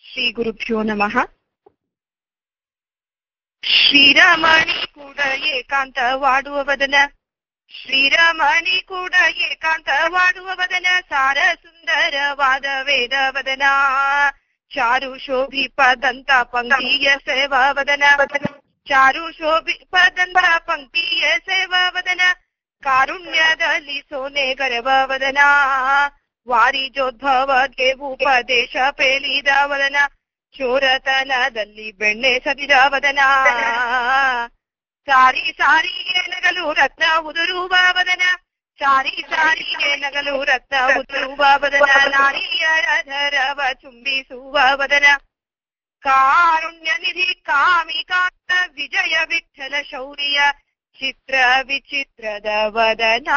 ಶ್ರೀ ಗುರುಭ್ಯೋ ನಮಃ ಶ್ರೀರಮಣಿ ಕೂಡ ಏಕಾಂತವಾಡುವ ವದನ ಶ್ರೀರಮಣಿ ಕೂಡ ಏಕಾಂತವಾಡುವ ವದನ ಸಾರ ಸುಂದರವಾದ ವೇದ ವದನ ಚಾರು ಶೋಭಿಪದಂತ ಪಂಕ್ತಿಯ ಸೇವಾ ವದನ ಚಾರು ಶೋಭಿಪದಂತ ಪಂಕ್ತಿಯ ಸೇವಾ ವದನ ಕಾರುಣ್ಯದಲ್ಲಿ ಸೋನೆ ಗರ್ವ ವದನ ವಾರಿಜೋದ್ಭವಕ್ಕೆ ಉಪದೇಶ ಪೇಲಿದ ವದನ ಚೋರತನದಲ್ಲಿ ಬೆಣ್ಣೆ ಸದಿದ ವದನ ಸಾರಿ ಸಾರಿಗೆ ನಗಲು ರತ್ನ ಉದುರುವ ವದನ ಸಾರಿ ಸಾರಿಗೆ ನಗಲು ರತ್ನ ಉದುರುವ ವದನ ನಾರಿಯರ ಧರವ ಚುಂಬಿಸುವ ವದನ ಕಾರುಣ್ಯ ನಿಧಿ ಕಾಮಿಕಾಂತ ವಿಜಯ ವಿಠಲ ಶೌರ್ಯ ಚಿತ್ರ ವಿಚಿತ್ರದ ವದನ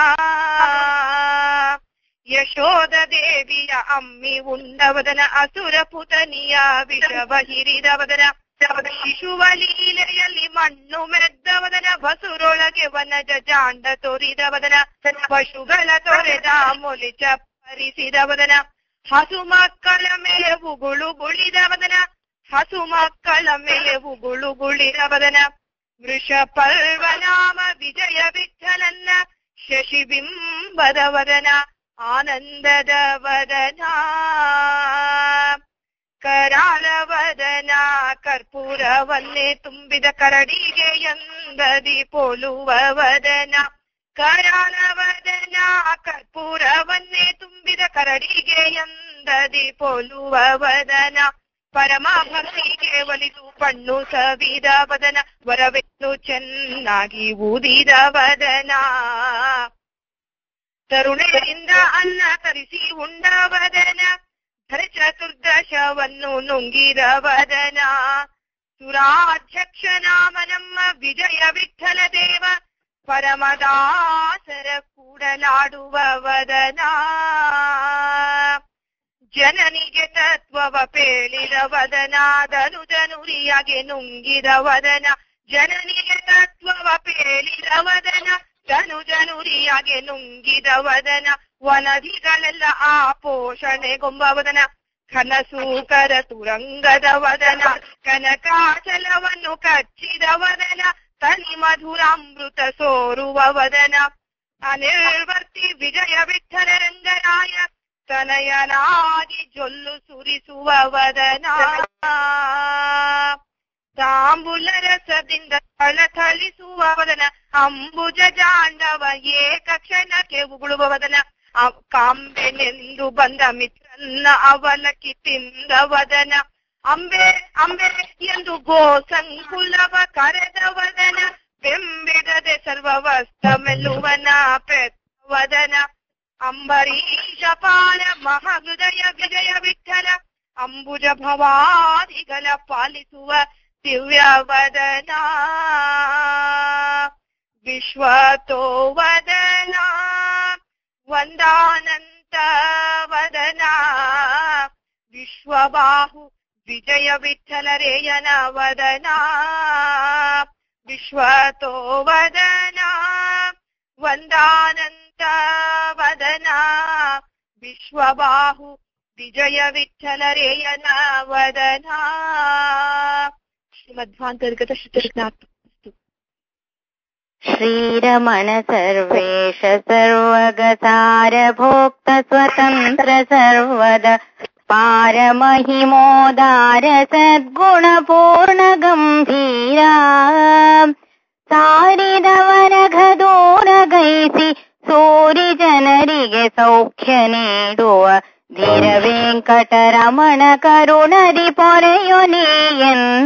ಯಶೋದ ದೇವಿಯ ಅಮ್ಮಿ ಉಂಡವದನ ಅಸುರ ಪುತನಿಯ ವಿಷವ ಹಿರಿದವದನ ಶಿಶುವ ಲೀಲೆಯಲ್ಲಿ ಮಣ್ಣು ಮೆದ್ದವದನ ಬಸುರೊಳಗೆ ವನಜ ಜಾಂಡ ತೋರಿದವದನ ಪಶುಗಳ ತೊರೆದ ಮೊಲಿಚ ಪರಿಸಿದವದನ ಹಸು ಮಕ್ಕಳ ಮೇವು ಗುಳು ಗುಳಿದವದನ ಹಸು ಮಕ್ಕಳ ಮೇವು ಗುಳು ಗುಳಿದವದನ ವೃಷ ಪರ್ವನಾಮ ವಿಜಯ ವಿಠಲನ್ನ ಶಶಿಬಿಂಬದ ವದನ ಆನಂದದ ವದನ ಕರಾಳ ವದನ ಕರ್ಪೂರವನ್ನೇ ತುಂಬಿದ ಕರಡಿಗೆ ಎಂದದಿ ಪೋಲುವ ವದನ ಕರಾಳ ವದನ ಕರ್ಪೂರವನ್ನೇ ತುಂಬಿದ ಕರಡಿಗೆ ಎಂದದಿ ಪೋಲುವ ವದನ ಪರಮ ಭಕ್ತಿಗೆ ಒಲಿದು ಪಣ್ಣು ಸವಿದ ವದನ ವರವೆನ್ನು ಚೆನ್ನಾಗಿ ಊದಿದ ವದನ ತರುಣರಿಂದ ಅನ್ನ ತರಿಸಿ ಉಂಡ ವದನ ಧರ ಚತುರ್ದಶವನ್ನು ನುಂಗಿದ ವದನ ಸುರಾಧ್ಯಕ್ಷ ನಾಮ ನಮ್ಮ ವಿಜಯ ವಿಠಲ ದೇವ ಪರಮದಾಸರ ಕೂಡಲಾಡುವ ವದನ ಜನನಿಗೆ ತತ್ವವ ಪೇಳಿದ ವದನ ಧನುಜನುರಿಯಾಗೆ ನುಂಗಿದ ವದನ ಜನನಿಗೆ ತತ್ವವ ಪೇಳಿದ ವದನ ಧನುಜನುರಿಯಾಗೆ ನುಂಗಿದ ವದನ ವನದಿಗಳೆಲ್ಲ ಆ ಪೋಷಣೆಗೊಂಬ ವದನ ಕನಸೂಕರ ತುರಂಗದ ವದನ ಕನಕಾಚಲವನ್ನು ಕಚ್ಚಿದ ವದನ ತನಿ ಮಧುರಾಮೃತ ಸೋರುವ ವದನ ಅನಿರ್ವರ್ತಿ ವಿಜಯ ವಿಠಲ ರಂಗರಾಯ ತನಯನಾಗಿ ಜೊಲ್ಲು ಸುರಿಸುವ ವದನ ತಾಂಬುಲ ರಸದಿಂದ ಥಳಥಳಿಸುವ ವದನ ಅಂಬುಜ ಜಾಂಡವ ಏಕ ಕ್ಷಣಕ್ಕೆ ಉಗುಳುವ ವದನ ಕಾಂಬೆನೆಂದು ಬಂದ ಮಿತ್ರನ್ನ ಅವಲಕ್ಕಿ ತಿಂದ ವದನ ಅಂಬೆ ಅಂಬೆ ಎಂದು ಗೋ ಸಂಕುಲವ ಕರೆದ ವದನ ಬೆಂಬಿಡದೆ ಸರ್ವವಸ್ತ ಮೆಲ್ಲುವನ ವದನ ಅಂಬರೀಷ ಪಾಲ ಮಹೃದಯ ವಿಜಯ ವಿಠಲ ಅಂಬುಜ ಭವಾದಿಗಳ ಪಾಲಿಸುವ ದಿವ್ಯ ವದನ ವಿಶ್ವತೋ ವದನ ವಂದಾನಂತ ವದನ ವಿಶ್ವಬಾಹು ವಿಜಯ ವಿಠಲ ರೇಯನ ವದನ ವಿಶ್ವತೋ ವದನ ವಂದಾನಂತ ವದನ ವಿಶ್ವಬಾಹು ವಿಜಯ ವಿಠಲ ರೇಯನ ವದನ ಶ್ರೀಮಧ್ವಾಂತರ್ಗತ ಶ್ರುತಜ್ಞಾತ श्रीरमण सर्वेश सर्वगसार भोक्त स्वतन्त्र सर्वद पारमहिमोदार सद्गुणपूर्ण गम्भीरा ಸಾರಿದವನಘದೂರಗೈಸಿ ಸೂರಿ ಜನರಿಗೆ ಸೌಖ್ಯ ನೀಡುವ ಧೀರ ವೆಂಕಟರಮಣ ಕರುಣದಿ ಪೊರೆಯು ನೀಯನ್ನ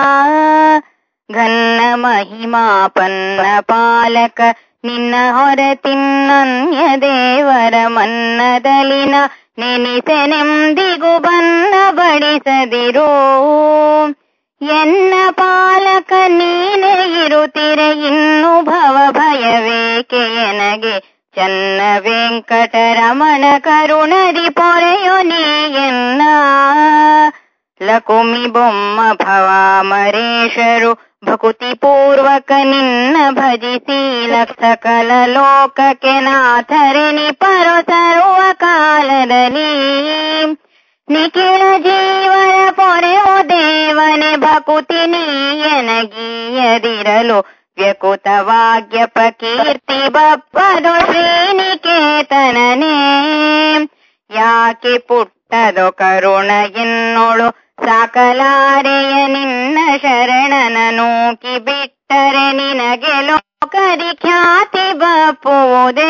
ಘನ್ನ ಮಹಿಮಾಪನ್ನ ಪಾಲಕ ನಿನ್ನ ಹೊರತಿನ್ನನ್ಯ ದೇವರ ಮನ್ನದಲಿನ ನೆನಿಸೆನೆಂದಿಗೂ ಬನ್ನ ಬಡಿಸದಿರೋ ಎನ್ನ ಪಾಲಕ ನೀನೆ ಇರುತ್ತಿರೆ ಇನ್ನು ಭವ ಭಯವೇಕೆ ಎನಗೆ ಚನ್ನ ವೆಂಕಟರಮಣ ಕರುಣದಿ ಪೊರೆಯು ನೀಯನ್ನ ಲಕುಮಿ ಬೊಮ್ಮ ಭವಾಮರೇಶರು ಭಕುತಿ ಪೂರ್ವಕ ನಿನ್ನ ಭಜಿಸಿ ಲಕ್ಷ ಕಲ ಲೋಕಕ್ಕೆ ನಾಥರಿನಿ ಪರ ಸರ್ವ ಕಾಲದಲ್ಲಿ ನಿಖಿಳ ಜೀವನ ಪೊರೆಯೋ ದೇವನೆ ಭಕುತಿ ನೀಯನಗೀಯದಿರಲು ವ್ಯಕುತವಾಗ್ಯಪ ಕೀರ್ತಿ ಬಪ್ಪದು ಶ್ರೀನಿಕೇತನನೇ ಯಾಕೆ ಪುಟ್ಟದೋ ಕರುಣ ಎನ್ನೋಳು ಸಾಕಲಾರೆಯ ನಿನ್ನ ಶರಣನ ನೂಕಿ ಬಿಟ್ಟರೆ ನಿನಗೆ ಲೋಕದಿ ಖ್ಯಾತಿ ಬಪ್ಪುವುದೇ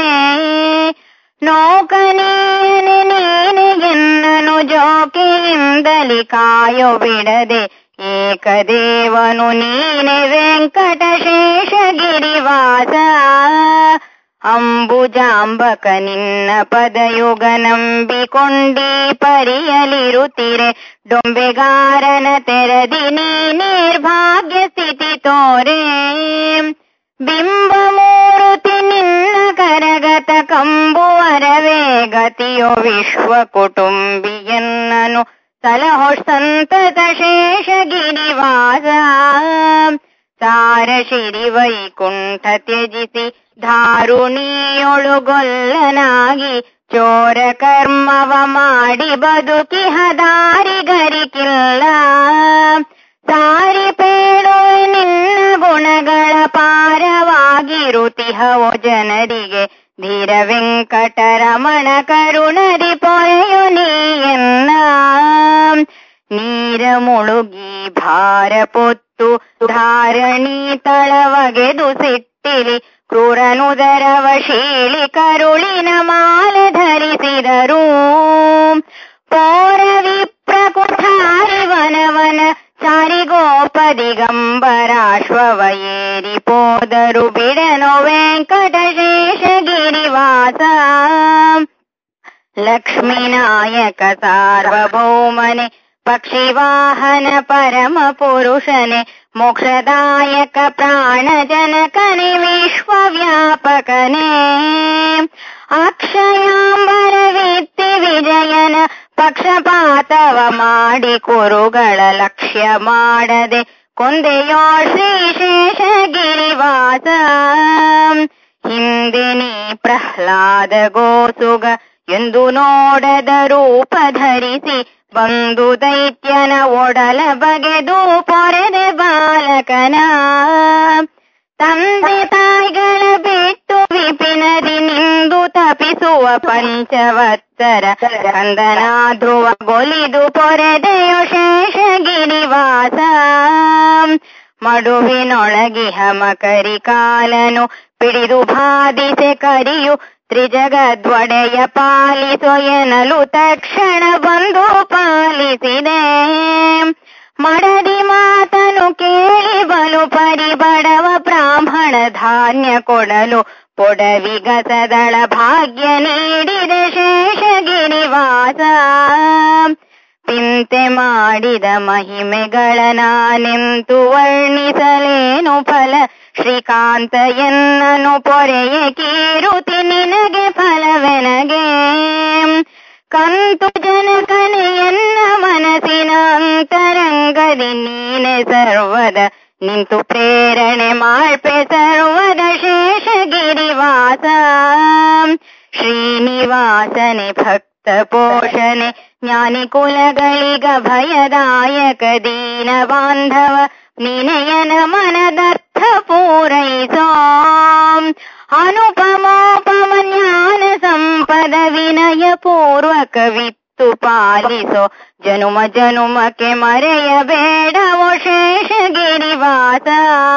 ನೌಕನೀಯನೆ ನೀನೆ ಎನ್ನನು ಜೋಕಿಯಿಂದಲಿ ಕಾಯೋ ಬಿಡದೆ ಏಕದೇವನು ನೀನೆ ವೆಂಕಟಶೇಷ ಗಿರಿವಾಸ ಅಂಬುಜಾಂಬಕ ನಿನ್ನ ಪದಯುಗ ನಂಬಿಕೊಂಡಿ ಪರಿಯಲಿರುತ್ತಿರೆ ಡೊಂಬೆಗಾರನ ತೆರದಿ ನೀ ನಿರ್ಭಾಗ್ಯ ಸ್ಥಿತಿ ತೋರೆ ಬಿಂಬ ಮೂರುತಿ ನಿನ್ನ ಕರಗತ ಕಂಬುವರವೇ ಗತಿಯೋ ವಿಶ್ವ ಕುಟುಂಬಿಯನ್ನನು ಸಲಹೊ ಸಂತತ ಶೇಷ ಗಿರಿವಾಸ ಸಾರ ಶಿರಿ ವೈಕುಂಠ ತ್ಯಜಿಸಿ ಧಾರುಣಿಯೊಳುಗೊಲ್ಲನಾಗಿ ಚೋರ ಕರ್ಮವ ಮಾಡಿ ಬದುಕಿಹ ದಾರಿಗರಿಕಿಲ್ಲ ಸಾರಿ ಪೇಳು ನಿನ್ನ ಗುಣಗಳ ಪಾರವಾಗಿರುತಿಹವೋ ಜನರಿಗೆ ಧೀರ ವೆಂಕಟರಮಣ ಕರುಣರಿ ಪೊರೆಯು ನೀಯನ್ನ ನೀರ ಮುಳುಗಿ ಭಾರ ಪೊತ್ತು ಧಾರಣಿ ತಳವಗೆದು ಸಿಟ್ಟಿಲಿ ಕ್ರೂರನುದರವ ಶೀಳಿ ಕರುಳಿನ ಮಾಲೆ ಧರಿಸಿದರು ಪೌರ ವಿಪ್ರ ಕುಠಾರಿ ವನವನ ಸಾರಿಗೋಪ ದಿಗಂಬರಾಶ್ವವ ಏರಿ ಪೋದರು ಬಿಡನು ವೆಂಕಟಶೇಷ ಗಿರಿವಾಸ ಲಕ್ಷ್ಮೀನಾಯಕ ಸಾರ್ವಭೌಮನೆ ಪಕ್ಷಿವಾಹನ ಪರಮ ಪುರುಷನೆ ಮೋಕ್ಷದಾಯಕ ಪ್ರಾಣ ಜನಕನೆ ವಿಶ್ವವ್ಯಾಪಕನೇ ಅಕ್ಷಯಾಂಬರ ವಿತ್ತಿ ವಿಜಯನ ಪಕ್ಷಪಾತವ ಮಾಡಿ ಕುರುಗಳ ಲಕ್ಷ್ಯ ಮಾಡದೆ ಕೊಂದೆಯೋ ಶ್ರೀಶೇಷ ಗಿರಿವಾಸ ಹಿಂದೆ ನೀ ಪ್ರಹ್ಲಾದ ಗೋಸುಗ ಎಂದು ನೋಡದ ರೂಪ ಧರಿಸಿ ಬಂದು ದೈತ್ಯನ ಒಡಲ ಬಗೆದು ಪೊರೆದೆ ಬಾಲಕನ ತಂದೆ ತಾಯಿಗಳ ಬಿಟ್ಟು ವಿಪಿನದಿ ನಿಂದು ತಪಿಸುವ ಪಂಚವತ್ತರ ಕಂದನ ಧ್ರುವ ಗೊಲಿದು ಪೊರೆದೆಯೋ ಶೇಷ ಗಿರಿವಾಸ ಮಡುವಿನೊಳಗಿಹ ಮಕರಿ ಕಾಲನು ಪಿಡಿದು ಬಾಧಿಸೆ ಕರಿಯು ತ್ರಿಜಗದ್ವಡೆಯ ಪಾಲಿಸೋ ಎನ್ನಲು ತಕ್ಷಣ ಬಂದು ಪಾಲಿಸಿದೆ ಮಡದಿ ಮಾತನು ಕೇಳಿ ಬಲು ಪರಿ ಬಡವ ಬ್ರಾಹ್ಮಣ ಧಾನ್ಯ ಕೊಡಲು ಪೊಡವಿಗಸದಳ ಭಾಗ್ಯ ನೀಡಿದೆ ಶೇಷಗಿರಿವಾಸ ಚಿಂತೆ ಮಾಡಿದ ಮಹಿಮೆಗಳ ನಾನೆಂತು ವರ್ಣಿಸಲೇನು ಫಲ ಶ್ರೀಕಾಂತ ಎನ್ನನು ಪೊರೆಯ ಕೀರುತಿ ನಿನಗೆ ಫಲವೆನಗೆ ಕಂತು ಜನಕನೆ ಎನ್ನ ಮನಸ್ಸಿನ ಅಂತರಂಗದಿ ನೀನೆ ಸರ್ವದ ನಿಂತು ಪ್ರೇರಣೆ ಮಾಡ್ಪೆ ಸರ್ವದ ಶೇಷಗಿರಿವಾಸ ಶ್ರೀನಿವಾಸನೆ ಭಕ್ತ ಪೋಷಣೆ ಜ್ಞಾನಿ ಕುಲಗಳಿಗ ಭಯದಾಯಕ ದೀನ ಬಾಂಧವ ನಿನಯನ ಮನದರ್ಥ ಪೂರೈಸೋ ಅನುಪಮೋಪಮ ಜ್ಞಾನ ಸಂಪದ ವಿನಯ ಪೂರ್ವಕ ವಿತ್ತು ಪಾಲಿಸೋ ಜನುಮ ಜನುಮಕ್ಕೆ ಮರೆಯಬೇಡವೋ ಶೇಷಗಿರಿವಾಸ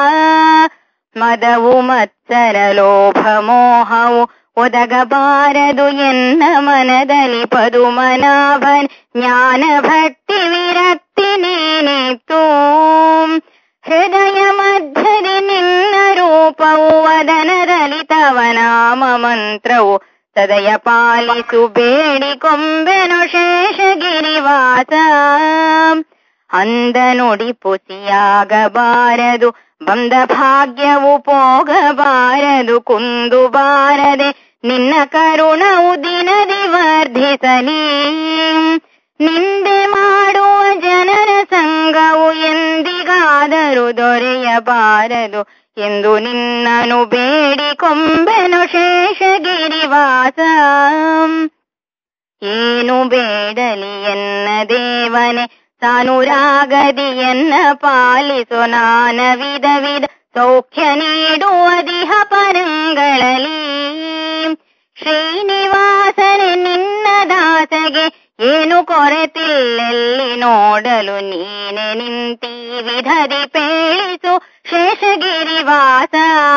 ಮದವು ಮತ್ಸರ ಲೋಭ ಮೋಹವು ಒದಗಬಾರದು ಎನ್ನ ಮನದಲ್ಲಿ ಪದುಮನಾಭನ್ ಜ್ಞಾನ ಭಕ್ತಿ ವಿರಕ್ತಿ ನೀನಿತ್ತು ಹೃದಯ ಮಧ್ಯದಿ ನಿನ್ನ ರೂಪವು ವದನದಲ್ಲಿ ತವ ನಾಮ ಮಂತ್ರವು ಸದಯ ಪಾಲಿಸು ಬೇಡಿಕೊಂಬೆನು ಶೇಷಗಿರಿವಾಸ ಅಂದ ನುಡಿ ಪುಸಿಯಾಗಬಾರದು ಬಂದ ಭಾಗ್ಯವು ಪೋಗಬಾರದು ಕುಂದು ಬಾರದೆ ನಿನ್ನ ಕರುಣವು ದಿನದಿ ವರ್ಧಿಸಲಿ ನಿಂದೆ ಮಾಡುವ ಜನರ ಸಂಘವು ಎಂದಿಗಾದರೂ ದೊರೆಯಬಾರದು ಎಂದು ನಿನ್ನನು ಬೇಡಿಕೊಂಬೆನು ಶೇಷಗಿರಿವಾಸ ಏನು ಬೇಡಲಿ ಎನ್ನ ದೇವನೆ ಸಾನುರಾಗದಿಯನ್ನ ಪಾಲಿಸು ನಾನ ವಿಧ ವಿಧ ಸೌಖ್ಯ ನೀಡುವ ದಿಹ ಪರಂಗಳಲ್ಲಿ ಶ್ರೀನಿವಾಸನೆ ನಿನ್ನ ದಾಸಗೆ ಏನು ಕೊರತಿಲ್ಲೆಲ್ಲಿ ನೋಡಲು ನೀನೆ ನಿಂತಿ ವಿಧದಿ ಪೇಳಿಸು ಶೇಷಗಿರಿವಾಸ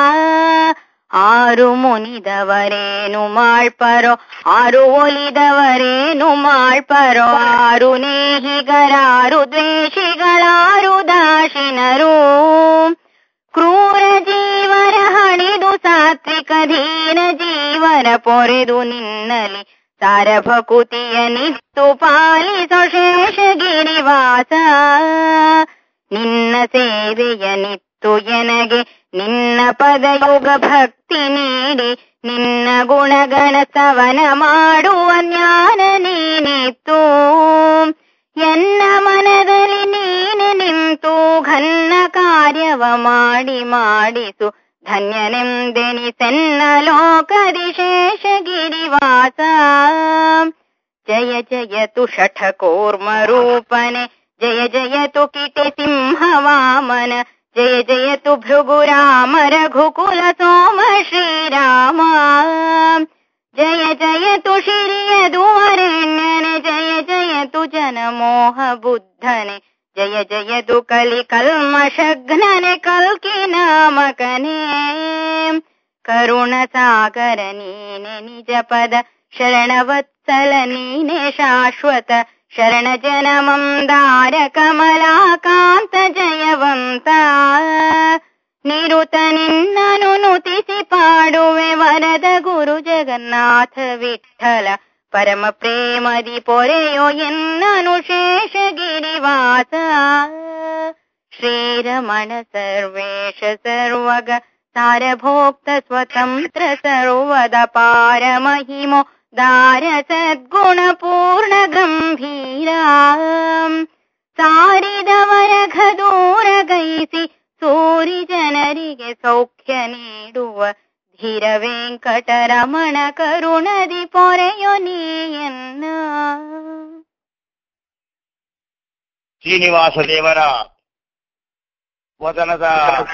ಆರು ಮುನಿದವರೇನು ಮಾಳ್ಪರೋ ಆರು ಒಲಿದವರೇನು ಮಾಳ್ಪರೋ ಆರು ನೇಹಿಗರಾರು ದ್ವೇಷಿಗಳಾರು ದಾಶಿನರು ಕ್ರೂರ ಜೀವರ ಹಣಿದು ಸಾತ್ವಿಕ ದೀನ ಜೀವರ ಪೊರೆದು ನಿನ್ನಲಿ ಸಾರಭಕುತಿಯ ನಿತ್ತು ಪಾಲಿಸೋ ಶೇಷಗಿರಿವಾಸ ನಿನ್ನ ಸೇವೆಯ ನಿತ್ತು ಎನಗೆ ನಿನ್ನ ಪದಯುಗ ಭಕ್ತಿ ನೀಡಿ ನಿನ್ನ ಗುಣಗಣ ಸ್ತವನ ಮಾಡುವ ಜ್ಞಾನ ನೀನಿತ್ತು ಎನ್ನ ಮನದಲ್ಲಿ ನೀನೆ ನಿಂತು ಘನ್ನ ಕಾರ್ಯವ ಮಾಡಿ ಮಾಡಿಸು ಧನ್ಯನೆಂದೆನಿಸೆನ್ನ ಲೋಕದಿ ಶೇಷಗಿರಿವಾಸ ಜಯ ಜಯತು ಷಠಕೂರ್ಮ ರೂಪನೆ ಜಯ ಜಯತು ಕಿಟೆ ಸಿಂಹ ವಾಮನ ಜಯ ಜಯತು ಭೃಗುರಾಮ ರಘುಕುಲ ಸೋಮ ಶ್ರೀರಾಮ ಜಯ ಜಯತು ಶಿರಿಯದು ಅರಣ್ಯನೆ ಜಯ ಜಯತು ಜನಮೋಹ ಬುದ್ಧನೆ ಜಯ ಜಯತು ಕಲಿ ಕಲ್ಮಶಘ್ನನೆ ಕಲ್ಕಿ ನಾಮಕನೇ ಕರುಣ ಸಾಗರ ನೀನೆ ನಿಜ ಪದ ಶರಣವತ್ಸಲ ನೀನೆ ಶಾಶ್ವತ ಶರಣ ಜನಮಂದಾರ ಕಮಲಾಕಾಂತ ಜಯವಂತ ನಿರುತ ನಿನ್ನನು ನುತಿಸಿ ಪಾಡುವೆ ವರದ ಗುರು ಜಗನ್ನಾಥ ವಿಠಲ ಪರಮ ಪ್ರೇಮದಿ ಪೊರೆಯೋ ಎನ್ನನು ಶೇಷಗಿರಿವಾಸ ಶ್ರೀರಮಣ ಸರ್ವೇಶ ಸರ್ವಗ ಸಾರಭೋಕ್ತ ಸ್ವತಂತ್ರ ಸರ್ವದ ಪಾರ ಮಹಿಮೋ ದಾರ ಸದ್ಗುಣ ಪೂರ್ಣ ಗಂಭೀರ ಸಾರಿದವರ ಘದೂರ ಗೈಸಿ ಸೂರಿ ಜನರಿಗೆ ಸೌಖ್ಯ ನೀಡುವ ಧೀರ ವೆಂಕಟರಮಣ ಕರುಣದಿ ಪೊರೆಯೋ ನೀಯನ್ನ ಶ್ರೀನಿವಾಸ ದೇವರ ವದನದ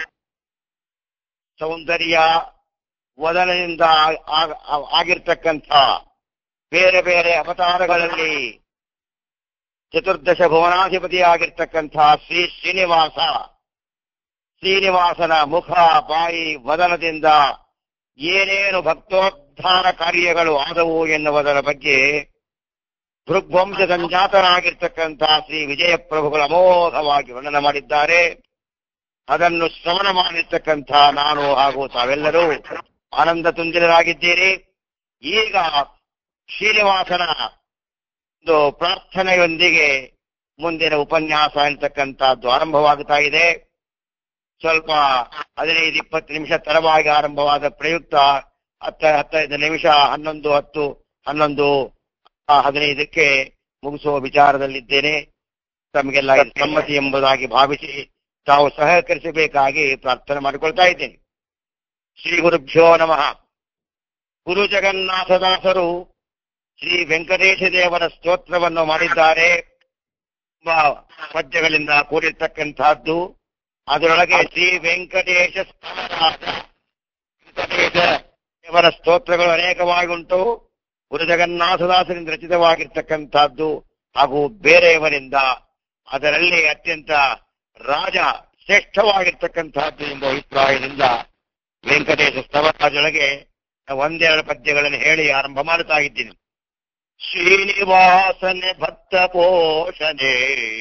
ಸೌಂದರ್ಯ ವದನದಿಂದ ಆ- ಆ- ಆ- ಆಗಿರ್ತಕ್ಕಂಥ ಬೇರೆ ಬೇರೆ ಅವತಾರಗಳಲ್ಲಿ ಚತುರ್ದಶ ಭುವನಾಧಿಪತಿ ಆಗಿರ್ತಕ್ಕಂಥ ಶ್ರೀ ಶ್ರೀನಿವಾಸ ಶ್ರೀನಿವಾಸನ ಮುಖ ಬಾಯಿ ವದನದಿಂದ ಏನೇನು ಭಕ್ತೋದ್ಧಾರ ಕಾರ್ಯಗಳು ಆದವು ಎನ್ನುವುದರ ಬಗ್ಗೆ ಭೃಗ್ವಂಶ ಸಂಜಾತರಾಗಿರ್ತಕ್ಕಂತಹ ಶ್ರೀ ವಿಜಯ ಪ್ರಭುಗಳು ಅಮೋಘವಾಗಿ ವರ್ಣನೆ ಮಾಡಿದ್ದಾರೆ ಅದನ್ನು ಶ್ರವಣ ಮಾಡಿರ್ತಕ್ಕಂಥ ನಾನು ಹಾಗೂ ತಾವೆಲ್ಲರೂ ಆನಂದ ತುಂದಿರಾಗಿದ್ದೀರಿ ಈಗ ಶ್ರೀನಿವಾಸನ ಒಂದು ಪ್ರಾರ್ಥನೆಯೊಂದಿಗೆ ಮುಂದಿನ ಉಪನ್ಯಾಸ ಅಂತಕ್ಕಂಥದ್ದು ಆರಂಭವಾಗುತ್ತಾ ಇದೆ ಸ್ವಲ್ಪ ಹದಿನೈದು ಇಪ್ಪತ್ತು ನಿಮಿಷ ತಡವಾಗಿ ಆರಂಭವಾದ ಪ್ರಯುಕ್ತ ಹತ್ತ ಹತ್ತೈದು ನಿಮಿಷ ಹನ್ನೊಂದು ಹತ್ತು ಹನ್ನೊಂದು ಆ, ಹದಿನೈದಕ್ಕೆ ಮುಗಿಸುವ ವಿಚಾರದಲ್ಲಿದ್ದೇನೆ ತಮಗೆಲ್ಲ ಇದು ಸಮ್ಮತಿ ಎಂಬುದಾಗಿ ಭಾವಿಸಿ ತಾವು ಸಹಕರಿಸಬೇಕಾಗಿ ಪ್ರಾರ್ಥನೆ ಮಾಡಿಕೊಳ್ತಾ ಇದ್ದೇನೆ ಶ್ರೀ ಗುರುಭ್ಯೋ ನಮಃ ಗುರು ಜಗನ್ನಾಥದಾಸರು ಶ್ರೀ ವೆಂಕಟೇಶ ದೇವರ ಸ್ತೋತ್ರವನ್ನು ಮಾಡಿದ್ದಾರೆ ತುಂಬಾ ಪದ್ಯಗಳಿಂದ ಕೂಡಿರ್ತಕ್ಕಂತಹದ್ದು ಅದರೊಳಗೆ ಶ್ರೀ ವೆಂಕಟೇಶ ಸ್ತವರಾದ ವೆಂಕಟೇಶ ದೇವರ ಸ್ತೋತ್ರಗಳು ಅನೇಕವಾಗಿ ಉಂಟು ಗುರು ಜಗನ್ನಾಥದಾಸರಿಂದ ರಚಿತವಾಗಿರ್ತಕ್ಕಂಥದ್ದು ಹಾಗೂ ಬೇರೆಯವರಿಂದ ಅದರಲ್ಲಿ ಅತ್ಯಂತ ರಾಜ ಶ್ರೇಷ್ಠವಾಗಿರ್ತಕ್ಕಂಥದ್ದು ಎಂಬ ಅಭಿಪ್ರಾಯದಿಂದ ವೆಂಕಟೇಶ ಸ್ತವರಾಜೊಳಗೆ ಒಂದೆರಡು ಪದ್ಯಗಳನ್ನು ಹೇಳಿ ಆರಂಭ ಮಾಡುತ್ತಾ ಇದ್ದೀನಿ ಶ್ರೀನಿವಾಸನೆ ಭಕ್ತ ಪೋಷಣೆ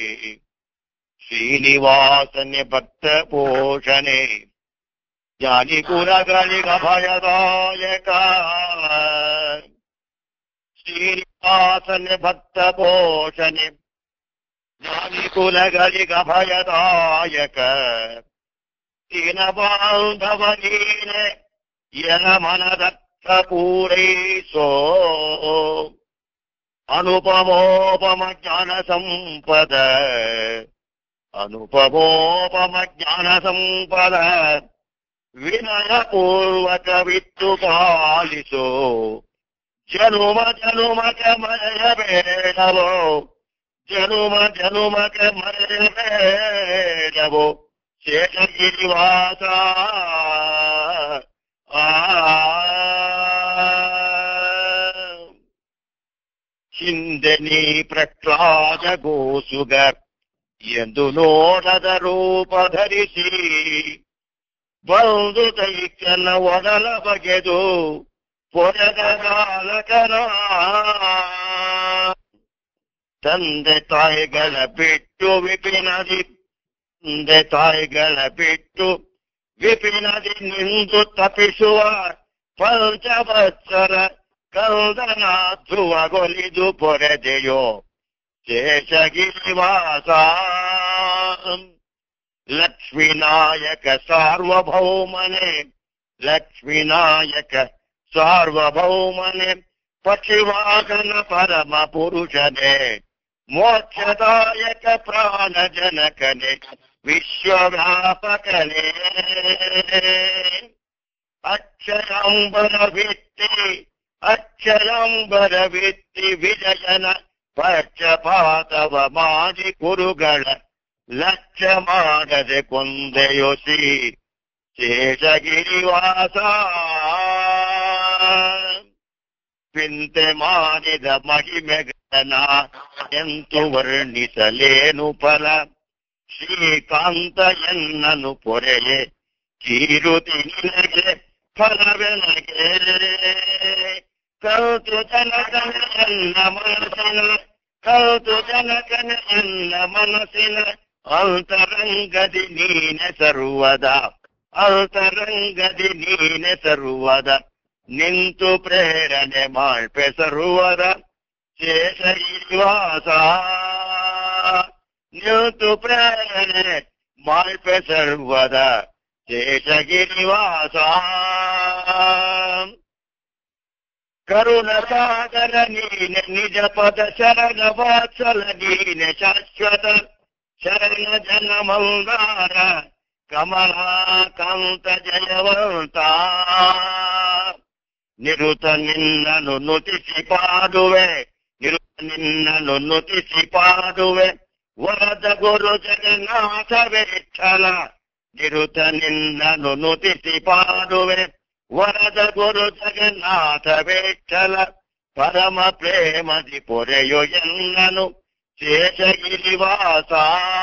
ಶ್ರೀನಿವಾಸನೆ ಭಕ್ತ ಪೋಷಣೆ ಜಾನಿ ಕುಲಗಳಿಗೆ ಭಯದಾಯಕ ಶ್ರೀನಿವಾಸನೆ ಭಕ್ತ ಪೋಷಣೆ ಜಾನಿ ಕುಲಗಳಿಗೆ ಭಯದಾಯಕ ದೀನ ಬಾಂಧವ ನೀನೆ ಯನ ಮನದತ್ತ ಪೂರೈಸೋ ಅನುಪಮೋಪಮ ಜ್ಞಾನ ಸಂಪದ ಅನುಪಮೋಪಮ ಜ್ಞಾನ ಸಂಪದ ವಿನಯ ಪೂರ್ವಕ ವಿತ್ತು ಪಾಲಿಸೋ ಜನುಮ ಜನುಮಕ್ಕೆ ಮರೆಯಬೇಡವೋ ಜನುಮ ಜನುಮಕ್ಕೆ ಮರೆಯಬೇಡವೋ ಶೇಷಗಿರಿವಾಸ ಆ ಹಿಂದೆ ನೀ ಪ್ರಹ್ಲಾದ ಗೋಸುಗ ಎಂದು ನೋಡದ ರೂಪ ಧರಿಸಿ ಬಂದು ದೈತ್ಯನ ಒಡಲ ಬಗೆದು ಪೊರೆದ ಬಾಲಕನ ತಂದೆ ತಾಯಿಗಳ ಬಿಟ್ಟು ವಿಪಿನದಿ ತಂದೆ ತಾಯಿಗಳ ಬಿಟ್ಟು ವಿಪಿನದಿ ನಿಂದು ತಪ್ಪಿಸುವ ಪಂಚವತ್ಸರ ಕಲ್ದನ ಧ್ರುವಗೊಲಿದು ಪೊರೆದೆಯೋ ಶೇಷಗಿರಿವಾಸ ಲಕ್ಷ್ಮೀನಾಯಕ ಸಾರ್ವಭೌಮನೆ ಲಕ್ಷ್ಮೀನಾಯಕ ಸಾರ್ವಭೌಮನೆ ಪಕ್ಷಿವಾಗನ ಪರಮ ಪುರುಷನೇ ಮೋಕ್ಷದಾಯಕ ಪ್ರಾಣ ಜನಕನೆ ವಿಶ್ವವ್ಯಾಪಕನೇ ಅಕ್ಷಯಾಂಬರ ವಿತ್ತಿ ಅಕ್ಷಯಾಂಬರ ವಿತ್ತಿ ವಿಜಯನ ಪಕ್ಷಪಾತವ ಮಾಡಿ ಕುರುಗಳ ಲಕ್ಷ್ಯ ಮಾಡದೆ ಕೊಂದೆಯೊಸಿ ಶೇಷಗಿರಿವಾಸ ಪಿಂತೆ ಮಾಡಿದ ಮಹಿಮೆಗನ ಎಂತು ವರ್ಣಿಸಲೇನು ಫಲ ಶ್ರೀಕಾಂತ ಎನ್ನನು ಪೊರೆಯೇ ಕೀರುತಿ ನಿನಗೆ ಫಲವೆನಗೆ ಕೌತು ಜನಕನ ಎನ್ನ ಮನಸ್ಸಿನ ಕೌತು ಜನಕನ ಎನ್ನ ಮನಸ್ಸಿನ ಅಂತರಂಗದಿ ನೀನೆ ಸರ್ವದ ಅಂತರಂಗದಿ ನೀನೆ ಸರ್ವದ ನಿಂತು ಪ್ರೇರಣೆ ಮಾಡ್ಪೆ ಸರ್ವದ ಶೇಷಗಿರಿವಾಸ ನಿಂತು ಪ್ರೇರಣೆ ಮಾಡ್ಪೆ ಸರ್ವದ ಶೇಷಗಿರಿವಾಸ ಕರುಣ ಸಾಗರ ನೀನೆ ನಿಜ ಪದ ಶರಣ ವಾತ್ಸಲ ನೀನೆ ಶಾಶ್ವತ ಶರಣ ಜನ ಮಂಗಾರ ಕಮಲಾಕಾಂತ ಜಯವಂತ ನಿರುತ ನಿನ್ನನು ನುತಿಸಿ ಪಾಡುವೆ ನಿರುತ ನಿನ್ನನು ನುತಿಸಿ ಪಾಡುವೆ ವರದ ಗುರು ಜಗನ್ನಾಥ ವಿಠಲ ನಿರುತ ನಿನ್ನನು ನುತಿಸಿ ಪಾಡುವೆ ವರದ ಗುರು ಜಗನ್ನಾಥ ವಿಠಲ ಪರಮ ಪ್ರೇಮದಿ ಪೊರೆಯೋ ಎನ್ನನು ಶೇಷಗಿರಿವಾಸ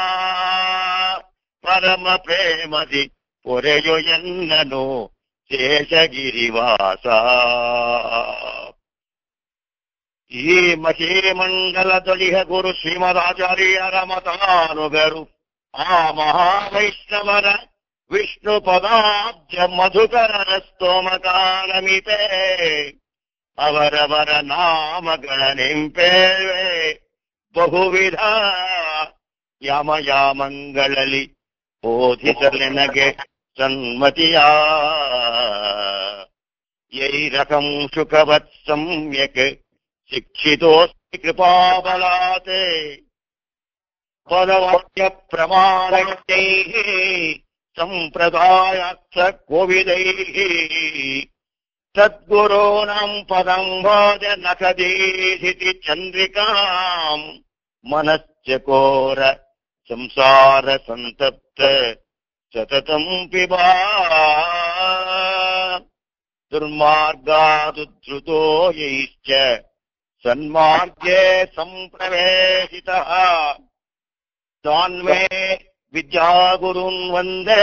ಪರಮ ಪ್ರೇಮದಿ ಪೊರೆಯೋ ಎನ್ನನು ಶೇಷಗಿರಿವಾಸ ಈ ಮಹೀಮಂಡಲದೊಳಿಹ ಗುರು ಶ್ರೀಮದಾಚಾರ್ಯರ ಮತಾನುಗರು ಆ ಮಹಾವೈಷ್ಣವರ ವಿಷ್ಣು ಪದಾಬ್ಜ ಮಧುಕರ ಸ್ತೋಮಕಾಲಮಿತೆ ಅವರವರ ನಾಮಗಳ ನಿಂಪೇವೆ ಬಹುವಿಧ ಯಮಯಾಮಂಗಳಲ್ಲಿ ಬೋಧಿಸಲೆನಗೆ ಸನ್ಮತಿಯ ಯೈರಕಂ ಶುಕವತ್ ಸಮ್ಯಕ್ ಶಿಕ್ಷಿತೋಸ್ತಿ ಕೃಪಾಬಲಾತ್ ಪದವಾಕ್ಯ ಪ್ರಮಾಣೈः ಸಂಪ್ರದಾಯಾರ್ಥ ಕೋವಿದೈः ಸದ್ಗುರೋಣಾಂ ಪದಂ ವಾದ ನಖದೀಧಿತಿ ಚಂದ್ರಿಕಾಂ ಮನಶ್ಚಕೋರ ಸಂಸಾರ ಸಂತಪ್ತ ಸತತಂ ಪಿಬಾ ದುರ್ಮಾರ್ಗಾದುದ್ರುತೋ ಯೈಶ್ಚ ಸನ್ಮಾರ್ಗೇ ಸಂಪ್ರವೇಶಿತಃ ತಾನ್ಮೇ ವಿದ್ಯಾಗುರುನ್ ವಂದೇ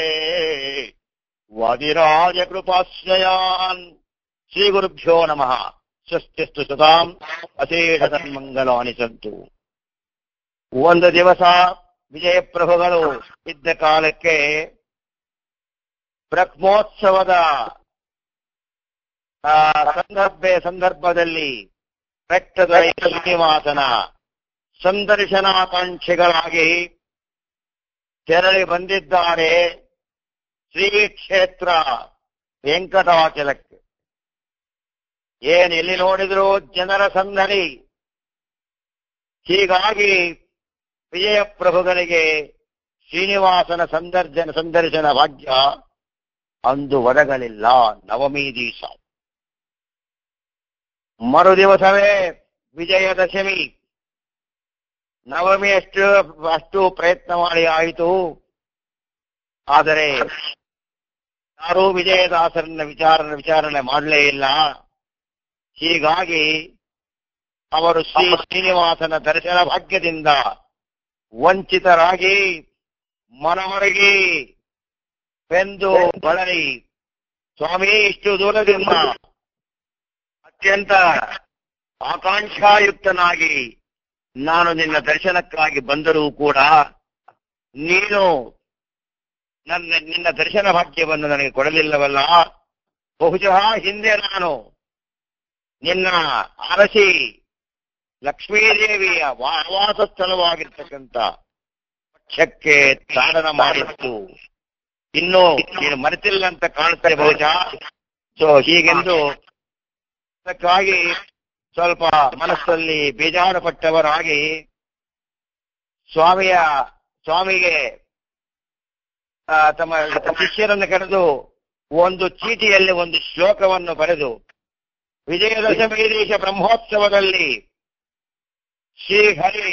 ವಾದಿರಾಜ ಕೃಪಾಶ್ರಯಾನ್ ಶ್ರೀ ಗುರುಭ್ಯೋ ನಮಃ ಸ್ವಸ್ತಿಸ್ತು ಸದಾಂ ಅಶೇಷ ಸನ್ಮಂಗಲಾನಿ ಸಂತು ಒಂದು ದಿವಸ ವಿಜಯಪ್ರಭುಗಳು ಇದ್ದ ಕಾಲಕ್ಕೆ ಬ್ರಹ್ಮೋತ್ಸವದ ಆ, ಸಂದರ್ಭ ಸಂದರ್ಭದಲ್ಲಿ ಬೆಟ್ಟದ ಶ್ರೀನಿವಾಸನ ಸಂದರ್ಶನಾಕಾಂಕ್ಷಿಗಳಾಗಿ ತೆರಳಿ ಬಂದಿದ್ದಾರೆ ಶ್ರೀ ಕ್ಷೇತ್ರ ವೆಂಕಟಾಚಲಕ್ಕೆ ಏನ್ ಎಲ್ಲಿ ನೋಡಿದ್ರು ಜನರ ಸಂದಣಿ ಹೀಗಾಗಿ ವಿಜಯ ಪ್ರಭುಗಳಿಗೆ ಶ್ರೀನಿವಾಸನ ಸಂದರ್ಶನ ಸಂದರ್ಶನ ಭಾಗ್ಯ ಅಂದು ಒದಗಲಿಲ್ಲ ನವಮಿ ದಿವಸ ಮರು ದಿವಸವೇ ವಿಜಯದಶಮಿ ನವಮಿ ಅಷ್ಟು ಅಷ್ಟು ಪ್ರಯತ್ನ ಮಾಡಿ ಆಯಿತು ಆದರೆ ಯಾರೂ ವಿಜಯದಾಸರನ್ನ ವಿಚಾರ ವಿಚಾರಣೆ ಮಾಡಲೇ ಇಲ್ಲ ಹೀಗಾಗಿ ಅವರು ಶ್ರೀ ಶ್ರೀನಿವಾಸನ ದರ್ಶನ ಭಾಗ್ಯದಿಂದ ವಂಚಿತರಾಗಿ ಮನಮರಗಿ ಬೆಂದು ಬಳಲಿ ಸ್ವಾಮಿ ಇಷ್ಟು ದೂರದಿಂದ ಅತ್ಯಂತ ಆಕಾಂಕ್ಷಾಯುಕ್ತನಾಗಿ ನಾನು ನಿನ್ನ ದರ್ಶನಕ್ಕಾಗಿ ಬಂದರೂ ಕೂಡ ನೀನು ನನ್ನ ನಿನ್ನ ದರ್ಶನ ಭಾಗ್ಯವನ್ನು ನನಗೆ ಕೊಡಲಿಲ್ಲವಲ್ಲ ಬಹುಶಃ ಹಿಂದೆ ನಾನು ನಿನ್ನ ಅರಸಿ ಲಕ್ಷ್ಮೀದೇವಿಯ ವಾಸ ಸ್ಥಳವಾಗಿರ್ತಕ್ಕಂಥ ಪಕ್ಷಕ್ಕೆ ತಾಡನ ಮಾಡಿತ್ತು ಇನ್ನು ನೀನು ಮರೆತಿಲ್ಲ ಅಂತ ಕಾಣುತ್ತೆ ಬಹುಶಃ ಸೊ ಹೀಗೆಂದು ಅದಕ್ಕಾಗಿ ಸ್ವಲ್ಪ ಮನಸ್ಸಲ್ಲಿ ಬೇಜಾರು ಪಟ್ಟವರಾಗಿ ಸ್ವಾಮಿಯ ಸ್ವಾಮಿಗೆ ಆ, ತಮ್ಮ ಶಿಷ್ಯರನ್ನು ಕರೆದು ಒಂದು ಚೀಟಿಯಲ್ಲಿ ಒಂದು ಶ್ಲೋಕವನ್ನು ಬರೆದು ವಿಜಯದಶಮೀರೀಶ ಬ್ರಹ್ಮೋತ್ಸವದಲ್ಲಿ ಶ್ರೀಹರಿ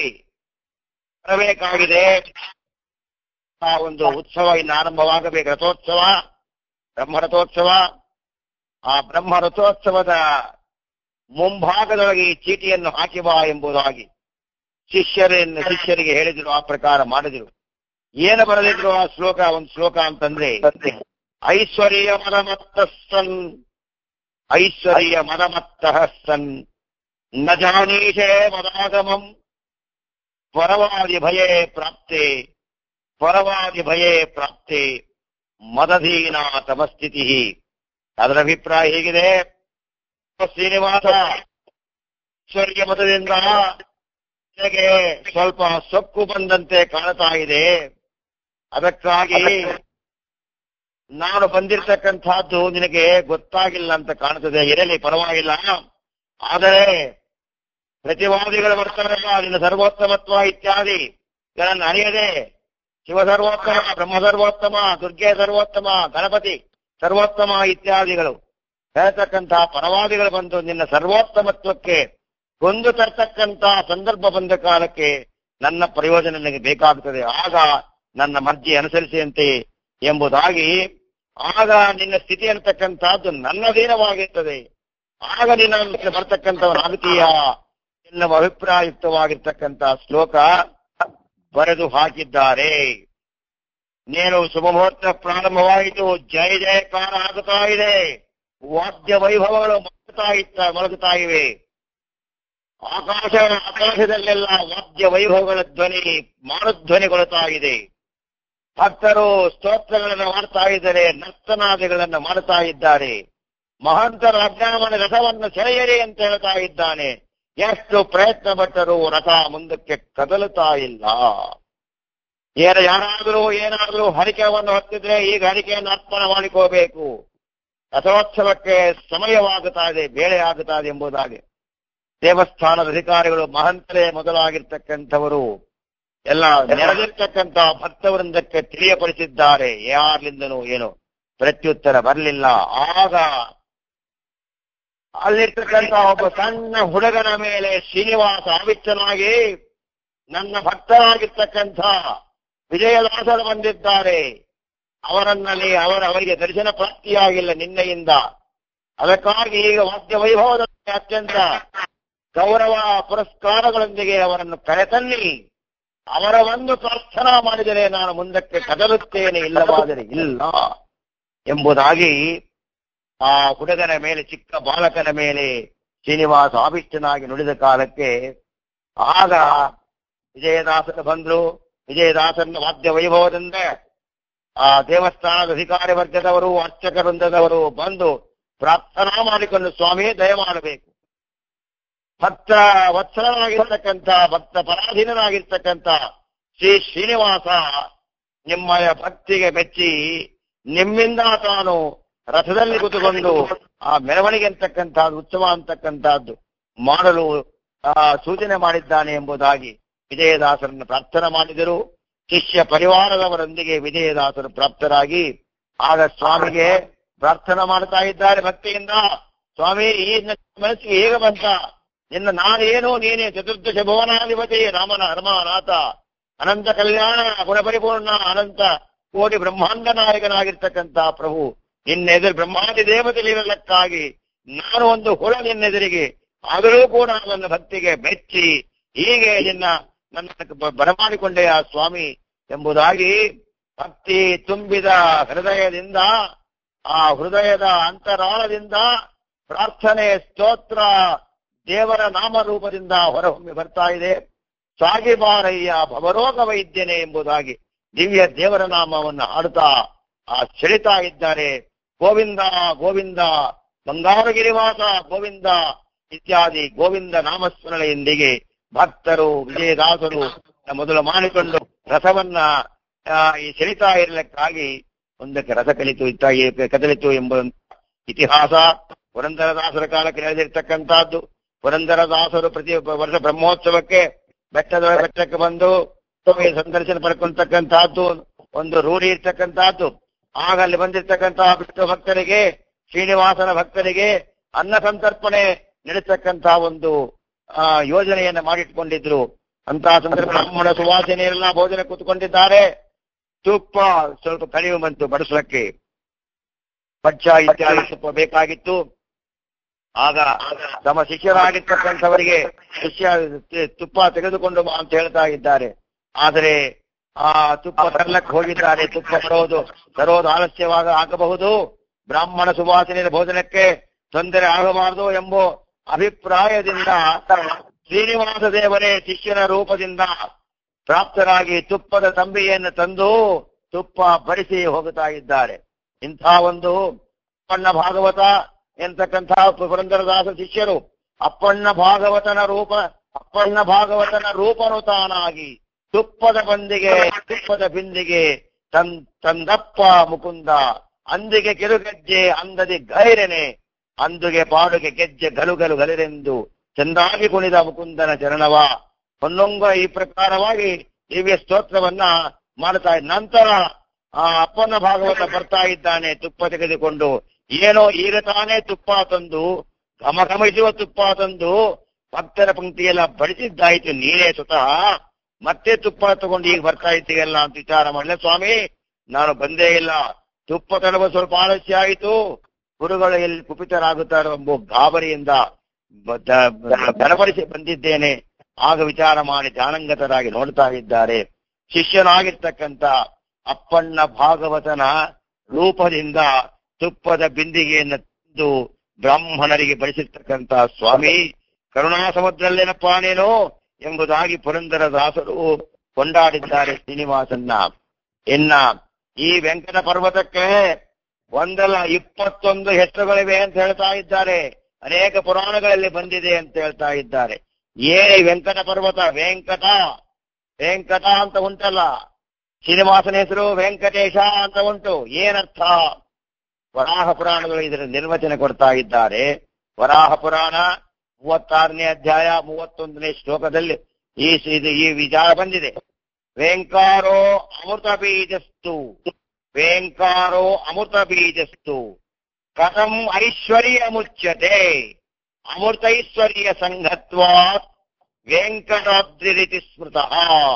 ಬರಬೇಕಾಗಿದೆ ಆ ಒಂದು ಉತ್ಸವ ಇನ್ನು ಆರಂಭವಾಗಬೇಕು ರಥೋತ್ಸವ ಬ್ರಹ್ಮರಥೋತ್ಸವ ಆ ಬ್ರಹ್ಮ ರಥೋತ್ಸವದ ಮುಂಭಾಗದೊಳಗೆ ಈ ಚೀಟಿಯನ್ನು ಹಾಕಿ ಬಾ ಎಂಬುದಾಗಿ ಶಿಷ್ಯರನ್ನು ಶಿಷ್ಯರಿಗೆ ಹೇಳಿದ್ರು ಆ ಪ್ರಕಾರ ಮಾಡಿದ್ರು ಏನು ಬರೆದಿದ್ರು ಆ ಶ್ಲೋಕ ಒಂದು ಶ್ಲೋಕ ಅಂತಂದ್ರೆ ಐಶ್ವರ್ಯ ಮದಮತ್ತ ಸನ್ ಐಶ್ವರ್ಯ ಮದಮತ್ತ ಸನ್ ನ ಜಾನೀಷೇ ಮದಾಗಮಂ ಪರವಾದಿ ಭಯೇ ಪ್ರಾಪ್ತೆ ಪರವಾದಿ ಭಯೇ ಪ್ರಾಪ್ತೆ ಮದಧೀನ ತಮಸ್ಥಿತಿ ಅದರ ಅಭಿಪ್ರಾಯ ಹೇಗಿದೆ ಶ್ರೀನಿವಾಸ ಐಶ್ವರ್ಯ ಮತದಿಂದ ನಿನಗೆ ಸ್ವಲ್ಪ ಸೊಕ್ಕು ಬಂದಂತೆ ಕಾಣ್ತಾ ಇದೆ ಅದಕ್ಕಾಗಿ ನಾನು ಬಂದಿರತಕ್ಕಂಥದ್ದು ನಿನಗೆ ಗೊತ್ತಾಗಿಲ್ಲ ಅಂತ ಕಾಣ್ತದೆ ಇರಲಿ ಪರವಾಗಿಲ್ಲ ಆದರೆ ಪ್ರತಿವಾದಿಗಳು ಬರ್ತಾರಲ್ಲ ನಿನ್ನ ಸರ್ವೋತ್ತಮತ್ವ ಇತ್ಯಾದಿ ಇದನ್ನು ಅರಿಯದೆ ಶಿವ ಸರ್ವೋತ್ತಮ ಬ್ರಹ್ಮ ಸರ್ವೋತ್ತಮ ದುರ್ಗೆ ಸರ್ವೋತ್ತಮ ಗಣಪತಿ ಸರ್ವೋತ್ತಮ ಇತ್ಯಾದಿಗಳು ಹೇಳ್ತಕ್ಕಂತಹ ಪರವಾದಿಗಳು ಬಂದು ನಿನ್ನ ಸರ್ವೋತ್ತಮತ್ವಕ್ಕೆ ಕೊಂದು ತರ್ತಕ್ಕಂತ ಸಂದರ್ಭ ಬಂದ ಕಾಲಕ್ಕೆ ನನ್ನ ಪ್ರಯೋಜನ ನನಗೆ ಬೇಕಾಗುತ್ತದೆ ಆಗ ನನ್ನ ಮರ್ಜಿ ಅನುಸರಿಸಿದಂತೆ ಎಂಬುದಾಗಿ ಆಗ ನಿನ್ನ ಸ್ಥಿತಿ ಅಂತಕ್ಕಂಥದ್ದು ನನ್ನದೀನವಾಗಿರ್ತದೆ ಆಗ ನಿನ್ನ ಬರ್ತಕ್ಕಂಥವನಾಗುತ್ತೀಯ ಎನ್ನುವ ಅಭಿಪ್ರಾಯಯುಕ್ತವಾಗಿರ್ತಕ್ಕಂಥ ಶ್ಲೋಕ ಬರೆದು ಹಾಕಿದ್ದಾರೆ ನೇನು ಶುಭಮುಹೂರ್ತ ಪ್ರಾರಂಭವಾಯಿತು ಜಯ ಜಯಕಾರ ಆಗುತ್ತಾ ಇದೆ ವಾದ್ಯ ವೈಭವಗಳು ಮಲಗುತ್ತಾ ಇತ್ತ ಮಲಗುತ್ತಾ ಇವೆ ಆಕಾಶ ಆಕಾಶದಲ್ಲೆಲ್ಲ ವಾದ್ಯ ವೈಭವಗಳ ಧ್ವನಿ ಮಾರುಧ್ವನಿಗೊಳ್ಳುತ್ತಾ ಇದೆ ಭಕ್ತರು ಸ್ತೋತ್ರಗಳನ್ನು ಮಾಡ್ತಾ ಇದ್ದಾರೆ ನರ್ತನಾದಿಗಳನ್ನು ಮಾಡ್ತಾ ಇದ್ದಾರೆ ಮಹಂತರ ಅಜ್ಞಾನವನ ರಥವನ್ನು ಸೆಳೆಯರಿ ಅಂತ ಹೇಳ್ತಾ ಇದ್ದಾನೆ ಎಷ್ಟು ಪ್ರಯತ್ನ ಪಟ್ಟರೂ ರಥ ಮುಂದಕ್ಕೆ ಕದಲುತ್ತಾ ಇಲ್ಲ ಏನ ಯಾರಾದರೂ ಏನಾದರೂ ಹರಿಕೆಯನ್ನು ಹೊತ್ತಿದ್ರೆ ಈಗ ಹರಿಕೆಯನ್ನು ಅರ್ಪಣೆ ಮಾಡಿಕೋಬೇಕು ರಥೋತ್ಸವಕ್ಕೆ ಸಮಯವಾಗುತ್ತಾ ಇದೆ ಬೇಳೆ ಆಗುತ್ತಾ ಇದೆ ಎಂಬುದಾಗಿ ದೇವಸ್ಥಾನದ ಅಧಿಕಾರಿಗಳು ಮಹಂತರೇ ಮೊದಲಾಗಿರ್ತಕ್ಕಂಥವರು ಎಲ್ಲ ನೆರೆದಿರ್ತಕ್ಕಂಥ ಭಕ್ತವೃಂದಕ್ಕೆ ತಿಳಿಯಪಡಿಸಿದ್ದಾರೆ ಯಾರ್ಲಿಂದನೂ ಏನು ಪ್ರತ್ಯುತ್ತರ ಬರಲಿಲ್ಲ ಆಗ ಅಲ್ಲಿರ್ತಕ್ಕಂಥ ಒಬ್ಬ ಸಣ್ಣ ಹುಡುಗನ ಮೇಲೆ ಶ್ರೀನಿವಾಸ ಆವಿಷ್ಟನಾಗಿ ನನ್ನ ಭಕ್ತರಾಗಿರ್ತಕ್ಕಂಥ ವಿಜಯದಾಸರು ಬಂದಿದ್ದಾರೆ ಅವರನ್ನಲ್ಲಿ ಅವರ ಅವರಿಗೆ ದರ್ಶನ ಪ್ರಾಪ್ತಿಯಾಗಿಲ್ಲ ನಿನ್ನೆಯಿಂದ ಅದಕ್ಕಾಗಿ ಈಗ ವಾದ್ಯ ವೈಭವದಲ್ಲಿ ಅತ್ಯಂತ ಗೌರವ ಪುರಸ್ಕಾರಗಳೊಂದಿಗೆ ಅವರನ್ನು ಕರೆತನ್ನಿ ಅವರ ಒಂದು ಪ್ರಾರ್ಥನಾ ಮಾಡಿದರೆ ನಾನು ಮುಂದಕ್ಕೆ ಕದಲುತ್ತೇನೆ ಇಲ್ಲವಾದರೆ ಇಲ್ಲ ಎಂಬುದಾಗಿ ಆ ಹುಡುಗನ ಮೇಲೆ ಚಿಕ್ಕ ಬಾಲಕನ ಮೇಲೆ ಶ್ರೀನಿವಾಸ ಆವಿಷ್ಟನಾಗಿ ನುಡಿದ ಕಾಲಕ್ಕೆ ಆಗ ವಿಜಯದಾಸರು ಬಂದ್ರು ವಿಜಯದಾಸನ ವಾದ್ಯ ವೈಭವದಿಂದ ಆ ದೇವಸ್ಥಾನದ ಅಧಿಕಾರಿ ವರ್ಗದವರು ಅರ್ಚಕ ವೃಂದದವರು ಬಂದು ಪ್ರಾರ್ಥನಾ ಮಾಡಿಕೊಂಡು ಸ್ವಾಮಿ ದಯ ಮಾಡಬೇಕು ಭಕ್ತ ವತ್ಸಲನಾಗಿರ್ತಕ್ಕಂಥ ಭಕ್ತ ಪರಾಧೀನನಾಗಿರ್ತಕ್ಕಂಥ ಶ್ರೀ ಶ್ರೀನಿವಾಸ ನಿಮ್ಮಯ ಭಕ್ತಿಗೆ ಮೆಚ್ಚಿ ನಿಮ್ಮಿಂದ ತಾನು ರಥದಲ್ಲಿ ಕೂತುಕೊಂಡು ಆ ಮೆರವಣಿಗೆ ಅಂತಕ್ಕಂಥದ್ದು ಉತ್ಸವ ಅಂತಕ್ಕಂಥದ್ದು ಮಾಡಲು ಆ ಸೂಚನೆ ಮಾಡಿದ್ದಾನೆ ಎಂಬುದಾಗಿ ವಿಜಯದಾಸರನ್ನು ಪ್ರಾರ್ಥನೆ ಮಾಡಿದರು ಶಿಷ್ಯ ಪರಿವಾರದವರೊಂದಿಗೆ ವಿಜಯದಾಸರು ಪ್ರಾಪ್ತರಾಗಿ ಆಗ ಸ್ವಾಮಿಗೆ ಪ್ರಾರ್ಥನೆ ಮಾಡ್ತಾ ಇದ್ದಾರೆ ಭಕ್ತಿಯಿಂದ ಸ್ವಾಮಿ ಈ ನನ್ನ ಮನಸ್ಸಿಗೆ ಹೇಗೆ ಬಂತ ನಿನ್ನ ನಾನೇನು ನೀನೇ ಚತುರ್ದಶ ಭುವನಾಧಿಪತಿ ರಾಮನ ಹನುಮಾನಾಥ ಅನಂತ ಕಲ್ಯಾಣ ಗುಣಪರಿಪೂರ್ಣ ಅನಂತ ಕೋಟಿ ಬ್ರಹ್ಮಾಂಡ ನಾಯಕನಾಗಿರ್ತಕ್ಕಂಥ ಪ್ರಭು ನಿನ್ನೆದುರು ಬ್ರಹ್ಮಾದಿ ದೇವತೆಗಳಿರಲಕ್ಕಾಗಿ ನಾನು ಒಂದು ಹುಳ ನಿನ್ನೆದುರಿಗೆ ಆದರೂ ಕೂಡ ನನ್ನ ಭಕ್ತಿಗೆ ಮೆಚ್ಚಿ ಹೀಗೆ ನಿನ್ನ ನನ್ನ ಬ- ಬರಮಾಡಿಕೊಂಡೆಯ ಸ್ವಾಮಿ ಎಂಬುದಾಗಿ ಭಕ್ತಿ ತುಂಬಿದ ಹೃದಯದಿಂದ ಆ ಹೃದಯದ ಅಂತರಾಳದಿಂದ ಪ್ರಾರ್ಥನೆ ಸ್ತೋತ್ರ ದೇವರ ನಾಮರೂಪದಿಂದ ಹೊರಹೊಮ್ಮಿ ಬರ್ತಾ ಇದೆ ಸಾಗಿಬಾರಯ್ಯ ಭವರೋಗ ವೈದ್ಯನೇ ಎಂಬುದಾಗಿ ದಿವ್ಯ ದೇವರ ನಾಮವನ್ನು ಹಾಡುತ್ತಾ ಆ ಸೆಳಿತಾ ಇದ್ದಾರೆ ಗೋವಿಂದ ಗೋವಿಂದ ಬಂಗಾರು ಗಿರಿವಾಸ ಗೋವಿಂದ ಇತ್ಯಾದಿ ಗೋವಿಂದ ನಾಮಸ್ಮರಣೆಯೊಂದಿಗೆ ಭಕ್ತರು ವಿಜಯದಾಸರು ಮೊದಲು ಮಾಡಿಕೊಂಡು ರಸವನ್ನ ಆ, ಈ ಸೆಳಿತಾ ಇರಲಿಕ್ಕಾಗಿ ಒಂದಕ್ಕೆ ರಸ ಕಲಿತು ಇತ್ತಾಗಿ ಕದಲಿತು ಎಂಬ ಇತಿಹಾಸ ಪುರಂದರದಾಸರ ಕಾಲಕ್ಕೆ ನಡೆದಿರ್ತಕ್ಕಂಥದ್ದು ಪುರಂದರದಾಸರು ಪ್ರತಿ ವರ್ಷ ಬ್ರಹ್ಮೋತ್ಸವಕ್ಕೆ ಬೆಟ್ಟದ ಬೆಟ್ಟಕ್ಕೆ ಬಂದು ಸ್ವಾಮಿ ಸಂದರ್ಶನ ಪಡ್ಕೊಳ್ತಕ್ಕಂಥದ್ದು ಒಂದು ರೂಢಿ ಇರ್ತಕ್ಕಂಥದ್ದು ಆಗ ಅಲ್ಲಿ ಬಂದಿರ್ತಕ್ಕಂತಹ ವಿಷ್ಣು ಭಕ್ತರಿಗೆ ಶ್ರೀನಿವಾಸನ ಭಕ್ತರಿಗೆ ಅನ್ನ ಸಂತರ್ಪಣೆ ನಡೆಸ್ತಕ್ಕಂತಹ ಒಂದು ಆ ಯೋಜನೆಯನ್ನ ಮಾಡಿಟ್ಕೊಂಡಿದ್ರು ಅಂತಹ ಸಂದರ್ಭ ಬ್ರಾಹ್ಮಣ ಸುವಾಸನೆಯೆಲ್ಲ ಭೋಜನ ಕೂತ್ಕೊಂಡಿದ್ದಾರೆ ತುಪ್ಪ ಸ್ವಲ್ಪ ಕಡಿಮೆ ಬಂತು ಬಡಿಸಲಿಕ್ಕೆ ಪಚ್ಚ ಇತ್ಯಾದಿ ತುಪ್ಪ ಬೇಕಾಗಿತ್ತು ಆಗ ತಮ್ಮ ಶಿಷ್ಯರಾಗಿರ್ತಕ್ಕಂಥವರಿಗೆ ಶಿಷ್ಯ ತಿ- ತುಪ್ಪ ತೆಗೆದುಕೊಂಡು ಬಾ ಅಂತ ಹೇಳ್ತಾ ಇದ್ದಾರೆ ಆದರೆ ಆ ತುಪ್ಪ ತರಲಕ್ಕೆ ಹೋಗಿದ್ದಾರೆ ತುಪ್ಪ ತರೋದು ತರೋದು ಆಲಸ್ಯವಾಗ ಆಗಬಹುದು ಬ್ರಾಹ್ಮಣ ಸುವಾಸನೆಯ ಭೋಜನಕ್ಕೆ ತೊಂದರೆ ಆಗಬಾರದು ಎಂಬ ಅಭಿಪ್ರಾಯದಿಂದ ಶ್ರೀನಿವಾಸ ದೇವರೇ ಶಿಷ್ಯನ ರೂಪದಿಂದ ಪ್ರಾಪ್ತರಾಗಿ ತುಪ್ಪದ ತಂಬಿಯನ್ನು ತಂದು ತುಪ್ಪ ಬಡಿಸಿ ಹೋಗುತ್ತಾ ಇದ್ದಾರೆ ಇಂಥ ಒಂದು ಅಪ್ಪಣ್ಣ ಭಾಗವತ ಎಂತಕ್ಕಂಥ ಪುರಂದರದಾಸ ಶಿಷ್ಯರು ಅಪ್ಪಣ್ಣ ಭಾಗವತನ ರೂಪ ಅಪ್ಪಣ್ಣ ಭಾಗವತನ ರೂಪನು ತಾನಾಗಿ ತುಪ್ಪದ ಬಂದಿಗೆ ತುಪ್ಪದ ಬಿಂದಿಗೆ ತನ್ ತಂದಪ್ಪ ಮುಕುಂದ ಅಂದಿಗೆ ಕಿರುಗಜ್ಜೆ ಅಂದದಿ ಗೈರೆನೆ ಅಂದುಗೆ ಪಾಡುಗೆ ಗೆಜ್ಜೆ ಗಲುಗಲು ಗಲಿರೆಂದು ಚಂದಾಗಿ ಕುಣಿದ ಮುಕುಂದನ ಚರಣವ ಹೊನ್ನೊಂಗ ಈ ಪ್ರಕಾರವಾಗಿ ದಿವ್ಯ ಸ್ತೋತ್ರವನ್ನ ಮಾಡ್ತಾ ಇದ್ದ ನಂತರ ಆ ಅಪ್ಪನ ಭಾಗವತ ಬರ್ತಾ ಇದ್ದಾನೆ ತುಪ್ಪ ತೆಗೆದುಕೊಂಡು ಏನೋ ಈಗ ತಾನೇ ತುಪ್ಪ ತಂದು ಘಮಘಮಿಸುವ ತುಪ್ಪ ತಂದು ಭಕ್ತರ ಪಂಕ್ತಿಯೆಲ್ಲ ಬಡಿಸಿದ್ದಾಯ್ತು ನೀನೇ ಸ್ವತಃ ಮತ್ತೆ ತುಪ್ಪ ತಗೊಂಡು ಈಗ ಬರ್ತಾ ಇದ್ದೀಯಲ್ಲ ಅಂತ ವಿಚಾರ ಮಾಡಲೆ ಸ್ವಾಮಿ ನಾನು ಬಂದೇ ಇಲ್ಲ ತುಪ್ಪ ತರುವ ಸ್ವಲ್ಪ ಆಲಸ್ಯ ಆಯಿತು ಗುರುಗಳು ಎಲ್ಲಿ ಕುಪಿತರಾಗುತ್ತಾರೋ ಎಂಬ ಗಾಬರಿಯಿಂದ ಬ- ದ- ಬ- ಬಲಪಡಿಸಿ ಬಂದಿದ್ದೇನೆ ಆಗ ವಿಚಾರ ಮಾಡಿ ಜಾನಂಗತರಾಗಿ ನೋಡ್ತಾ ಇದ್ದಾರೆ ಶಿಷ್ಯನಾಗಿರ್ತಕ್ಕಂಥ ಅಪ್ಪಣ್ಣ ಭಾಗವತನ ರೂಪದಿಂದ ತುಪ್ಪದ ಬಿಂದಿಗೆಯನ್ನು ತಂದು ಬ್ರಾಹ್ಮಣರಿಗೆ ಬಡಿಸಿರ್ತಕ್ಕಂಥ ಸ್ವಾಮಿ ಕರುಣಾ ಸಮುದ್ರಲ್ಲೇನಪ್ಪ ನೀನು ಎಂಬುದಾಗಿ ಪುರಂದರ ದಾಸರು ಕೊಂಡಾಡಿದ್ದಾರೆ ಶ್ರೀನಿವಾಸನ್ನ ಇನ್ನ ಈ ವೆಂಕಟ ಪರ್ವತಕ್ಕೆ ಒಂದಲ್ಲ ಇಪ್ಪತ್ತೊಂದು ಹೆಸರುಗಳಿವೆ ಅಂತ ಹೇಳ್ತಾ ಇದ್ದಾರೆ ಅನೇಕ ಪುರಾಣಗಳಲ್ಲಿ ಬಂದಿದೆ ಅಂತ ಹೇಳ್ತಾ ಇದ್ದಾರೆ ಏನೇ ವೆಂಕಟ ಪರ್ವತ ವೆಂಕಟ ವೆಂಕಟ ಅಂತ ಉಂಟಲ್ಲ ಶ್ರೀನಿವಾಸನ ಹೆಸರು ವೆಂಕಟೇಶ ಅಂತ ಉಂಟು ಏನರ್ಥ ವರಾಹ ಪುರಾಣಗಳು ಇದರ ನಿರ್ವಚನ ಕೊಡ್ತಾ ಇದ್ದಾರೆ ವರಾಹ ಪುರಾಣ ಮೂವತ್ತಾರನೇ ಅಧ್ಯಾಯ ಮೂವತ್ತೊಂದನೇ ಶ್ಲೋಕದಲ್ಲಿ ಈ ಇದು ಈ ವಿಚಾರ ಬಂದಿದೆ ವೇಂಕಾರೋ ಅಮೃತ ಬೀಜಸ್ತು ವೇಂಕಾರೋ ಅಮೃತ ಬೀಜಸ್ತು ಕಥಂ ಐಶ್ವರ್ಯ ಮುಚ್ಯತೆ ಅಮೃತೈಶ್ವರ್ಯ ಸಂಘತ್ವಾತ್ ವೆಂಕಟಾದ್ರಿರಿತಿ ಸ್ಮೃತಃ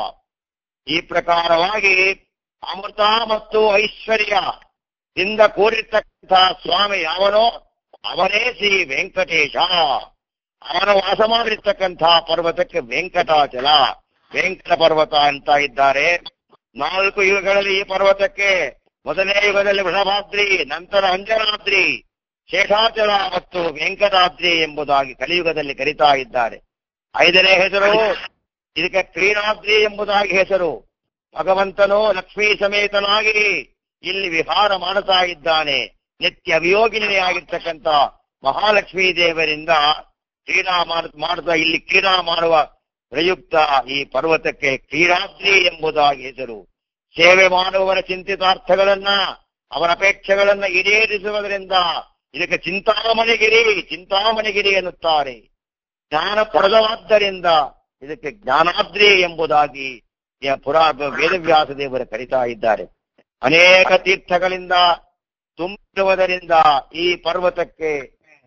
ಈ ಪ್ರಕಾರವಾಗಿ ಅಮೃತ ಮತ್ತು ಐಶ್ವರ್ಯ ಇಂದ ಕೂಡಿರ್ತಕ್ಕಂಥ ಸ್ವಾಮಿ ಯಾವನೋ ಅವನೇ ಶ್ರೀ ವೆಂಕಟೇಶ ಅವನು ವಾಸ ಮಾಡಿರ್ತಕ್ಕಂಥ ಪರ್ವತಕ್ಕೆ ವೆಂಕಟಾಚಲ ವೆಂಕಟ ಪರ್ವತ ಅಂತ ಇದ್ದಾರೆ ನಾಲ್ಕು ಯುಗಗಳಲ್ಲಿ ಈ ಪರ್ವತಕ್ಕೆ ಮೊದಲನೇ ಯುಗದಲ್ಲಿ ವೃಷಭಾದ್ರಿ ನಂತರ ಅಂಜನಾದ್ರಿ ಶೇಷಾಚಲ ಮತ್ತು ವೆಂಕಟಾದ್ರಿ ಎಂಬುದಾಗಿ ಕಲಿಯುಗದಲ್ಲಿ ಕರೀತಾ ಇದ್ದಾರೆ ಐದನೇ ಹೆಸರು ಇದಕ್ಕೆ ಕ್ರೀಡಾದ್ರಿ ಎಂಬುದಾಗಿ ಹೆಸರು ಭಗವಂತನು ಲಕ್ಷ್ಮೀ ಸಮೇತನಾಗಿ ಇಲ್ಲಿ ವಿಹಾರ ಮಾಡುತ್ತಾ ಇದ್ದಾನೆ ನಿತ್ಯ ಅಭಿಯೋಗಿನಿಯಾಗಿರ್ತಕ್ಕಂಥ ಮಹಾಲಕ್ಷ್ಮೀ ದೇವರಿಂದ ಕ್ರೀಡಾ ಮಾಡ್- ಮಾಡುತ್ತಾ ಇಲ್ಲಿ ಕ್ರೀಡಾ ಮಾಡುವ ಪ್ರಯುಕ್ತ ಈ ಪರ್ವತಕ್ಕೆ ಕ್ರೀಡಾದ್ರಿ ಎಂಬುದಾಗಿ ಹೆಸರು ಸೇವೆ ಮಾಡುವವರ ಚಿಂತಿತಾರ್ಥಗಳನ್ನ ಅವರ ಅಪೇಕ್ಷೆಗಳನ್ನ ಈಡೇರಿಸುವುದರಿಂದ ಇದಕ್ಕೆ ಚಿಂತಾಮಣಿಗಿರಿ ಚಿಂತಾಮಣಿಗಿರಿ ಎನ್ನುತ್ತಾರೆ ಜ್ಞಾನಪ್ರದವಾದ್ದರಿಂದ ಇದಕ್ಕೆ ಜ್ಞಾನಾದ್ರಿ ಎಂಬುದಾಗಿ ಯ- ಪುರಾ ವೇದವ್ಯಾಸ ದೇವರು ಕರೀತಾ ಇದ್ದಾರೆ ಅನೇಕ ತೀರ್ಥಗಳಿಂದ ತುಂಬಿರುವುದರಿಂದ ಈ ಪರ್ವತಕ್ಕೆ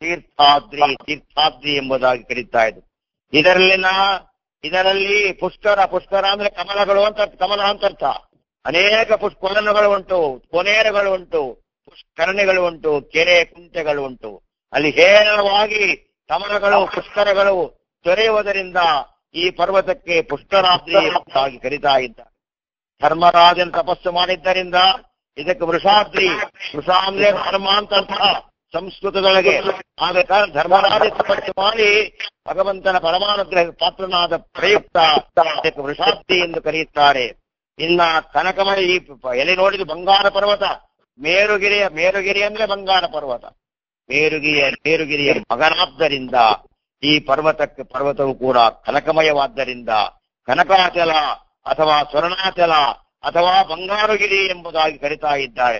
ತೀರ್ಥಾದ್ರಿ ತೀರ್ಥಾದ್ರಿ ಎಂಬುದಾಗಿ ಕರೀತಾ ಇದ್ರು ಇದರಲ್ಲಿನ ಇದರಲ್ಲಿ ಪುಷ್ಕರ ಪುಷ್ಕರ ಅಂದ್ರೆ ಕಮಲಗಳು ಅಂತ ಕಮಲ ಅಂತ ಅರ್ಥ ಅನೇಕ ಪುಷ್ಕರಣಗಳು ಉಂಟು ಕೊನೇರುಗಳು ಉಂಟು ಪುಷ್ಕರಣಿಗಳು ಉಂಟು ಕೆರೆ ಕುಂಟೆಗಳು ಉಂಟು ಅಲ್ಲಿ ಹೇರಳವಾಗಿ ಕಮಲಗಳು ಪುಷ್ಕರಗಳು ದೊರೆಯುವುದರಿಂದ ಈ ಪರ್ವತಕ್ಕೆ ಪುಷ್ಕರಾದ್ರಿ ಎಂಬುದಾಗಿ ಕರೀತಾ ಇದ್ದಾರೆ ಧರ್ಮರಾಜನ ತಪಸ್ಸು ಮಾಡಿದ್ದರಿಂದ ಇದಕ್ಕೆ ವೃಷಾದ್ರಿ ವೃಷ ಅಂದ್ರೆ ಧರ್ಮ ಅಂತ ಅರ್ಥ ಸಂಸ್ಕೃತದೊಳಗೆ ಆದ ಕಾರಣ ಧರ್ಮರಾಜ ತಪಸ್ಸು ಮಾಡಿ ಭಗವಂತನ ಪರಮಾನುಗ್ರಹ ಪಾತ್ರನಾದ ಪ್ರಯುಕ್ತ ಇದಕ್ಕೆ ವೃಷಾದ್ರಿ ಎಂದು ಕರೆಯುತ್ತಾರೆ ಇನ್ನ ಕನಕಮಯ ಈ ಪ- ಎಲೆ ನೋಡಿದ ಬಂಗಾರ ಪರ್ವತ ಮೇರುಗಿರಿಯ ಮೇರುಗಿರಿ ಅಂದ್ರೆ ಬಂಗಾರ ಪರ್ವತ ಮೇರುಗಿರಿಯ ಮೇರುಗಿರಿಯ ಮಗನಾದ್ದರಿಂದ ಈ ಪರ್ವತಕ್ಕೆ ಪರ್ವತವು ಕೂಡ ಕನಕಮಯವಾದ್ದರಿಂದ ಕನಕಾಚಲ ಅಥವಾ ಸ್ವರ್ಣಾಚಲ ಅಥವಾ ಬಂಗಾರುಗಿರಿ ಎಂಬುದಾಗಿ ಕರಿತಾ ಇದ್ದಾರೆ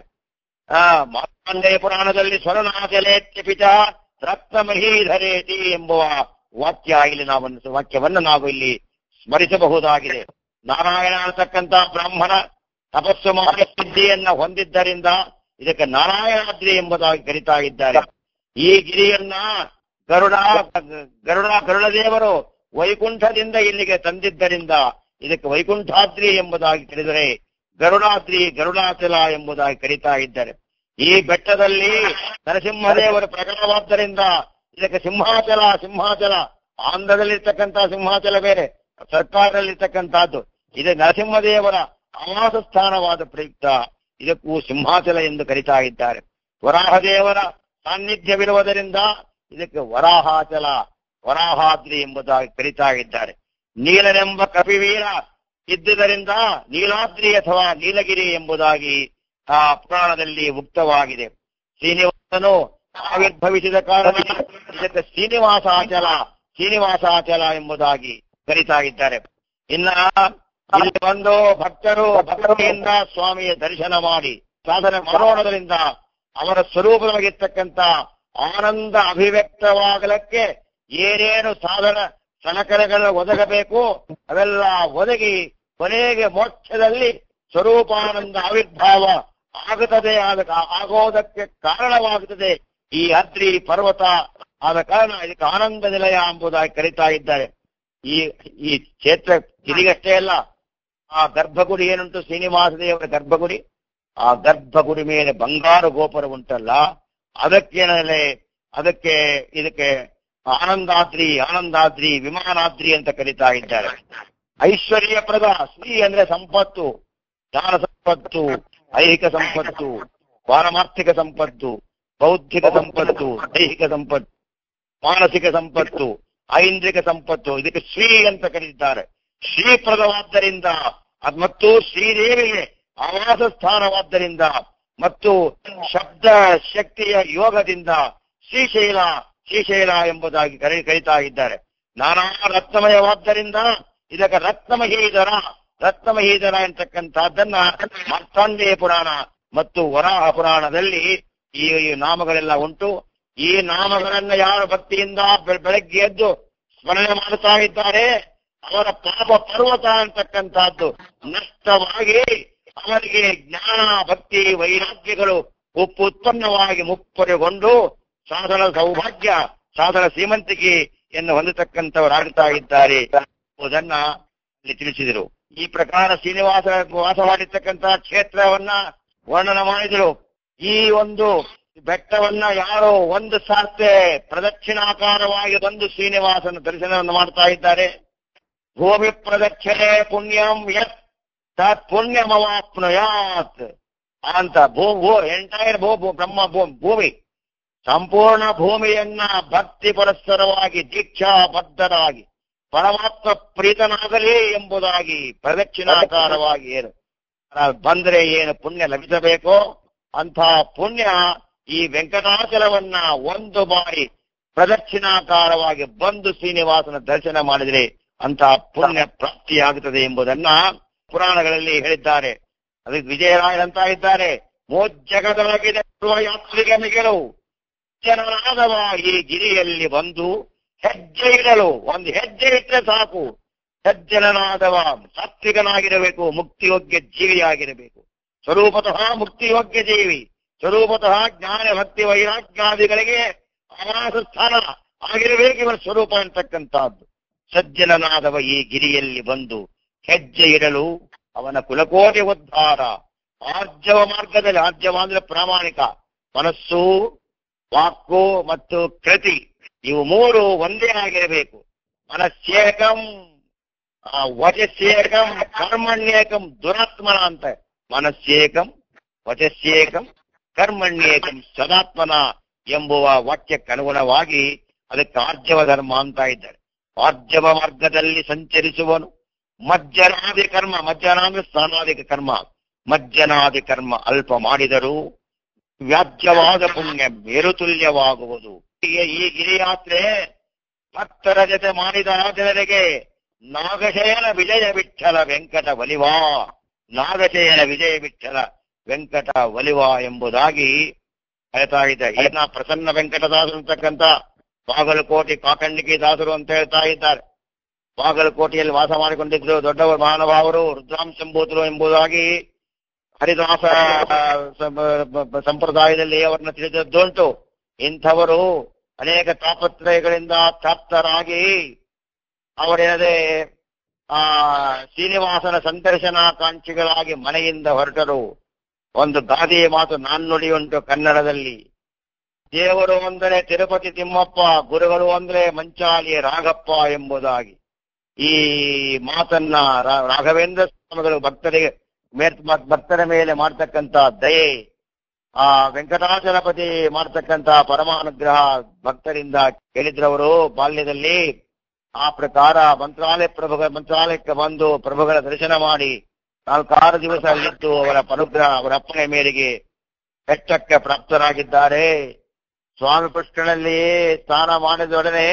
ಆ ಮಾರ್ಕಂಡೇಯ ಪುರಾಣದಲ್ಲಿ ಸ್ವರ್ಣಾಚಲೇತ್ಯ ಪಿತ ರಕ್ತಮಹೀಧರೇತಿ ಎಂಬುವ ವಾಕ್ಯ ಇಲ್ಲಿ ನಾವು ವಾಕ್ಯವನ್ನು ನಾವು ಇಲ್ಲಿ ಸ್ಮರಿಸಬಹುದಾಗಿದೆ ನಾರಾಯಣ ಅಂತಕ್ಕಂಥ ಬ್ರಾಹ್ಮಣ ತಪಸ್ಸು ಮಾಡಿ ಸಿದ್ಧಿಯನ್ನ ಹೊಂದಿದ್ದರಿಂದ ಇದಕ್ಕೆ ನಾರಾಯಣಾದ್ರಿ ಎಂಬುದಾಗಿ ಕರಿತಾ ಇದ್ದಾರೆ ಈ ಗಿರಿಯನ್ನ ಗರುಡ ಗರುಡ ಗರುಡ ದೇವರು ವೈಕುಂಠದಿಂದ ಇಲ್ಲಿಗೆ ತಂದಿದ್ದರಿಂದ ಇದಕ್ಕೆ ವೈಕುಂಠಾದ್ರಿ ಎಂಬುದಾಗಿ ಕರೆದರೆ ಗರುಡಾದ್ರಿ ಗರುಡಾಚಲ ಎಂಬುದಾಗಿ ಕರೀತಾ ಇದ್ದಾರೆ ಈ ಬೆಟ್ಟದಲ್ಲಿ ನರಸಿಂಹದೇವರು ಪ್ರಕಟವಾದ್ದರಿಂದ ಇದಕ್ಕೆ ಸಿಂಹಾಚಲ ಸಿಂಹಾಚಲ ಆಂಧ್ರದಲ್ಲಿರ್ತಕ್ಕಂಥ ಸಿಂಹಾಚಲ ಬೇರೆ ಸರ್ಕಾರದಲ್ಲಿರ್ತಕ್ಕಂಥದ್ದು ಇದು ನರಸಿಂಹದೇವರ ಆವಾಸ ಸ್ಥಾನವಾದ ಪ್ರಯುಕ್ತ ಇದಕ್ಕೂ ಸಿಂಹಾಚಲ ಎಂದು ಕರೀತಾ ಇದ್ದಾರೆ ವರಾಹದೇವರ ಸಾನ್ನಿಧ್ಯವಿರುವುದರಿಂದ ಇದಕ್ಕೆ ವರಾಹಾಚಲ ವರಾಹಾದ್ರಿ ಎಂಬುದಾಗಿ ಕರೀತಾ ಇದ್ದಾರೆ ನೀಲನೆಂಬ ಕಪಿವೀರ ಇದ್ದುದರಿಂದ ನೀಲಾದ್ರಿ ಅಥವಾ ನೀಲಗಿರಿ ಎಂಬುದಾಗಿ ಆ ಪುರಾಣದಲ್ಲಿ ಉಕ್ತವಾಗಿದೆ ಶ್ರೀನಿವಾಸನು ಆವಿರ್ಭವಿಸಿದ ಕಾರಣ ಇದಕ್ಕೆ ಶ್ರೀನಿವಾಸಾಚಲ ಶ್ರೀನಿವಾಸಾಚಲ ಎಂಬುದಾಗಿ ಕರೀತಾ ಇದ್ದಾರೆ ಇನ್ನ ಇಲ್ಲಿ ಬಂದು ಭಕ್ತರು ಭಕ್ತಿಯಿಂದ ಸ್ವಾಮಿಯ ದರ್ಶನ ಮಾಡಿ ಸಾಧನೆ ಮಾಡೋಣದ್ರಿಂದ ಅವರ ಸ್ವರೂಪವಾಗಿರ್ತಕ್ಕಂಥ ಆನಂದ ಅಭಿವ್ಯಕ್ತವಾಗಲಕ್ಕೆ ಏನೇನು ಸಾಧನ ಸಲಕರಣೆಗಳು ಒದಗಬೇಕು ಅವೆಲ್ಲ ಒದಗಿ ಕೊನೆಗೆ ಮೋಕ್ಷದಲ್ಲಿ ಸ್ವರೂಪಾನಂದ ಆವಿರ್ಭಾವ ಆಗುತ್ತದೆ ಆದ ಆಗೋದಕ್ಕೆ ಕಾರಣವಾಗುತ್ತದೆ ಈ ಅದ್ರಿ ಪರ್ವತ ಆದ ಕಾರಣ ಇದಕ್ಕೆ ಆನಂದ ನಿಲಯ ಎಂಬುದಾಗಿ ಕರೀತಾ ಇದ್ದಾರೆ ಈ ಈ ಕ್ಷೇತ್ರ ಗಿರಿಗಷ್ಟೇ ಅಲ್ಲ ಆ ಗರ್ಭಗುಡಿ ಏನುಂಟು ಶ್ರೀನಿವಾಸ ದೇವರ ಗರ್ಭಗುಡಿ ಆ ಗರ್ಭಗುಡಿ ಮೇಲೆ ಬಂಗಾರ ಗೋಪುರ ಉಂಟಲ್ಲ ಅದಕ್ಕೇನಲೆ ಅದಕ್ಕೆ ಇದಕ್ಕೆ ಆನಂದಾದ್ರಿ ಆನಂದಾದ್ರಿ ವಿಮಾನಾದ್ರಿ ಅಂತ ಕರೀತಾ ಇದ್ದಾರೆ ಐಶ್ವರ್ಯಪ್ರದ ಶ್ರೀ ಅಂದ್ರೆ ಸಂಪತ್ತು ಜ್ಞಾನ ಸಂಪತ್ತು ಐಹಿಕ ಸಂಪತ್ತು ಪಾರಮಾರ್ಥಿಕ ಸಂಪತ್ತು ಬೌದ್ಧಿಕ ಸಂಪತ್ತು ದೈಹಿಕ ಸಂಪತ್ತು ಮಾನಸಿಕ ಸಂಪತ್ತು ಐಂದ್ರಿಕ ಸಂಪತ್ತು ಇದಕ್ಕೆ ಶ್ರೀ ಅಂತ ಕರೀತಾರೆ ಶ್ರೀಪ್ರದವಾದ್ದರಿಂದ ಅದ್ ಮತ್ತು ಶ್ರೀದೇವಿಗೆ ಆವಾಸ ಸ್ಥಾನವಾದ್ದರಿಂದ ಮತ್ತು ಶಬ್ದ ಶಕ್ತಿಯ ಯೋಗದಿಂದ ಶ್ರೀಶೈಲ ಶ್ರೀಶೈಲ ಎಂಬುದಾಗಿ ಕರೆ ಕರೀತಾ ಇದ್ದಾರೆ ನಾನಾ ರತ್ನಮಯವಾದ್ದರಿಂದ ಇದಕ್ಕೆ ರತ್ನಮಹೀಧರ ರತ್ನಮಹೀಧರ ಎಂತಕ್ಕಂಥದ್ದನ್ನ ಮಾರ್ತಾಂಡೇಯ ಪುರಾಣ ಮತ್ತು ವರಾಹ ಪುರಾಣದಲ್ಲಿ ಈ ಈ ನಾಮಗಳೆಲ್ಲ ಉಂಟು ಈ ನಾಮಗಳನ್ನ ಯಾರು ಭಕ್ತಿಯಿಂದ ಬೆ- ಬೆಳಗ್ಗೆ ಎದ್ದು ಸ್ಮರಣೆ ಮಾಡುತ್ತಾ ಇದ್ದಾರೆ ಅವರ ಪಾಪ ಪರ್ವತ ಅಂತಕ್ಕಂಥದ್ದು ನಷ್ಟವಾಗಿ ಅವರಿಗೆ ಜ್ಞಾನ ಭಕ್ತಿ ವೈರಾಗ್ಯಗಳು ಉಪ್ಪು ಉತ್ಪನ್ನವಾಗಿ ಮುಪ್ಪರೆಗೊಂಡು ಸಾಧನ ಸೌಭಾಗ್ಯ ಸಾಧನ ಶ್ರೀಮಂತಿಕೆಯನ್ನು ಹೊಂದತಕ್ಕಂಥವರಾಗುತ್ತಾ ಇದ್ದಾರೆ ಎಂಬುದನ್ನ ಇಲ್ಲಿ ತಿಳಿಸಿದರು ಈ ಪ್ರಕಾರ ಶ್ರೀನಿವಾಸ ವಾಸ ಮಾಡಿರ್ತಕ್ಕಂಥ ಕ್ಷೇತ್ರವನ್ನ ವರ್ಣನ ಮಾಡಿದರು ಈ ಒಂದು ಬೆಟ್ಟವನ್ನ ಯಾರೋ ಒಂದು ಸಾರ್ತೆ ಪ್ರದಕ್ಷಿಣಾಕಾರವಾಗಿ ಬಂದು ಶ್ರೀನಿವಾಸನ ದರ್ಶನವನ್ನು ಮಾಡ್ತಾ ಇದ್ದಾರೆ ಭೂಮಿ ಪ್ರದಕ್ಷಿಣೆ ಪುಣ್ಯಂ ಯತ್ ತತ್ ಪುಣ್ಯಮವಾಪ್ನುಯಾತ್ ಅಂತ ಭೂ ಭೂ ಎಂಟೈರ್ ಭೂ ಭೂ- ಬ್ರಹ್ಮ ಭೂ- ಭೂಮಿ ಸಂಪೂರ್ಣ ಭೂಮಿಯನ್ನ ಭಕ್ತಿ ಪರಸ್ಪರವಾಗಿ ದೀಕ್ಷಾಬದ್ಧರಾಗಿ ಪರಮಾತ್ಮ ಪ್ರೀತನಾಗಲಿ ಎಂಬುದಾಗಿ ಪ್ರದಕ್ಷಿಣಾಕಾರವಾಗಿ ಏನು ಆ, ಬಂದ್ರೆ ಏನು ಪುಣ್ಯ ಲಭಿಸಬೇಕೋ ಅಂಥ ಪುಣ್ಯ ಈ ವೆಂಕಟಾಚಲವನ್ನ ಒಂದು ಬಾರಿ ಪ್ರದಕ್ಷಿಣಾಕಾರವಾಗಿ ಬಂದು ಶ್ರೀನಿವಾಸನ ದರ್ಶನ ಮಾಡಿದರೆ ಅಂತಹ ಪುಣ್ಯ ಪ್ರಾಪ್ತಿಯಾಗುತ್ತದೆ ಎಂಬುದನ್ನ ಪುರಾಣಗಳಲ್ಲಿ ಹೇಳಿದ್ದಾರೆ ಅದಕ್ಕೆ ವಿಜಯರಾಯರಂತ ಇದ್ದಾರೆ ಮೋಜ್ಜಗದೊಳಗಿದೆ ಬರುವ ಯಾತ್ರಿಗೆ ಮಿಗಿಲು ಜನನಾದವ ಈ ಗಿರಿಯಲ್ಲಿ ಬಂದು ಹೆಜ್ಜೆ ಇಡಲು ಒಂದು ಹೆಜ್ಜೆ ಇಟ್ಟರೆ ಸಾಕು ಸಜ್ಜನನಾದವ ಸಾತ್ವಿಕನಾಗಿರಬೇಕು ಮುಕ್ತಿಯೋಗ್ಯ ಜೀವಿಯಾಗಿರಬೇಕು ಸ್ವರೂಪತಃ ಮುಕ್ತಿಯೋಗ್ಯ ಜೀವಿ ಸ್ವರೂಪತಃ ಜ್ಞಾನ ಭಕ್ತಿ ವೈರಾಗ್ಯಾದಿಗಳಿಗೆ ಆವಾಸ ಸ್ಥಾನ ಆಗಿರಬೇಕು ಇವನ ಸ್ವರೂಪ ಅಂತಕ್ಕಂಥದ್ದು ಸಜ್ಜನನಾದವ ಈ ಗಿರಿಯಲ್ಲಿ ಬಂದು ಹೆಜ್ಜೆ ಇಡಲು ಅವನ ಕುಲಕೋಟಿ ಉದ್ಧಾರ ಆರ್ಜವ ಮಾರ್ಗದಲ್ಲಿ ಆರ್ಜವ ಅಂದ್ರೆ ಪ್ರಾಮಾಣಿಕ ಮನಸ್ಸು ವಾಕು ಮತ್ತು ಕೃತಿ ಇವು ಮೂರು ಒಂದೇ ಆಗಿರಬೇಕು ಮನಸ್ಸೇಕಂ ಆ, ವಚಸ್ಸೇಕಂ ಕರ್ಮಣ್ಯೇಕಂ ದುರಾತ್ಮನ ಅಂತ ಮನಸ್ಸೇಕಂ ವಚಸ್ಸೇಕಂ ಕರ್ಮಣ್ಯೇಕಂ ಸದಾತ್ಮನ ಎಂಬುವ ವಾಕ್ಯಕ್ಕೆ ಅನುಗುಣವಾಗಿ ಅದಕ್ಕೆ ಆರ್ಜವ ಧರ್ಮ ಅಂತ ಇದ್ದಾರೆ ಆರ್ಜವ ಮಾರ್ಗದಲ್ಲಿ ಸಂಚರಿಸುವನು ಮಜ್ಜನಾದಿ ಕರ್ಮ ಮಜ್ಜನ ಅಂದ್ರೆ ಸ್ನಾನಾದಿಕ ಕರ್ಮ ಮಜ್ಜನಾದಿ ಕರ್ಮ ಅಲ್ಪ ಮಾಡಿದರೂ ವ್ಯಾಜ್ಯವಾದ ಪುಣ್ಯ ಮೇರುತುಲ್ಯವಾಗುವುದು ಹೀಗೆ ಈ ಗಿರಿಯಾತ್ರೆ ಭಕ್ತರ ಜೊತೆ ಮಾಡಿದ ಜನರಿಗೆ ನಾಗಶಯನ ವಿಜಯ ವಿಠಲ ವೆಂಕಟ ವಲಿವಾ ನಾಗಶಯನ ವಿಜಯ ವಿಠಲ ವೆಂಕಟ ವಲಿವಾ ಎಂಬುದಾಗಿ ಹೇಳ್ತಾ ಇದೆ ಈತ ಪ್ರಸನ್ನ ವೆಂಕಟದಾಸರು ಅಂತಕ್ಕಂಥ ಬಾಗಲಕೋಟೆ ಕಾಕಂಡಿಕೆ ದಾಸರು ಅಂತ ಹೇಳ್ತಾ ಇದ್ದಾರೆ ಬಾಗಲಕೋಟೆಯಲ್ಲಿ ವಾಸ ಮಾಡಿಕೊಂಡಿದ್ರು ದೊಡ್ಡವರು ಮಹಾನುಭಾವರು ರುದ್ರಾಂಶಂಭೂತರು ಎಂಬುದಾಗಿ ಹರಿದಾಸ ಸ- ಸಂಪ್ರದಾಯದಲ್ಲಿ ಅವರನ್ನ ತಿಳಿದದ್ದುಂಟು ಇಂಥವರು ಅನೇಕ ತಾಪತ್ರಯಗಳಿಂದ ಪ್ರಾಪ್ತರಾಗಿ ಅವರೇನದೆ ಆ ಶ್ರೀನಿವಾಸನ ಸಂದರ್ಶನಾಕಾಂಕ್ಷಿಗಳಾಗಿ ಮನೆಯಿಂದ ಹೊರಟರು ಒಂದು ಗಾದೆಯ ಮಾತು ನಾಣ್ಣುಡಿಯುಂಟು ಕನ್ನಡದಲ್ಲಿ ದೇವರು ಅಂದರೆ ತಿರುಪತಿ ತಿಮ್ಮಪ್ಪ ಗುರುಗಳು ಅಂದ್ರೆ ಮಂಚಾಲಿ ರಾಘಪ್ಪ ಎಂಬುದಾಗಿ ಈ ಮಾತನ್ನ ರಾ- ರಾಘವೇಂದ್ರ ಸ್ವಾಮಿಗಳು ಭಕ್ತರಿಗೆ ಮೇಲ್- ಮ- ಭಕ್ತರ ಮೇಲೆ ಮಾಡ್ತಕ್ಕಂತ ದಯೆ ಆ ವೆಂಕಟಾಚಲಪತಿ ಮಾಡ್ತಕ್ಕಂತ ಪರಮಾನುಗ್ರಹ ಭಕ್ತರಿಂದ ಕೇಳಿದ್ರವರು ಬಾಲ್ಯದಲ್ಲಿ ಆ ಪ್ರಕಾರ ಮಂತ್ರಾಲಯ ಪ್ರಭುಗಳ ಮಂತ್ರಾಲಯಕ್ಕೆ ಬಂದು ಪ್ರಭುಗಳ ದರ್ಶನ ಮಾಡಿ ನಾಲ್ಕಾರು ದಿವಸ ಅಲ್ಲಿದ್ದು ಅವರ ಅನುಗ್ರಹ ಅವರ ಅಪ್ಪಣೆ ಮೇರೆಗೆ ಬೆಟ್ಟಕ್ಕೆ ಪ್ರಾಪ್ತರಾಗಿದ್ದಾರೆ ಸ್ವಾಮಿ ಪುಷ್ಕರಲ್ಲಿ ಸ್ನಾನ ಮಾಡಿದೊಡನೆ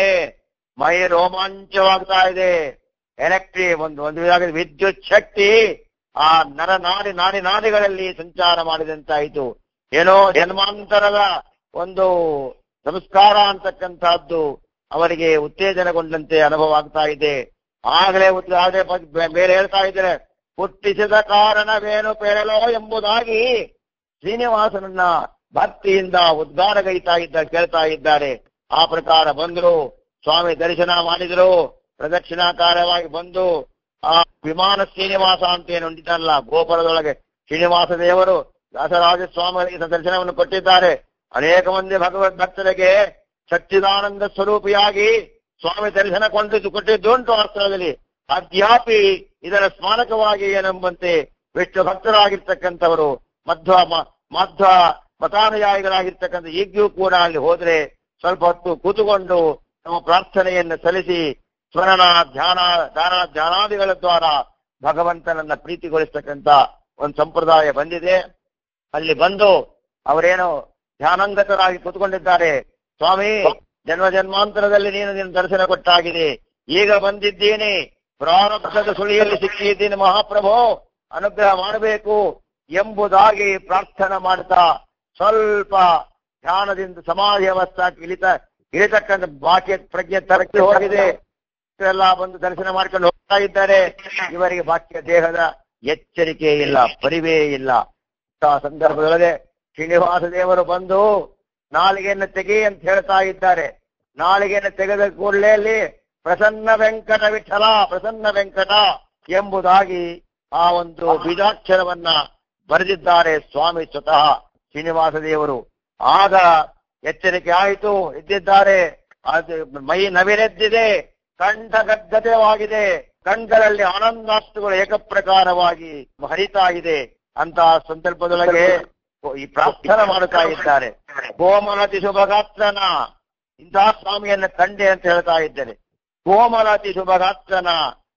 ಮೈ ರೋಮಾಂಚವಾಗ್ತಾ ಇದೆ ಎಲೆಕ್ಟ್ರಿ ಒಂದು ಒಂದು ವಿಧವಾದ ವಿದ್ಯುತ್ ಶಕ್ತಿ ಆ ನರ ನಾಡಿ ನಾಡಿ ನಾಡಿಗಳಲ್ಲಿ ಸಂಚಾರ ಮಾಡಿದಂತಾಯಿತು ಏನೋ ಜನ್ಮಾಂತರದ ಒಂದು ಸಂಸ್ಕಾರ ಅಂತಕ್ಕಂಥದ್ದು ಅವರಿಗೆ ಉತ್ತೇಜನಗೊಂಡಂತೆ ಅನುಭವ ಆಗ್ತಾ ಇದೆ ಆಗಲೇ ಉತ್- ಆಗಲೇ ಬ- ಬೇರೆ ಹೇಳ್ತಾ ಇದ್ದಾರೆ ಹುಟ್ಟಿಸಿದ ಕಾರಣವೇನು ಪೇರಲೋ ಎಂಬುದಾಗಿ ಶ್ರೀನಿವಾಸನನ್ನ ಭಕ್ತಿಯಿಂದ ಉದ್ಗಾರಗೈತಾ ಇದ್ದ ಕೇಳ್ತಾ ಇದ್ದಾರೆ ಆ ಪ್ರಕಾರ ಬಂದರು ಸ್ವಾಮಿ ದರ್ಶನ ಮಾಡಿದರು ಪ್ರದಕ್ಷಿಣಾಕಾರವಾಗಿ ಬಂದು ಆ ವಿಮಾನ ಶ್ರೀನಿವಾಸ ಅಂತ ಏನು ಉಂಟಿದ್ದಲ್ಲ ಗೋಪುರದೊಳಗೆ ಶ್ರೀನಿವಾಸ ದೇವರು ದಾಸರಾಜ ಸ್ವಾಮಿಗಳಿಗೆ ದರ್ಶನವನ್ನು ಕೊಟ್ಟಿದ್ದಾರೆ ಅನೇಕ ಮಂದಿ ಭಗವದ್ ಭಕ್ತರಿಗೆ ಸಚ್ಚಿದಾನಂದ ಸ್ವರೂಪಿಯಾಗಿ ಸ್ವಾಮಿ ದರ್ಶನ ಕೊಂಡಿದ್ದು ಕೊಟ್ಟಿದ್ದುಂಟು ಆ ಸ್ಥಳದಲ್ಲಿ ಅದ್ಯಾಪಿ ಇದರ ಸ್ಮಾರಕವಾಗಿ ಏನೆಂಬಂತೆ ವಿಷ್ಣು ಭಕ್ತರಾಗಿರ್ತಕ್ಕಂಥವರು ಮಧ್ವ ಮ- ಮಧ್ವ ಮತಾನುಯಾಯಿಗಳಾಗಿರ್ತಕ್ಕಂಥ ಈಗ್ಯೂ ಕೂಡ ಅಲ್ಲಿ ಹೋದ್ರೆ ಸ್ವಲ್ಪ ಹೊತ್ತು ಕೂತುಕೊಂಡು ನಮ್ಮ ಪ್ರಾರ್ಥನೆಯನ್ನು ಸಲ್ಲಿಸಿ ಸ್ವರಣ ಧ್ಯಾನ ಧ್ಯಾನ ಧ್ಯಾನಾದಿಗಳ ದ್ವಾರ ಭಗವಂತನನ್ನ ಪ್ರೀತಿಗೊಳಿಸ್ತಕ್ಕಂಥ ಒಂದು ಸಂಪ್ರದಾಯ ಬಂದಿದೆ ಅಲ್ಲಿ ಬಂದು ಅವರೇನು ಧ್ಯಾನಂಗತರಾಗಿ ಕೂತ್ಕೊಂಡಿದ್ದಾರೆ ಸ್ವಾಮಿ ಜನ್ಮ ಜನ್ಮಾಂತರದಲ್ಲಿ ನೀನು ನಿನ್ನ ದರ್ಶನ ಕೊಟ್ಟಾಗಿದೆ ಈಗ ಬಂದಿದ್ದೀನಿ ಪ್ರಾರಬ್ಧದ ಸುಳಿಯಲ್ಲಿ ಸಿಕ್ಕಿದ್ದೀನಿ ಮಹಾಪ್ರಭು ಅನುಗ್ರಹ ಮಾಡಬೇಕು ಎಂಬುದಾಗಿ ಪ್ರಾರ್ಥನೆ ಮಾಡ್ತಾ ಸ್ವಲ್ಪ ಧ್ಯಾನದಿಂದ ಸಮಾಧಿ ಅವಸ್ಥಾಕ್ಕೆ ಇಳಿತ ಇಳಿತಕ್ಕಂಥ ಬಾಕ್ಯ ಪ್ರಜ್ಞೆ ತರಕ್ಕೆ ಹೋಗಿದೆ ಎಲ್ಲ ಬಂದು ದರ್ಶನ ಮಾಡ್ಕೊಂಡು ಹೋಗ್ತಾ ಇದ್ದಾರೆ ಇವರಿಗೆ ಬಾಕ್ಯ ದೇಹದ ಎಚ್ಚರಿಕೆ ಇಲ್ಲ ಪರಿವೇ ಇಲ್ಲ ಆ ಸಂದರ್ಭದೊಳಗೆ ಶ್ರೀನಿವಾಸ ದೇವರು ಬಂದು ನಾಲಿಗೆಯನ್ನು ತೆಗಿ ಅಂತ ಹೇಳ್ತಾ ಇದ್ದಾರೆ ನಾಲಿಗೆಯನ್ನು ತೆಗೆದ ಕೂಡಲೇ ಅಲ್ಲಿ ಪ್ರಸನ್ನ ವೆಂಕಟ ವಿಠಲ ಪ್ರಸನ್ನ ವೆಂಕಟ ಎಂಬುದಾಗಿ ಆ ಒಂದು ಬೀಜಾಕ್ಷರವನ್ನ ಬರೆದಿದ್ದಾರೆ ಸ್ವಾಮಿ ಸ್ವತಃ ಶ್ರೀನಿವಾಸ ದೇವರು ಆಗ ಎಚ್ಚರಿಕೆ ಆಯಿತು ಇದ್ದಿದ್ದಾರೆ ಅದು ಮೈ ನವಿರೆದ್ದಿದೆ ಕಂಠ ಗದ್ಗತವಾಗಿದೆ ಕಣ್ಗಳಲ್ಲಿ ಆನಂದಾಸ್ತುಗಳು ಏಕಪ್ರಕಾರವಾಗಿ ಹರಿತಾ ಇದೆ ಅಂತ ಸಂದರ್ಭದೊಳಗೆ ಈ ಪ್ರಾರ್ಥನೆ ಮಾಡುತ್ತಾ ಇದ್ದಾರೆ ಕೋಮಲತಿ ಶುಭಗಾತ್ರನ ಇಂತಹ ಸ್ವಾಮಿಯನ್ನ ಕಂಡೆ ಅಂತ ಹೇಳ್ತಾ ಇದ್ದಾರೆ ಕೋಮಲತಿ ಶುಭಗಾತ್ರನ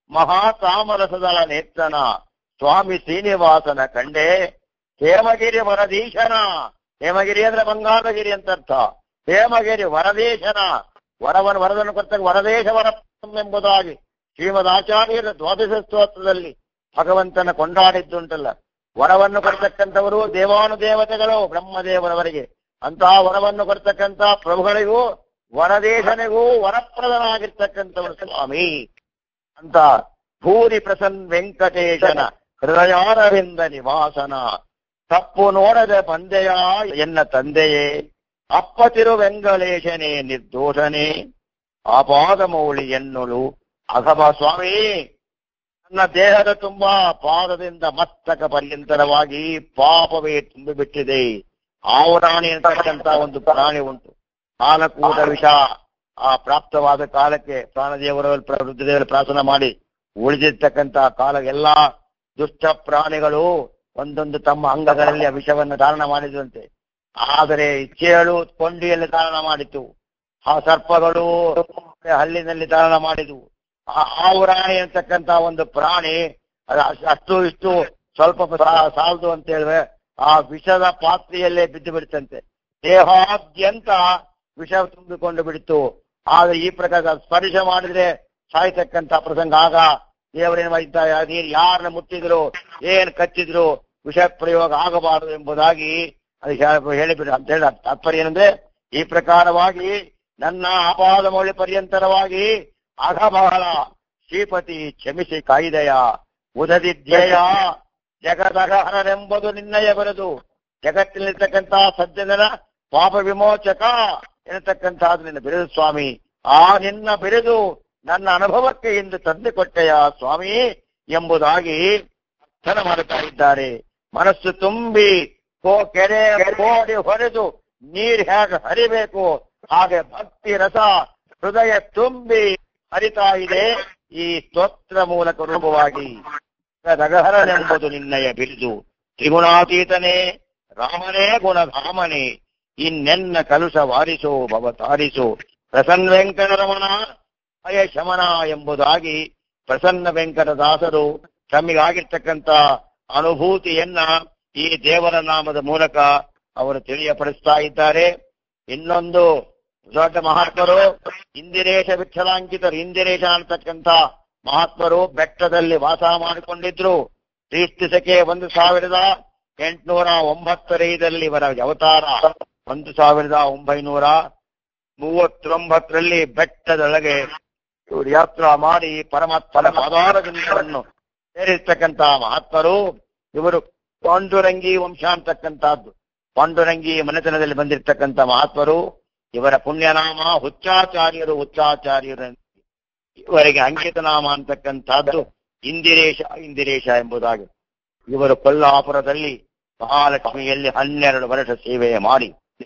ಮಹಾತಾಮರಸದಳ ನೇತ್ರನ ಸ್ವಾಮಿ ಶ್ರೀನಿವಾಸನ ಕಂಡೆ ಹೇಮಗಿರಿ ವರದೀಶನ ಹೇಮಗಿರಿ ಅಂದ್ರೆ ಬಂಗಾರಗಿರಿ ಅಂತ ಅರ್ಥ ಹೇಮಗಿರಿ ವರದೇಶನ ವರವನ್ನು ವರದನ್ನು ಕೊಡ್ತಕ್ಕ ವರದೇಶ ವರ ಎಂಬುದಾಗಿ ಶ್ರೀಮದ್ ಆಚಾರ್ಯರ ದ್ವಾದಶ ಸ್ತೋತ್ರದಲ್ಲಿ ಭಗವಂತನ ಕೊಂಡಾಡಿದ್ದುಂಟಲ್ಲ ವರವನ್ನು ಕೊಡ್ತಕ್ಕಂಥವರು ದೇವಾನುದೇವತೆಗಳು ಬ್ರಹ್ಮದೇವರವರಿಗೆ ಅಂತಹ ವರವನ್ನು ಕೊಡ್ತಕ್ಕಂಥ ಪ್ರಭುಗಳಿಗೂ ವರದೇಶನಿಗೂ ವರಪ್ರದನಾಗಿರ್ತಕ್ಕಂಥವರು ಸ್ವಾಮಿ ಅಂತ ಭೂರಿ ಪ್ರಸನ್ ವೆಂಕಟೇಶನ ಹೃದಯಾರವಿಂದ ನಿವಾಸನ ತಪ್ಪು ನೋಡದೆ ಬಂದೆಯ ಎನ್ನ ತಂದೆಯೇ ಅಪ್ಪತಿರು ವೆಂಗಲೇಶನೇ ನಿರ್ದೋಷನೇ ಆಪಾದ ಮೌಳಿ ಎನ್ನುಳು ಅಘಮ ಸ್ವಾಮಿ ನನ್ನ ದೇಹದ ತುಂಬಾ ಪಾದದಿಂದ ಮಸ್ತಕ ಪರ್ಯಂತರವಾಗಿ ಪಾಪವೇ ತುಂಬಿಬಿಟ್ಟಿದೆ ಆವರಾಣಿ ಅಂತಕ್ಕಂತ ಒಂದು ಪ್ರಾಣಿ ಉಂಟು ಕಾಲಕೂಟ ವಿಷ ಆ ಪ್ರಾಪ್ತವಾದ ಕಾಲಕ್ಕೆ ಪ್ರಾಣದೇವರ ವೃದ್ಧದೇವರ ಪ್ರಾರ್ಥನೆ ಮಾಡಿ ಉಳಿದಿರ್ತಕ್ಕಂತ ಕಾಲ ಎಲ್ಲಾ ದುಷ್ಟ ಪ್ರಾಣಿಗಳು ಒಂದೊಂದು ತಮ್ಮ ಅಂಗಗಳಲ್ಲಿ ಆ ವಿಷವನ್ನು ಧಾರಣ ಮಾಡಿದಂತೆ ಆದರೆ ಚೇಳು ಕೊಂಡಿಯಲ್ಲಿ ಧಾರಣ ಮಾಡಿತು ಆ ಸರ್ಪಗಳು ಹಲ್ಲಿನಲ್ಲಿ ಧಾರಣ ಮಾಡಿದವು ಆ ಆವುರಾಣಿ ಅಂತಕ್ಕಂತ ಒಂದು ಪ್ರಾಣಿ ಅದು ಅಷ್ಟ್- ಅಷ್ಟು ಇಷ್ಟು ಸ್ವಲ್ಪ ಸಾ- ಸಾಲದು ಅಂತ ಹೇಳಿದ್ರೆ ಆ ವಿಷದ ಪಾತ್ರೆಯಲ್ಲೇ ಬಿದ್ದು ಬಿಡುತ್ತಂತೆ ದೇಹಾದ್ಯಂತ ವಿಷ ತುಂಬಿಕೊಂಡು ಬಿಡಿತು ಆದ್ರೆ ಈ ಪ್ರಕಾರ ಸ್ಪರ್ಶ ಮಾಡಿದ್ರೆ ಸಾಯ್ತಕ್ಕಂತ ಪ್ರಸಂಗ ಆಗ ದೇವರೇನು ಮಾಡಿದ್ದಾರೆ ನೀರು ಯಾರನ್ನ ಮುಟ್ಟಿದ್ರು ಏನ್ ಕಚ್ಚಿದ್ರು ವಿಷ ಪ್ರಯೋಗ ಆಗಬಾರದು ಎಂಬುದಾಗಿ ಅದು ಹೇ- ಹೇಳಿಬಿಡು ಅಂತ ಹೇಳಿ ತಾತ್ಪರ್ಯ ಏನಂದ್ರೆ ಈ ಪ್ರಕಾರವಾಗಿ ನನ್ನ ಅಪಾದ ಮೌಲ್ಯ ಪರ್ಯಂತರವಾಗಿ ಅಘ ಬಹಳ ಶ್ರೀಪತಿ ಕ್ಷಮಿಸಿ ಕಾಯ್ದೆಯ ಉದದಿದ್ಯಯ ಜಗದಗಹರನೆಂಬುದು ನಿನ್ನಯ ಬರೆದು ಜಗತ್ತಿನಲ್ಲಿರ್ತಕ್ಕಂಥ ಸಜ್ಜನರ ಪಾಪ ವಿಮೋಚಕ ಎನ್ನತಕ್ಕಂತಹದ್ದು ನಿನ್ನ ಬಿರುದು ಸ್ವಾಮಿ ಆ ನಿನ್ನ ಬಿರುದು ನನ್ನ ಅನುಭವಕ್ಕೆ ಇಂದು ತಂದುಕೊಟ್ಟೆಯ ಸ್ವಾಮಿ ಎಂಬುದಾಗಿ ಅರ್ಥನ ಮಾಡುತ್ತಾ ಇದ್ದಾರೆ ಮನಸ್ಸು ತುಂಬಿ ಕೋ ಕೆರೆ ಕೋಡಿ ಹೊರೆದು ನೀರ್ ಹೇಗೆ ಹರಿಬೇಕು ಹಾಗೆ ಭಕ್ತಿ ರಸ ಹೃದಯ ತುಂಬಿ ಹರಿತಾ ಇದೆ ಈ ಸ್ತೋತ್ರ ಮೂಲಕ ರೂಪವಾಗಿ ರಗಹರನೆಂಬುದು ನಿನ್ನಯ ಬಿರುದು ತ್ರಿಗುಣಾತೀತನೇ ರಾಮನೇ ಗುಣಧಾಮನೇ ಇನ್ನೆನ್ನ ಕಲುಷ ವಾರಿಸೋ ಭವ ತಾರಿಸೋ ಪ್ರಸನ್ನ ವೆಂಕಟರಮಣ ಅಯ ಶಮನ ಎಂಬುದಾಗಿ ಪ್ರಸನ್ನ ವೆಂಕಟದಾಸರು ತಮಗಾಗಿರ್ತಕ್ಕಂಥ ಅನುಭೂತಿಯನ್ನ ಈ ದೇವರ ನಾಮದ ಮೂಲಕ ಅವರು ತಿಳಿಯಪಡಿಸ್ತಾ ಇದ್ದಾರೆ ಇನ್ನೊಂದು ದೊಡ್ಡ ಮಹಾತ್ಮರು ಇಂದಿರೇಶ ವಿಠಲಾಂಕಿತರು ಇಂದಿರೇಶ ಅಂತಕ್ಕಂಥ ಮಹಾತ್ಮರು ಬೆಟ್ಟದಲ್ಲಿ ವಾಸ ಮಾಡಿಕೊಂಡಿದ್ರು ಕ್ರಿಸ್ತಿಸಕ್ಕೆ ಒಂದು ಸಾವಿರದ ಎಂಟುನೂರ ಒಂಬತ್ತರೈದಲ್ಲಿ ಇವರ ಅವತಾರ ಒಂದು ಸಾವಿರದ ಒಂಬೈನೂರ ಮೂವತ್ತೊಂಬತ್ತರಲ್ಲಿ ಬೆಟ್ಟದೊಳಗೆ ಇವರು ಯಾತ್ರಾ ಮಾಡಿ ಪರಮಾತ್ಮನ ಪಾದಾರದಿಂದವನ್ನು ಸೇರಿರ್ತಕ್ಕಂಥ ಮಹಾತ್ಮರು ಇವರು ಪಾಂಡುರಂಗಿ ವಂಶ ಅಂತಕ್ಕಂಥದ್ದು ಪಾಂಡುರಂಗಿ ಮನೆತನದಲ್ಲಿ ಬಂದಿರತಕ್ಕಂಥ ಮಹಾತ್ಮರು ಇವರ ಪುಣ್ಯನಾಮ ಹುಚ್ಚಾಚಾರ್ಯರು ಹುಚ್ಚಾಚಾರ್ಯರು ಇವರಿಗೆ ಅಂಕಿತನಾಮ ಅಂತಕ್ಕಂಥದ್ದು ಇಂದಿರೇಶ ಇಂದಿರೇಶ ಎಂಬುದಾಗಿ ಇವರು ಕೊಲ್ಲಾಪುರದಲ್ಲಿ ಮಹಾಲಕ್ಷ್ಮಿಯಲ್ಲಿ ಹನ್ನೆರಡು ವರ್ಷ ಸೇವೆ ಮಾಡಿ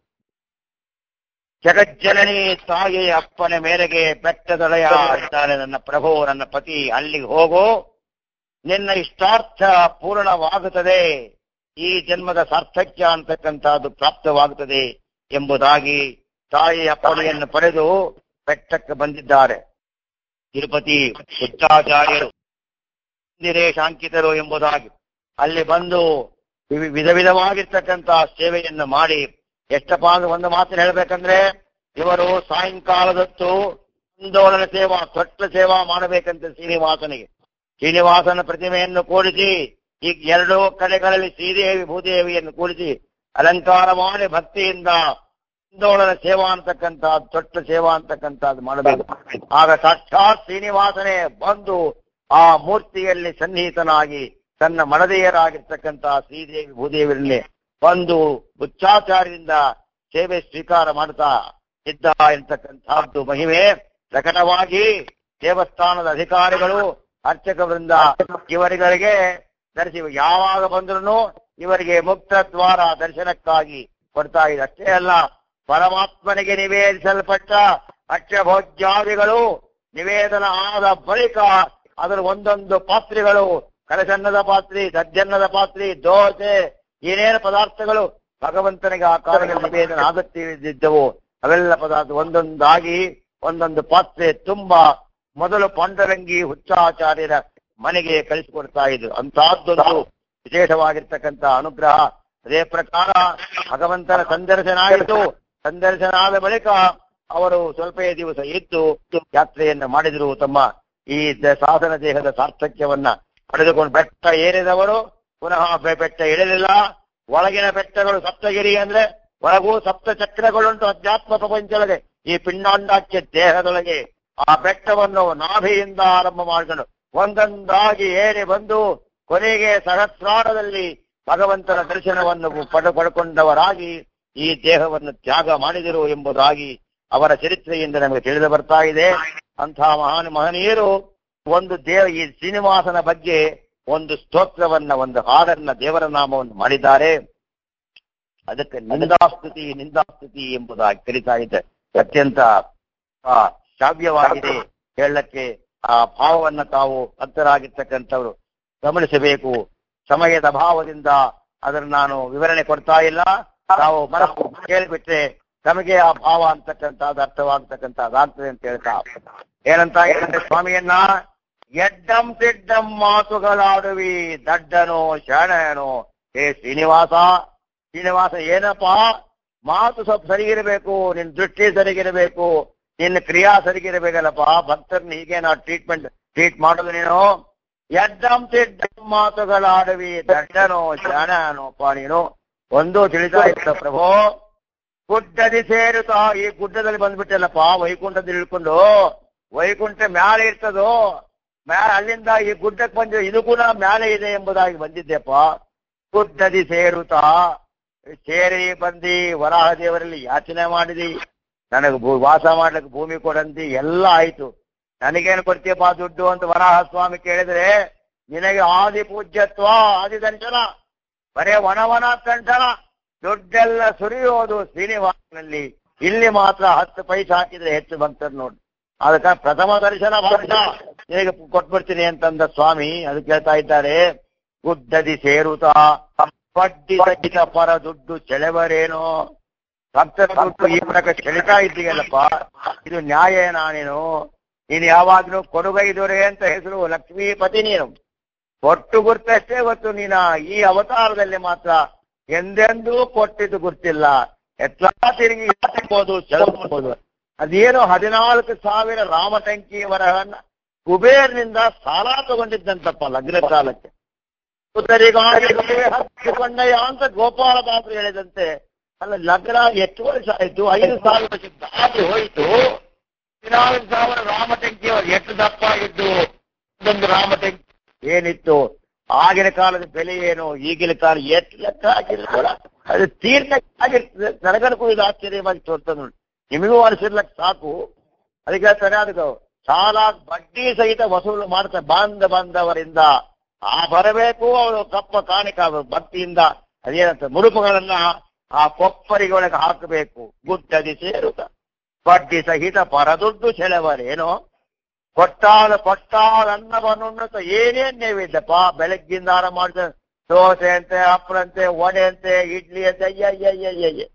ಜಗಜ್ಜನನಿ ತಾಯಿಯ ಅಪ್ಪನ ಮೇರೆಗೆ ಬೆಟ್ಟದೊಡೆಯ ಇದ್ದಾನೆ ನನ್ನ ಪ್ರಭು ನನ್ನ ಪತಿ ಅಲ್ಲಿಗೆ ಹೋಗು ನಿನ್ನ ಇಷ್ಟಾರ್ಥ ಪೂರ್ಣವಾಗುತ್ತದೆ ಈ ಜನ್ಮದ ಸಾರ್ಥಕ್ಯ ಅಂತಕ್ಕಂಥದ್ದು ಪ್ರಾಪ್ತವಾಗುತ್ತದೆ ಎಂಬುದಾಗಿ ತಾಯಿಯ ಅಪ್ಪಣೆಯನ್ನು ಪಡೆದು ಬೆಟ್ಟಕ್ಕೆ ಬಂದಿದ್ದಾರೆ ತಿರುಪತಿ ಶಿಷ್ಟಾಚಾರ್ಯರು ಶಾಂಕಿತರು ಎಂಬುದಾಗಿ ಅಲ್ಲಿ ಬಂದು ವಿ- ವಿಧ ವಿಧವಾಗಿರ್ತಕ್ಕಂಥ ಸೇವೆಯನ್ನು ಮಾಡಿ ಎಷ್ಟಪ್ಪ ಅಂದ್ರೆ ಒಂದು ಮಾತನ್ನು ಹೇಳ್ಬೇಕಂದ್ರೆ ಇವರು ಸಾಯಂಕಾಲದೊತ್ತು ಆಂದೋಲನ ಸೇವಾ ತೊಟ್ಲ ಸೇವಾ ಮಾಡಬೇಕಂತ ಶ್ರೀನಿವಾಸನಿಗೆ ಶ್ರೀನಿವಾಸನ ಪ್ರತಿಮೆಯನ್ನು ಕೂಡಿಸಿ ಈಗ ಎರಡೂ ಕಡೆಗಳಲ್ಲಿ ಶ್ರೀದೇವಿ ಭೂದೇವಿಯನ್ನು ಕೂಡಿಸಿ ಅಲಂಕಾರ ಮಾಡಿ ಭಕ್ತಿಯಿಂದ ಆಂದೋಲನ ಸೇವಾ ಅಂತಕ್ಕಂಥ ತೊಟ್ಟ ಸೇವಾ ಅಂತಕ್ಕಂಥದ್ದು ಮಾಡಬೇಕು ಆಗ ಸಾಕ್ಷಾತ್ ಶ್ರೀನಿವಾಸನೇ ಬಂದು ಆ ಮೂರ್ತಿಯಲ್ಲಿ ಸನ್ನಿಹಿತನಾಗಿ ತನ್ನ ಮಡದೆಯರಾಗಿರ್ತಕ್ಕಂಥ ಶ್ರೀದೇವಿ ಭೂದೇವಿಯಲ್ಲಿ ಬಂದು ಉಚ್ಚಾಚಾರ್ಯದಿಂದ ಸೇವೆ ಸ್ವೀಕಾರ ಮಾಡ್ತಾ ಇದ್ದ ಎಂತಕ್ಕಂಥದ್ದು ಮಹಿಮೆ ಪ್ರಕಟವಾಗಿ ದೇವಸ್ಥಾನದ ಅಧಿಕಾರಿಗಳು ಅರ್ಚಕ ವೃಂದ ಇವರುಗಳಿಗೆ ದರ್ಶಿ ಯಾವಾಗ ಬಂದ್ರು ಇವರಿಗೆ ಮುಕ್ತ ದ್ವಾರ ದರ್ಶನಕ್ಕಾಗಿ ಕೊಡ್ತಾ ಇದೆ ಅಷ್ಟೇ ಅಲ್ಲ ಪರಮಾತ್ಮನಿಗೆ ನಿವೇದಿಸಲ್ಪಟ್ಟ ಅಕ್ಷಭೋಜ್ಯಾದಿಗಳು ನಿವೇದನ ಆದ ಬಳಿಕ ಅದರ ಒಂದೊಂದು ಪಾತ್ರೆಗಳು ಕಲಸನ್ನದ ಪಾತ್ರೆ ದಜ್ಜನ್ನದ ಪಾತ್ರೆ ದೋಸೆ ಏನೇನು ಪದಾರ್ಥಗಳು ಭಗವಂತನಿಗೆ ಆ ಕಾಲದಲ್ಲಿ ನಿವೇದನ ಆಗುತ್ತಿದ್ದವು ಅವೆಲ್ಲ ಪದಾರ್ಥ ಒಂದೊಂದಾಗಿ ಒಂದೊಂದು ಪಾತ್ರೆ ತುಂಬಾ ಮೊದಲು ಪಾಂಡರಂಗಿ ಹುಚ್ಚಾಚಾರ್ಯರ ಮನೆಗೆ ಕಳಿಸಿಕೊಡ್ತಾ ಇದ್ರು ಅಂತಹದ್ದೊಂದು ವಿಶೇಷವಾಗಿರ್ತಕ್ಕಂಥ ಅನುಗ್ರಹ ಅದೇ ಪ್ರಕಾರ ಭಗವಂತನ ಸಂದರ್ಶನ ಆಯಿತು ಸಂದರ್ಶನ ಆದ ಬಳಿಕ ಅವರು ಸ್ವಲ್ಪ ದಿವಸ ಇದ್ದು ಯಾತ್ರೆಯನ್ನು ಮಾಡಿದ್ರು ತಮ್ಮ ಈ ದ- ಸಾಧನ ದೇಹದ ಸಾರ್ಥಕ್ಯವನ್ನ ಪಡೆದುಕೊಂಡು ಬೆಟ್ಟ ಏರಿದವರು ಪುನಃ ಬೆ- ಬೆಟ್ಟ ಇಳಿಲಿಲ್ಲ ಒಳಗಿನ ಬೆಟ್ಟಗಳು ಸಪ್ತಗಿರಿ ಅಂದ್ರೆ ಒಳಗೂ ಸಪ್ತ ಚಕ್ರಗಳುಂಟು ಅಧ್ಯಾತ್ಮ ಪ್ರಪಂಚದೊಳಗೆ ಈ ಪಿಂಡಾಂಡಾಖ್ಯ ದೇಹದೊಳಗೆ ಆ ಬೆಟ್ಟವನ್ನು ನಾಭಿಯಿಂದ ಆರಂಭ ಮಾಡಿಕೊಂಡು ಒಂದೊಂದಾಗಿ ಏರಿ ಬಂದು ಕೊನೆಗೆ ಸಹಸ್ರಾರದಲ್ಲಿ ಭಗವಂತನ ದರ್ಶನವನ್ನು ಪಡ ಪಡ್ಕೊಂಡವರಾಗಿ ಈ ದೇಹವನ್ನು ತ್ಯಾಗ ಮಾಡಿದರು ಎಂಬುದಾಗಿ ಅವರ ಚರಿತ್ರೆಯಿಂದ ನಮಗೆ ತಿಳಿದು ಬರ್ತಾ ಇದೆ ಅಂತಹ ಮಹಾನ್ ಮಹನೀಯರು ಒಂದು ದೇವ ಈ ಶ್ರೀನಿವಾಸನ ಬಗ್ಗೆ ಒಂದು ಸ್ತೋತ್ರವನ್ನ ಒಂದು ಹಾಡನ್ನ ದೇವರ ನಾಮವನ್ನು ಮಾಡಿದ್ದಾರೆ ಅದಕ್ಕೆ ನಿಂದಾಸ್ತುತಿ ನಿಂದಾಸ್ತುತಿ ಎಂಬುದಾಗಿ ಕರೀತಾ ಇದೆ ಅತ್ಯಂತ ಆ, ಶ್ರಾವ್ಯವಾಗಿದೆ ಹೇಳಕ್ಕೆ ಆ ಭಾವವನ್ನ ತಾವು ಭಕ್ತರಾಗಿರ್ತಕ್ಕಂಥವ್ರು ಗಮನಿಸಬೇಕು ಸಮಯದ ಅಭಾವದಿಂದ ಅದನ್ನು ನಾನು ವಿವರಣೆ ಕೊಡ್ತಾ ಇಲ್ಲ ನಾವು ಮನಸ್ಸು ಕೇಳಿಬಿಟ್ರೆ ನಮಗೆ ಆ ಭಾವ ಅಂತಕ್ಕಂಥದ್ದು ಅರ್ಥವಾಗ್ತಕ್ಕಂಥದ್ದಾಗ್ತದೆ ಅಂತ ಹೇಳ್ತಾ ಏನಂತ ಹೇಳಿದ್ರೆ ಸ್ವಾಮಿಯನ್ನ ಎಡ್ಡಂ ತಿಡ್ಡಂ ಮಾತುಗಳಾಡುವಿ ದಡ್ಡನೋ ಶರಣನೋ ಹೇ ಶ್ರೀನಿವಾಸ ಶ್ರೀನಿವಾಸ ಏನಪ್ಪಾ ಮಾತು ಸ್ವಲ್ಪ ಸರಿಗಿರಬೇಕು ನಿನ್ ದೃಷ್ಟಿ ಸರಿಗಿರಬೇಕು ನಿನ್ನ ಕ್ರಿಯಾ ಸರಿಗಿರಬೇಕಲ್ಲಪ್ಪ ಭಕ್ತರನ್ನ ಹೀಗೆ ನಾವು ಟ್ರೀಟ್ಮೆಂಟ್ ಟ್ರೀಟ್ ಮಾಡೋದು ನೀನು ಎಡ್ಡಂ ತಿಡ್ಡಂ ಮಾತುಗಳಾಡುವಿ ದಡ್ಡನೋ ಶರಣನೋಪ್ಪ ನೀನು ಒಂದು ತಿಳಿತಾ ಇತ್ತ ಪ್ರಭು ಗುಡ್ಡದಿ ಸೇರುತ್ತಾ ಈ ಗುಡ್ಡದಲ್ಲಿ ಬಂದ್ಬಿಟ್ಟಲ್ಲಪ್ಪ ವೈಕುಂಠದಲ್ಲಿ ಇಳ್ಕೊಂಡು ವೈಕುಂಠ ಮ್ಯಾಲೆ ಇರ್ತದೋ ಮ್ಯಾಲ ಅಲ್ಲಿಂದ ಈ ಗುಡ್ಡಕ್ಕೆ ಬಂದು ಇದು ಕೂಡ ಮ್ಯಾಲೆ ಇದೆ ಎಂಬುದಾಗಿ ಬಂದಿದ್ದೆಪ್ಪ ಗುಡ್ಡದಿ ಸೇರುತ್ತಾ ಸೇರಿ ಬಂದಿ ವರಾಹ ದೇವರಲ್ಲಿ ಯಾಚನೆ ಮಾಡಿದಿ ನನಗೆ ಭೂ ವಾಸ ಮಾಡ್ಲಿಕ್ಕೆ ಭೂಮಿ ಕೊಡಂತಿ ಎಲ್ಲ ಆಯ್ತು ನನಗೇನು ಕೊಡ್ತೀಯಪ್ಪ ದುಡ್ಡು ಅಂತ ವರಾಹ ಸ್ವಾಮಿ ಕೇಳಿದ್ರೆ ನಿನಗೆ ಆದಿ ಪೂಜ್ಯತ್ವ ಆದಿ ದಂಚನ ಬರೇ ವನವನ ದಂಚನ ದುಡ್ಡೆಲ್ಲ ಸುರಿಯೋದು ಶ್ರೀನಿವಾಸನಲ್ಲಿ ಇಲ್ಲಿ ಮಾತ್ರ ಹತ್ತು ಪೈಸೆ ಹಾಕಿದ್ರೆ ಹೆಚ್ಚು ಭಕ್ತರು ನೋಡಿ ಅದಕ್ಕೆ ಪ್ರಥಮ ದರ್ಶನ ಭಾಷ ನಿನಗೆ ಕೊಟ್ಬಿಡ್ತೀನಿ ಅಂತಂದ ಸ್ವಾಮಿ ಅದು ಕೇಳ್ತಾ ಇದ್ದಾರೆ ಗುಡ್ಡದಿ ಸೇರುತ್ತಾ ಬಡ್ಡಿ ಸಹಿತ ಪರ ದುಡ್ಡು ಚೆಳೆವರೇನೋ ಭಕ್ತರ ದುಡ್ಡು ಈ ಪ್ರಕಾರ ಸೆಳಿತಾ ಇದ್ದೀಯಲ್ಲಪ್ಪ ಇದು ನ್ಯಾಯೇನಾ ನೀನು ನೀನು ಯಾವಾಗ್ಲೂ ಕೊಡುಗೈ ದೊರೆ ಅಂತ ಹೆಸರು ಲಕ್ಷ್ಮೀಪತಿ ನೀನು ಕೊಟ್ಟು ಗುರ್ತಷ್ಟೇ ಗೊತ್ತು ನೀನ ಈ ಅವತಾರದಲ್ಲಿ ಮಾತ್ರ ಎಂದೆಂದೂ ಕೊಟ್ಟಿದ್ದು ಗುರ್ತಿಲ್ಲ ಎತ್ಲಾ ತಿರುಗಿ ಇರ್ಬೋದು ಚೆಲಬಹುದು ಅದೇನು ಹದಿನಾಲ್ಕು ಸಾವಿರ ರಾಮಟಂಕಿಯವರನ್ನ ಕುಬೇರ್ನಿಂದ ಸಾಲ ತಗೊಂಡಿದ್ದಂತಪ್ಪ ಲಗ್ನ ಸಾಲಕ್ಕೆ ಉತ್ತರಿಗಾಗಿ ಹಚ್ಚಿಕೊಂಡಯ್ಯ ಅಂತ ಗೋಪಾಲದಾಸರು ಹೇಳಿದಂತೆ ಅಲ್ಲ ಲಗ್ನ ಎಷ್ಟು ವರ್ಷ ಆಯ್ತು ಐದು ಸಾವಿರ ವರ್ಷ ದಾಟಿ ಹೋಯಿತು ಹದಿನಾಲ್ಕು ಸಾವಿರ ರಾಮಟಂಕಿಯವರು ಎಷ್ಟು ದಪ್ಪ ಇದ್ದು ಒಂದೊಂದು ರಾಮಟಂಕಿ ಏನಿತ್ತು ಆಗಿನ ಕಾಲದ ಬೆಲೆ ಏನು ಈಗಿನ ಕಾಲ ಎಷ್ಟು ಲೆಕ್ಕ ಹಾಕಿದ್ರು ಕೂಡ ಅದು ತೀರ್ಥ ಆಗಿರ್ತದೆ ನನಗನಕ್ಕೂ ಇದು ಆಶ್ಚರ್ಯವಾಗಿ ತೋರ್ತದೆ ನೋಡಿ ನಿಮಗೂ ಅನಿಸಿರ್ಲಕ್ ಸಾಕು ಅದಕ್ಕೆ ಹೇಳ್ತಾರೆ ಅದಕ್ಕೆ ಸಾಲ ಬಡ್ಡಿ ಸಹಿತ ವಸೂಲು ಮಾಡ್ತಾರೆ ಬಾಂಧ ಬಾಂಧವರಿಂದ ಆ ಬರಬೇಕು ಅವರು ಕಪ್ಪ ಕಾಣಿಕ ಭಕ್ತಿಯಿಂದ ಅದೇನಂತ ಮುಡುಪುಗಳನ್ನ ಆ ಕೊಪ್ಪರಿಗೊಳಗೆ ಹಾಕಬೇಕು ಗುಡ್ಡದಿ ಸೇರುತ್ತ ಬಡ್ಡಿ ಸಹಿತ ಪರದುಡ್ಡು ಸೆಳೆವರೇನೋ ಕೊಟ್ಟಾಲ ಕೊಟ್ಟಾಲ ಅನ್ನವನ್ನುಣ್ಣತ ಏನೇನ್ ನೈವೇದ್ಯಪ್ಪ ಬೆಳಗ್ಗಿಂದ ಆರಂಭ ಮಾಡ್ತಾರೆ ದೋಸೆ ಅಂತೆ ಹಪ್ಪಳಂತೆ ವಡೆ ಅಂತೆ ಇಡ್ಲಿ ಅಂತೆ ಅಯ್ಯಯ್ಯಯ್ಯಯ್ಯ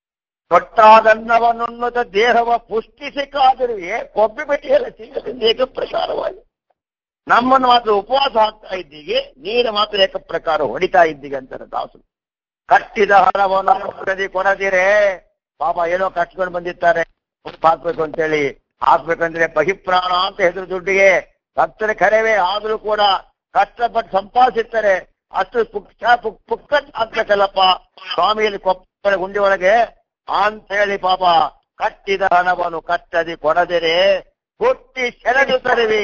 ಕೊಟ್ಟಾದನ್ನವನ್ನುಣ್ಣತ ದೇಹವ ಪುಷ್ಟಿಸಿ ಕಾದಿರುವೆ ಕೊಬ್ಬಿ ಬೆಟ್ಟಿಯಲ್ಲ ಸಿಂಗದಿಂದ ಏಕ ಪ್ರಕಾರವಾಗಿ ನಮ್ಮನ್ನು ಮಾತ್ರ ಉಪವಾಸ ಹಾಕ್ತಾ ಇದ್ದೀಗೆ ನೀನು ಮಾತ್ರ ಏಕ ಪ್ರಕಾರ ಹೊಡಿತಾ ಇದ್ದೀಗ ಅಂತಾರೆ ದಾಸರು ಕಟ್ಟಿದ ಹಣವನ್ನು ಕೊಡದಿ ಕೊಡದಿರೆ ಪಾಪ ಏನೋ ಕಟ್ಕೊಂಡು ಬಂದಿರ್ತಾರೆ ಉಪ್ಪು ಹಾಕ್ಬೇಕು ಅಂತೇಳಿ ಹಾಕ್ಬೇಕಂದ್ರೆ ಬಹಿಪ್ರಾಣ ಅಂತ ಹೆಸರು ದುಡ್ಡಿಗೆ ಭಕ್ತರ ಕರೆವೇ ಆದ್ರೂ ಕೂಡ ಕಷ್ಟಪಟ್ಟು ಸಂಪಾದಿಸಿರ್ತಾರೆ ಅಷ್ಟು ಪುಕ್ಕ ಪುಕ್ ಪುಕ್ಕಟ್ ಹಾಕ್ಬೇಕಲ್ಲಪ್ಪ ಸ್ವಾಮಿಯಲ್ಲಿ ಕೊಪ್ಪಳ ಗುಂಡಿ ಒಳಗೆ ಅಂತ ಹೇಳಿ ಪಾಪ ಕಟ್ಟಿದ ಹಣವನ್ನು ಕಟ್ಟದಿ ಕೊಡದಿರೆ ಹುಟ್ಟಿ ಸೆಳೆದು ತರುವಿ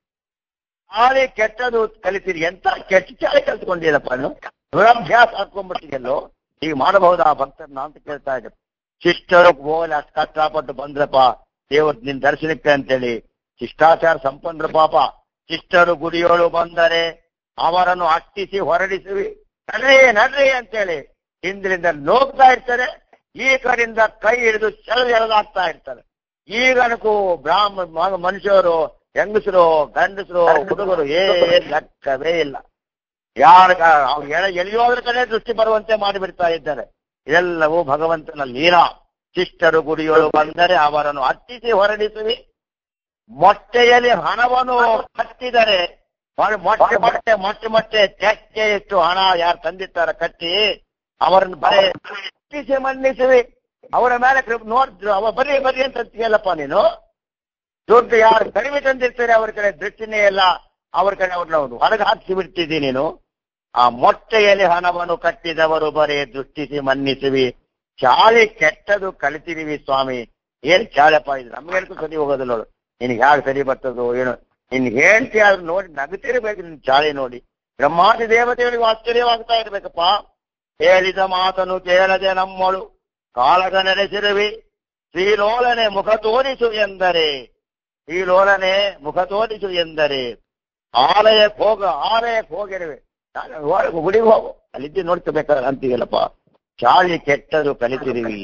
ಚಾಳಿ ಕೆಟ್ಟದು ಕಲಿತೀರಿ ಎಂತ ಕೆಟ್ಟ ಚಾಳಿ ಕಲ್ತ್ಕೊಂಡಿಲ್ಲಪ್ಪ ನೀವು ದುರಭ್ಯಾಸ ಹಾಕೊಂಡ್ಬಿಟ್ಟಿಗೆಲ್ಲೋ ಈಗ ಮಾಡಬಹುದಾ ಭಕ್ತರನ್ನ ಅಂತ ಕೇಳ್ತಾ ಇದ್ದೆ ಶಿಷ್ಟರು ಹೋಗಲಿ ಅಷ್ಟು ಕಷ್ಟಪಟ್ಟು ಬಂದ್ರಪ್ಪ ದೇವ್ರ ನಿನ್ ದರ್ಶನಕ್ಕೆ ಅಂತೇಳಿ ಶಿಷ್ಟಾಚಾರ ಸಂಪನ್ನರು ಪಾಪ ಶಿಷ್ಟರು ಗುಡಿಯೋಳು ಬಂದರೆ ಅವರನ್ನು ಅಟ್ಟಿಸಿ ಹೊರಡಿಸುವಿ ನಡ್ರಿ ನಡ್ರಿ ಅಂತೇಳಿ ಹಿಂದಿನಿಂದ ನೋಗ್ತಾ ಇರ್ತಾರೆ ಈ ಕಡೆಯಿಂದ ಕೈ ಹಿಡಿದು ಸೆಳೆದು ಎಳೆದಾಗ್ತಾ ಇರ್ತಾರೆ ಈಗನಕ್ಕೂ ಬ್ರಾಹ್ಮ ಮ- ಮನುಷ್ಯರು ಹೆಂಗಸರು ಗಂಡಸರು ಹುಡುಗರು ಏನ್ ಲೆಕ್ಕವೇ ಇಲ್ಲ ಯಾರ ಅವ್ರು ಎಳೆ ಎಳೆಯೋದ್ರ ಕಡೆ ದೃಷ್ಟಿ ಬರುವಂತೆ ಮಾಡಿಬಿಡ್ತಾ ಇದ್ದಾರೆ ಇದೆಲ್ಲವೂ ಭಗವಂತನ ಲೀಲಾ ಶಿಷ್ಟರು ಗುಡಿಯೋಳು ಬಂದರೆ ಅವರನ್ನು ಹತ್ತಿಸಿ ಹೊರಡಿಸುವಿ ಮೊಟ್ಟೆಯಲ್ಲಿ ಹಣವನ್ನು ಕಟ್ಟಿದರೆ ಮೊಟ್ಟೆ ಮೊಟ್ಟೆ ಮೊಟ್ಟೆ ಮೊಟ್ಟೆ ತೆಕ್ಕೆ ಎಷ್ಟು ಹಣ ಯಾರು ತಂದಿರ್ತಾರ ಕಟ್ಟಿ ಅವರನ್ನು ಬರೇ ಹತ್ತಿಸಿ ಮನ್ನಿಸುವಿ ಅವರ ಮೇಲೆ ಕೃಪ್ ನೋಡಿದ್ರು ಅವ ಬರೀ ಬರೀ ಅಂತ ಅಂತೀಯಲ್ಲಪ್ಪ ನೀನು ದುಡ್ಡು ಯಾರು ಕಡಿಮೆ ತಂದಿರ್ತಾರೆ ಅವ್ರ ಕಡೆ ದೃಷ್ಟಿನೇ ಇಲ್ಲ ಅವ್ರ ಕಡೆ ಅವ್ರನ್ನ ಹೊರಗೆ ಹಾಕಿಸಿ ಬಿಡ್ತಿದ್ದಿ ನೀನು ಆ ಮೊಟ್ಟೆಯಲ್ಲಿ ಹಣವನ್ನು ಕಟ್ಟಿದವರು ಬರೇ ದೃಷ್ಟಿಸಿ ಮನ್ನಿಸುವಿ ಚಾಳಿ ಕೆಟ್ಟದು ಕಲಿತಿದೀವಿ ಸ್ವಾಮಿ ಏನ್ ಚಾಳಪ್ಪ ಇದು ನಮ್ಗೇನಕ್ಕೂ ಸರಿ ಹೋಗೋದಿಲ್ಲ ನೋಡು ನಿನ್ಗೆ ಹೇಗೆ ಸರಿ ಬರ್ತದೋ ಏನು ನಿನ್ ಹೇಳ್ತಿ ಆದ್ರೂ ನೋಡಿ ನಗತಿರ್ಬೇಕು ನಿನ್ ಚಾಳಿ ನೋಡಿ ಬ್ರಹ್ಮಾದಿ ದೇವತೆಗಳಿಗೂ ಆಶ್ಚರ್ಯವಾಗ್ತಾ ಇರ್ಬೇಕಪ್ಪ ಹೇಳಿದ ಮಾತನ್ನು ಕೇಳದೆ ನಮ್ಮಳು ಕಾಳಗ ನಡೆಸಿರುವಿ ಶ್ರೀಲೋಲನೆ ಮುಖ ತೋರಿಸು ಎಂದರೆ ಶ್ರೀಲೋಲನೆ ಮುಖ ತೋರಿಸು ಎಂದರೆ ಆಲಯಕ್ಕೆ ಹೋಗ ಆಲಯಕ್ಕೆ ಹೋಗಿರುವೆ ನಾನು ಒಳಗೆ ಗುಡಿಗೆ ಹೋಗು ಅಲ್ಲಿದ್ದು ನೋಡ್ಕೋಬೇಕಾದ್ರೆ ಅಂತೀವಲ್ಲಪ್ಪ ಚಾಳಿ ಕೆಟ್ಟದು ಕಲಿತಿರುವಿ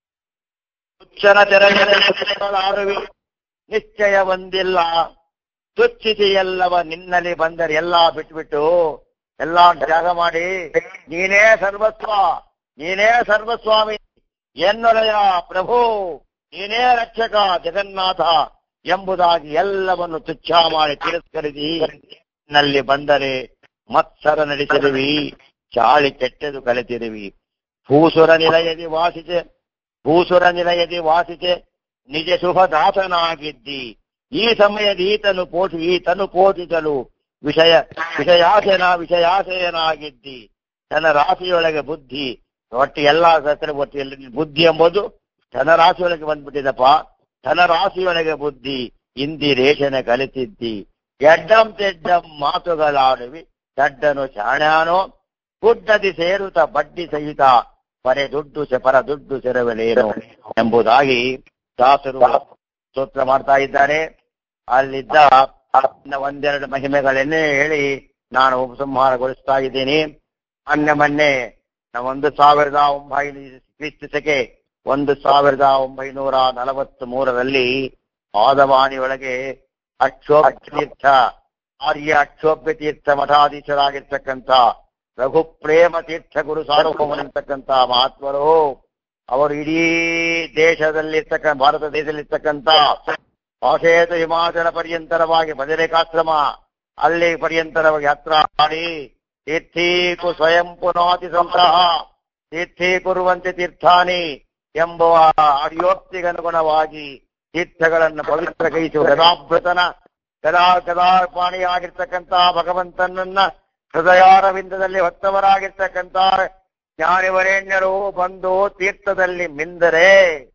ಹುಚ್ಚನ ತೆರೆಯಲಾರುವಿ ನಿಶ್ಚಯ ಒಂದಿಲ್ಲ ತುಚ್ಚಿಸಿ ಎಲ್ಲವ ನಿನ್ನಲ್ಲಿ ಬಂದರೆ ಎಲ್ಲಾ ಬಿಟ್ಬಿಟ್ಟು ಎಲ್ಲಾ ತ್ಯಾಗ ಮಾಡಿ ನೀನೇ ಸರ್ವಸ್ವ ನೀನೇ ಸರ್ವಸ್ವಾಮಿ ಎನ್ನೊಲೆಯ ಪ್ರಭು ನೀನೇ ರಕ್ಷಕ ಜಗನ್ನಾಥ ಎಂಬುದಾಗಿ ಎಲ್ಲವನ್ನು ತುಚ್ಛ ಮಾಡಿ ತಿರಸ್ಕರಿಸಿ ನಲ್ಲಿ ಬಂದರೆ ಮತ್ಸರ ನಡೆಸಿರುವಿ ಚಾಳಿ ಕೆಟ್ಟದು ಕಲಿತಿರುವಿ ಭೂಸುರ ನಿಲಯದಿ ವಾಸಿಸೆ ಭೂಸುರ ನಿಲಯದಿ ವಾಸಿಸೆ ನಿಜ ಶುಭದಾಸನಾಗಿದ್ದಿ ಈ ಸಮಯದ ಈತನು ಪೋಷಿ ಈತನು ಪೋಷಿಸಲು ವಿಷಯ ವಿಷಯಾಸನ ವಿಷಯಾಸೆಯನಾಗಿದ್ದಿ ತನ್ನ ರಾಶಿಯೊಳಗೆ ಬುದ್ಧಿ ಒಟ್ಟು ಎಲ್ಲ ಸತ್ರ ಒಟ್ಟು ಎಲ್ಲ ಬುದ್ಧಿ ಎಂಬುದು ತನ್ನ ರಾಶಿಯೊಳಗೆ ಬಂದ್ಬಿಟ್ಟಿದಪ್ಪ ತನ್ನ ರಾಶಿಯೊಳಗೆ ಬುದ್ಧಿ ಇಂದಿ ರೇಷನೆ ಕಲಿತಿದ್ದಿ ಎಡ್ಡಂ ತೆಡ್ಡಂ ಮಾತುಗಳಾಡುವಿ ದಡ್ಡನು ಶಾಣ್ಯಾನೋ ಗುಡ್ಡದಿ ಸೇರುತ್ತ ಬಡ್ಡಿ ಸಹಿತ ಪರೆ ದುಡ್ಡು ಸೆ ಪರ ದುಡ್ಡು ಸೆರವಲೇನು ಎಂಬುದಾಗಿ ದಾಸರು ಸ್ತೋತ್ರ ಮಾಡ್ತಾ ಇದ್ದಾರೆ ಅಲ್ಲಿದ್ದ ಇನ್ನ ಒಂದೆರಡು ಮಹಿಮೆಗಳನ್ನೇ ಹೇಳಿ ನಾನು ಉಪಸಂಹಾರಗೊಳಿಸ್ತಾ ಇದ್ದೀನಿ ಮೊನ್ನೆ ಮೊನ್ನೆ ನ- ಒಂದು ಸಾವಿರದ ಒಂಬೈನೂರ ಕ್ರಿಸ್ತಕ್ಕೆ ಒಂದು ಸಾವಿರದ ಒಂಬೈನೂರ ನಲವತ್ತ್ ಮೂರರಲ್ಲಿ ಆದವಾಣಿಯೊಳಗೆ ಅಕ್ಷೋಭ್ಯ ತೀರ್ಥ ಆರ್ಯ ಅಕ್ಷೋಭ್ಯ ತೀರ್ಥ ಮಠಾಧೀಶರಾಗಿರ್ತಕ್ಕಂಥ ರಘುಪ್ರೇಮ ತೀರ್ಥ ಗುರು ಸಾರ್ವಭೌಮನಿರ್ತಕ್ಕಂಥ ಮಹಾತ್ಮರು ಅವರು ಇಡೀ ದೇಶದಲ್ಲಿರ್ತಕ್ಕ ಭಾರತ ದೇಶದಲ್ಲಿರ್ತಕ್ಕಂಥ ಆಶೇತ ಹಿಮಾಚಲ ಪರ್ಯಂತರವಾಗಿ ಬದರಿಕಾಶ್ರಮ ಅಲ್ಲಿ ಪರ್ಯಂತರವಾಗಿ ಯಾತ್ರಾ ಮಾಡಿ ತೀರ್ಥೀಕು ಸ್ವಯಂ ಪುನಾತಿ ಸಂಗ್ರಹ ತೀರ್ಥೀಕುರುವಂತೆ ತೀರ್ಥಾನಿ ಎಂಬುವ ಅಡಿಯೋಕ್ತಿಗನುಗುಣವಾಗಿ ತೀರ್ಥಗಳನ್ನು ಪವಿತ್ರಗೈಸುವ ಗದಾಭೃತನ ಗದಾ ಗದಾಪಾಣಿಯಾಗಿರ್ತಕ್ಕಂಥ ಭಗವಂತನನ್ನ ಹೃದಯಾರವಿಂದದಲ್ಲಿ ಹೊತ್ತವರಾಗಿರ್ತಕ್ಕಂಥ ಜ್ಞಾನಿವರೇಣ್ಯರು ಬಂದು ತೀರ್ಥದಲ್ಲಿ ಮಿಂದರೆ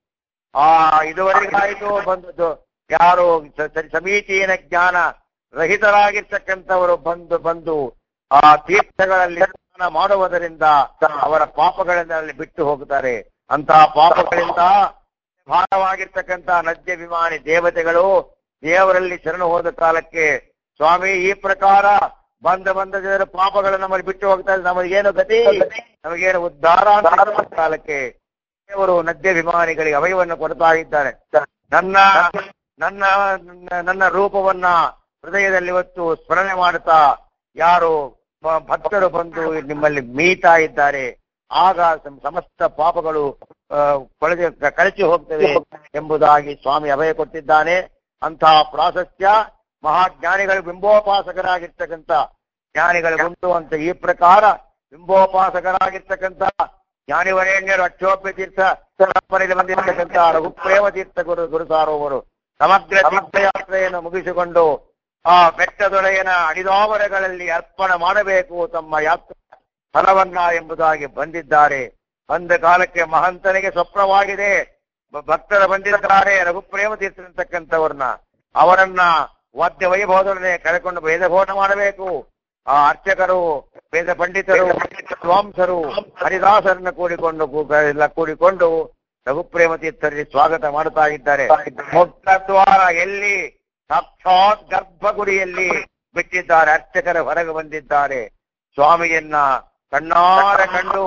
ಆ ಇದುವರೆಗಾಯಿತು ಬಂದದ್ದು ಯಾರು ಸ- ಸ- ಸಮೀಚೀನ ಜ್ಞಾನ ರಹಿತರಾಗಿರ್ತಕ್ಕಂಥವರು ಬಂದು ಬಂದು ಆ ತೀರ್ಥಗಳಲ್ಲಿ ಸ್ನಾನ ಮಾಡುವುದರಿಂದ ಅವರ ಪಾಪಗಳಿಂದ ಅಲ್ಲಿ ಬಿಟ್ಟು ಹೋಗುತ್ತಾರೆ ಅಂತಹ ಪಾಪಗಳಿಂದ ಭಾರವಾಗಿರ್ತಕ್ಕಂಥ ನದ್ಯ ವಿಮಾನಿ ದೇವತೆಗಳು ದೇವರಲ್ಲಿ ಶರಣು ಹೋದ ಕಾಲಕ್ಕೆ ಸ್ವಾಮಿ ಈ ಪ್ರಕಾರ ಬಂದ ಬಂದ ಜನರ ಪಾಪಗಳು ನಮ್ಮಲ್ಲಿ ಬಿಟ್ಟು ಹೋಗ್ತಾರೆ ನಮಗೇನು ಗತಿ ನಮಗೇನು ಉದ್ಧಾರ ಅಂತ ಹೇಳುವ ಕಾಲಕ್ಕೆ ದೇವರು ನದ್ಯ ವಿಮಾನಿಗಳಿಗೆ ಅಭಯವನ್ನು ಕೊಡ್ತಾ ಇದ್ದಾರೆ ನನ್ನ ನನ್ನ ನನ್ನ- ನನ್ನ ರೂಪವನ್ನ ಹೃದಯದಲ್ಲಿ ಹೊತ್ತು ಸ್ಮರಣೆ ಮಾಡುತ್ತಾ ಯಾರು ಬ- ಭಕ್ತರು ಬಂದು ನಿಮ್ಮಲ್ಲಿ ಮೀತಾ ಇದ್ದಾರೆ ಆಗ ಸಂ- ಸಮಸ್ತ ಪಾಪಗಳು ಆ, ಕೊಳೆದು ಕಳಚಿ ಹೋಗ್ತವೆ ಎಂಬುದಾಗಿ ಸ್ವಾಮಿ ಅಭಯ ಕೊಟ್ಟಿದ್ದಾನೆ ಅಂತಹ ಪ್ರಾಶಸ್ತ್ಯ ಮಹಾಜ್ಞಾನಿಗಳು ಬಿಂಬೋಪಾಸಕರಾಗಿರ್ತಕ್ಕಂಥ ಜ್ಞಾನಿಗಳಿಗುಂಟು ಅಂತ ಈ ಪ್ರಕಾರ ಬಿಂಬೋಪಾಸಕರಾಗಿರ್ತಕ್ಕಂಥ ಜ್ಞಾನಿವರೇಣ್ಯರು ಅಕ್ಷೋಭ್ಯ ತೀರ್ಥ ಪರಪರೆಯಲ್ಲಿ ಬಂದಿರತಕ್ಕಂಥ ರಘುಪ್ರೇಮ ತೀರ್ಥ ಗುರು ಗುರುಸಾರುವರು ಸಮಗ್ರ ತೀರ್ಥಯಾತ್ರೆಯನ್ನು ಮುಗಿಸಿಕೊಂಡು ಆ ಬೆಟ್ಟದೊಡೆಯನ ಅಡಿದಾವರೆಗಳಲ್ಲಿ ಅರ್ಪಣ ಮಾಡಬೇಕು ತಮ್ಮ ಯಾತ್ರೆ ಫಲವನ್ನ ಎಂಬುದಾಗಿ ಬಂದಿದ್ದಾರೆ ಬಂದ ಕಾಲಕ್ಕೆ ಮಹಂತನಿಗೆ ಸ್ವಪ್ನವಾಗಿದೆ ಬ- ಭಕ್ತರ ಬಂದಿದ್ದಾರೆ ರಘುಪ್ರೇಮ ತೀರ್ಥಂತಕ್ಕಂಥವ್ರನ್ನ ಅವರನ್ನ ವಾದ್ಯ ವೈಭವದೊಡನೆ ಕರೆಕೊಂಡು ವೇದಘೋಷ ಮಾಡಬೇಕು ಆ ಅರ್ಚಕರು ವೇದ ಪಂಡಿತರು ವಿದ್ವಾಂಸರು ಹರಿದಾಸರನ್ನ ಕೂಡಿಕೊಂಡು ಕೂ- ಎಲ್ಲ ಕೂಡಿಕೊಂಡು ರಘುಪ್ರೇಮ ತೀರ್ಥರಿಗೆ ಸ್ವಾಗತ ಮಾಡುತ್ತಾ ಇದ್ದಾರೆ ಮುಕ್ತ ದ್ವಾರ ಎಲ್ಲಿ ಸಾಕ್ಷಾತ್ ಗರ್ಭಗುಡಿಯಲ್ಲಿ ಬಿಟ್ಟಿದ್ದಾರೆ ಅರ್ಚಕರ ಹೊರಗೆ ಬಂದಿದ್ದಾರೆ ಸ್ವಾಮಿಯನ್ನ ಕಣ್ಣಾರ ಕಂಡು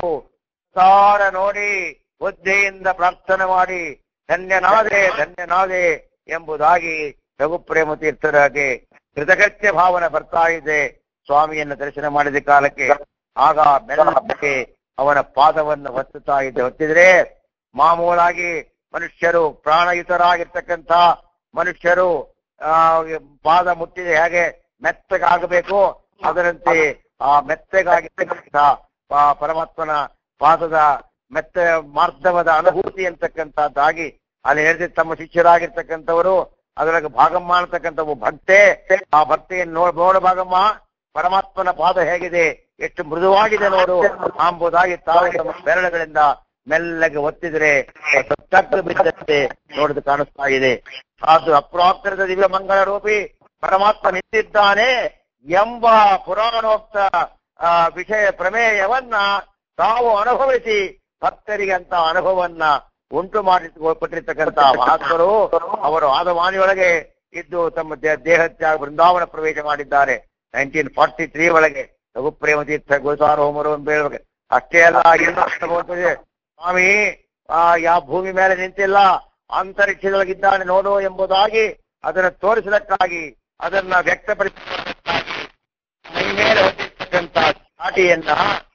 ಸಾರ ನೋಡಿ ಬುದ್ಧಿಯಿಂದ ಪ್ರಾರ್ಥನೆ ಮಾಡಿ ಧನ್ಯನಾದೆ ಧನ್ಯನಾದೆ ಎಂಬುದಾಗಿ ರಘುಪ್ರೇಮ ತೀರ್ಥರಾಗೆ ಕೃತಕೃತ್ಯ ಭಾವನೆ ಬರ್ತಾ ಇದೆ ಸ್ವಾಮಿಯನ್ನು ದರ್ಶನ ಮಾಡಿದ ಕಾಲಕ್ಕೆ ಆಗ ಮೆಲ್ಲಕ್ಕೆ ಅವನ ಪಾದವನ್ನು ಹೊತ್ತುತ್ತಾ ಇದ್ದೆ ಹೊತ್ತಿದ್ರೆ ಮಾಮೂಲಾಗಿ ಮನುಷ್ಯರು ಪ್ರಾಣಯುತರಾಗಿರ್ತಕ್ಕಂಥ ಮನುಷ್ಯರು ಆ ಪಾದ ಮುಟ್ಟಿದ ಹೇಗೆ ಮೆತ್ತಗಾಗಬೇಕು ಅದರಂತೆ ಆ ಮೆತ್ತಗಾಗಿರ್ತಕ್ಕಂಥ ಆ ಪರಮಾತ್ಮನ ಪಾದದ ಮೆತ್ತ ಮಾರ್ಧವದ ಅನುಭೂತಿ ಅಂತಕ್ಕಂಥದ್ದಾಗಿ ಅಲ್ಲಿ ಹೇಳಿದ ತಮ್ಮ ಶಿಷ್ಯರಾಗಿರ್ತಕ್ಕಂಥವರು ಅದರೊಳಗೆ ಭಾಗಮ್ಮ ಅಂತಕ್ಕಂಥ ಒಬ್ಬ ಭಕ್ತೆ ಆ ಭಕ್ತೆಯನ್ನು ನೋಡ್ ನೋಡು ಭಾಗಮ್ಮ ಪರಮಾತ್ಮನ ಪಾದ ಹೇಗಿದೆ ಎಷ್ಟು ಮೃದುವಾಗಿದೆ ನೋಡು ಎಂಬುದಾಗಿ ತಾವು ತಮ್ಮ ಬೆರಳುಗಳಿಂದ ಮೆಲ್ಲಗೆ ಒತ್ತಿದ್ರೆ ಸತ್ತಕ್ಕೆ ಬಿದ್ದಂತೆ ನೋಡಿದು ಕಾಣಿಸ್ತಾ ಇದೆ ಅದು ಅಪ್ರಾಪ್ತರದ ದಿವ್ಯ ಮಂಗಳ ರೂಪಿ ಪರಮಾತ್ಮ ನಿಂತಿದ್ದಾನೆ ಎಂಬ ಪುರಾಣೋಕ್ತ ಆ, ವಿಷಯ ಪ್ರಮೇಯವನ್ನ ತಾವು ಅನುಭವಿಸಿ ಭಕ್ತರಿಗೆ ಅಂತ ಅನುಭವವನ್ನ ಉಂಟು ಮಾಡಿ ಕೊಟ್ಟಿರ್ತಕ್ಕಂಥ ಮಹಾತ್ಮರು ಅವರು ಆದವಾಣಿಯೊಳಗೆ ಇದ್ದು ತಮ್ಮ ದೇ- ದೇಹತ್ಯಾಗ ಬೃಂದಾವನ ಪ್ರವೇಶ ಮಾಡಿದ್ದಾರೆ ನೈನ್ಟೀನ್ ಫಾರ್ಟಿ ತ್ರೀ ಒಳಗೆ ರಘುಪ್ರೇಮ ತೀರ್ಥ ಗೋಸಾರ ಹೋಮರು ಅಂತ ಹೇಳ್ಬೇಕು ಅಷ್ಟೇ ಅಲ್ಲ ಏನು ಅರ್ಥವಾಗುತ್ತದೆ? ಸ್ವಾಮಿ ಆ ಯಾವ ಭೂಮಿ ಮೇಲೆ ನಿಂತಿಲ್ಲ ಅಂತರಿಕ್ಷದೊಳಗಿದ್ದಾನೆ ನೋಡು ಎಂಬುದಾಗಿ ಅದನ್ನು ತೋರಿಸಲಿಕ್ಕಾಗಿ ಅದನ್ನ ವ್ಯಕ್ತಪಡಿಸಲಿಕ್ಕಾಗಿ ಮೈ ಮೇಲೆ ಹೊಂದಿರ್ತಕ್ಕಂಥ ಚಾಟಿಯನ್ನ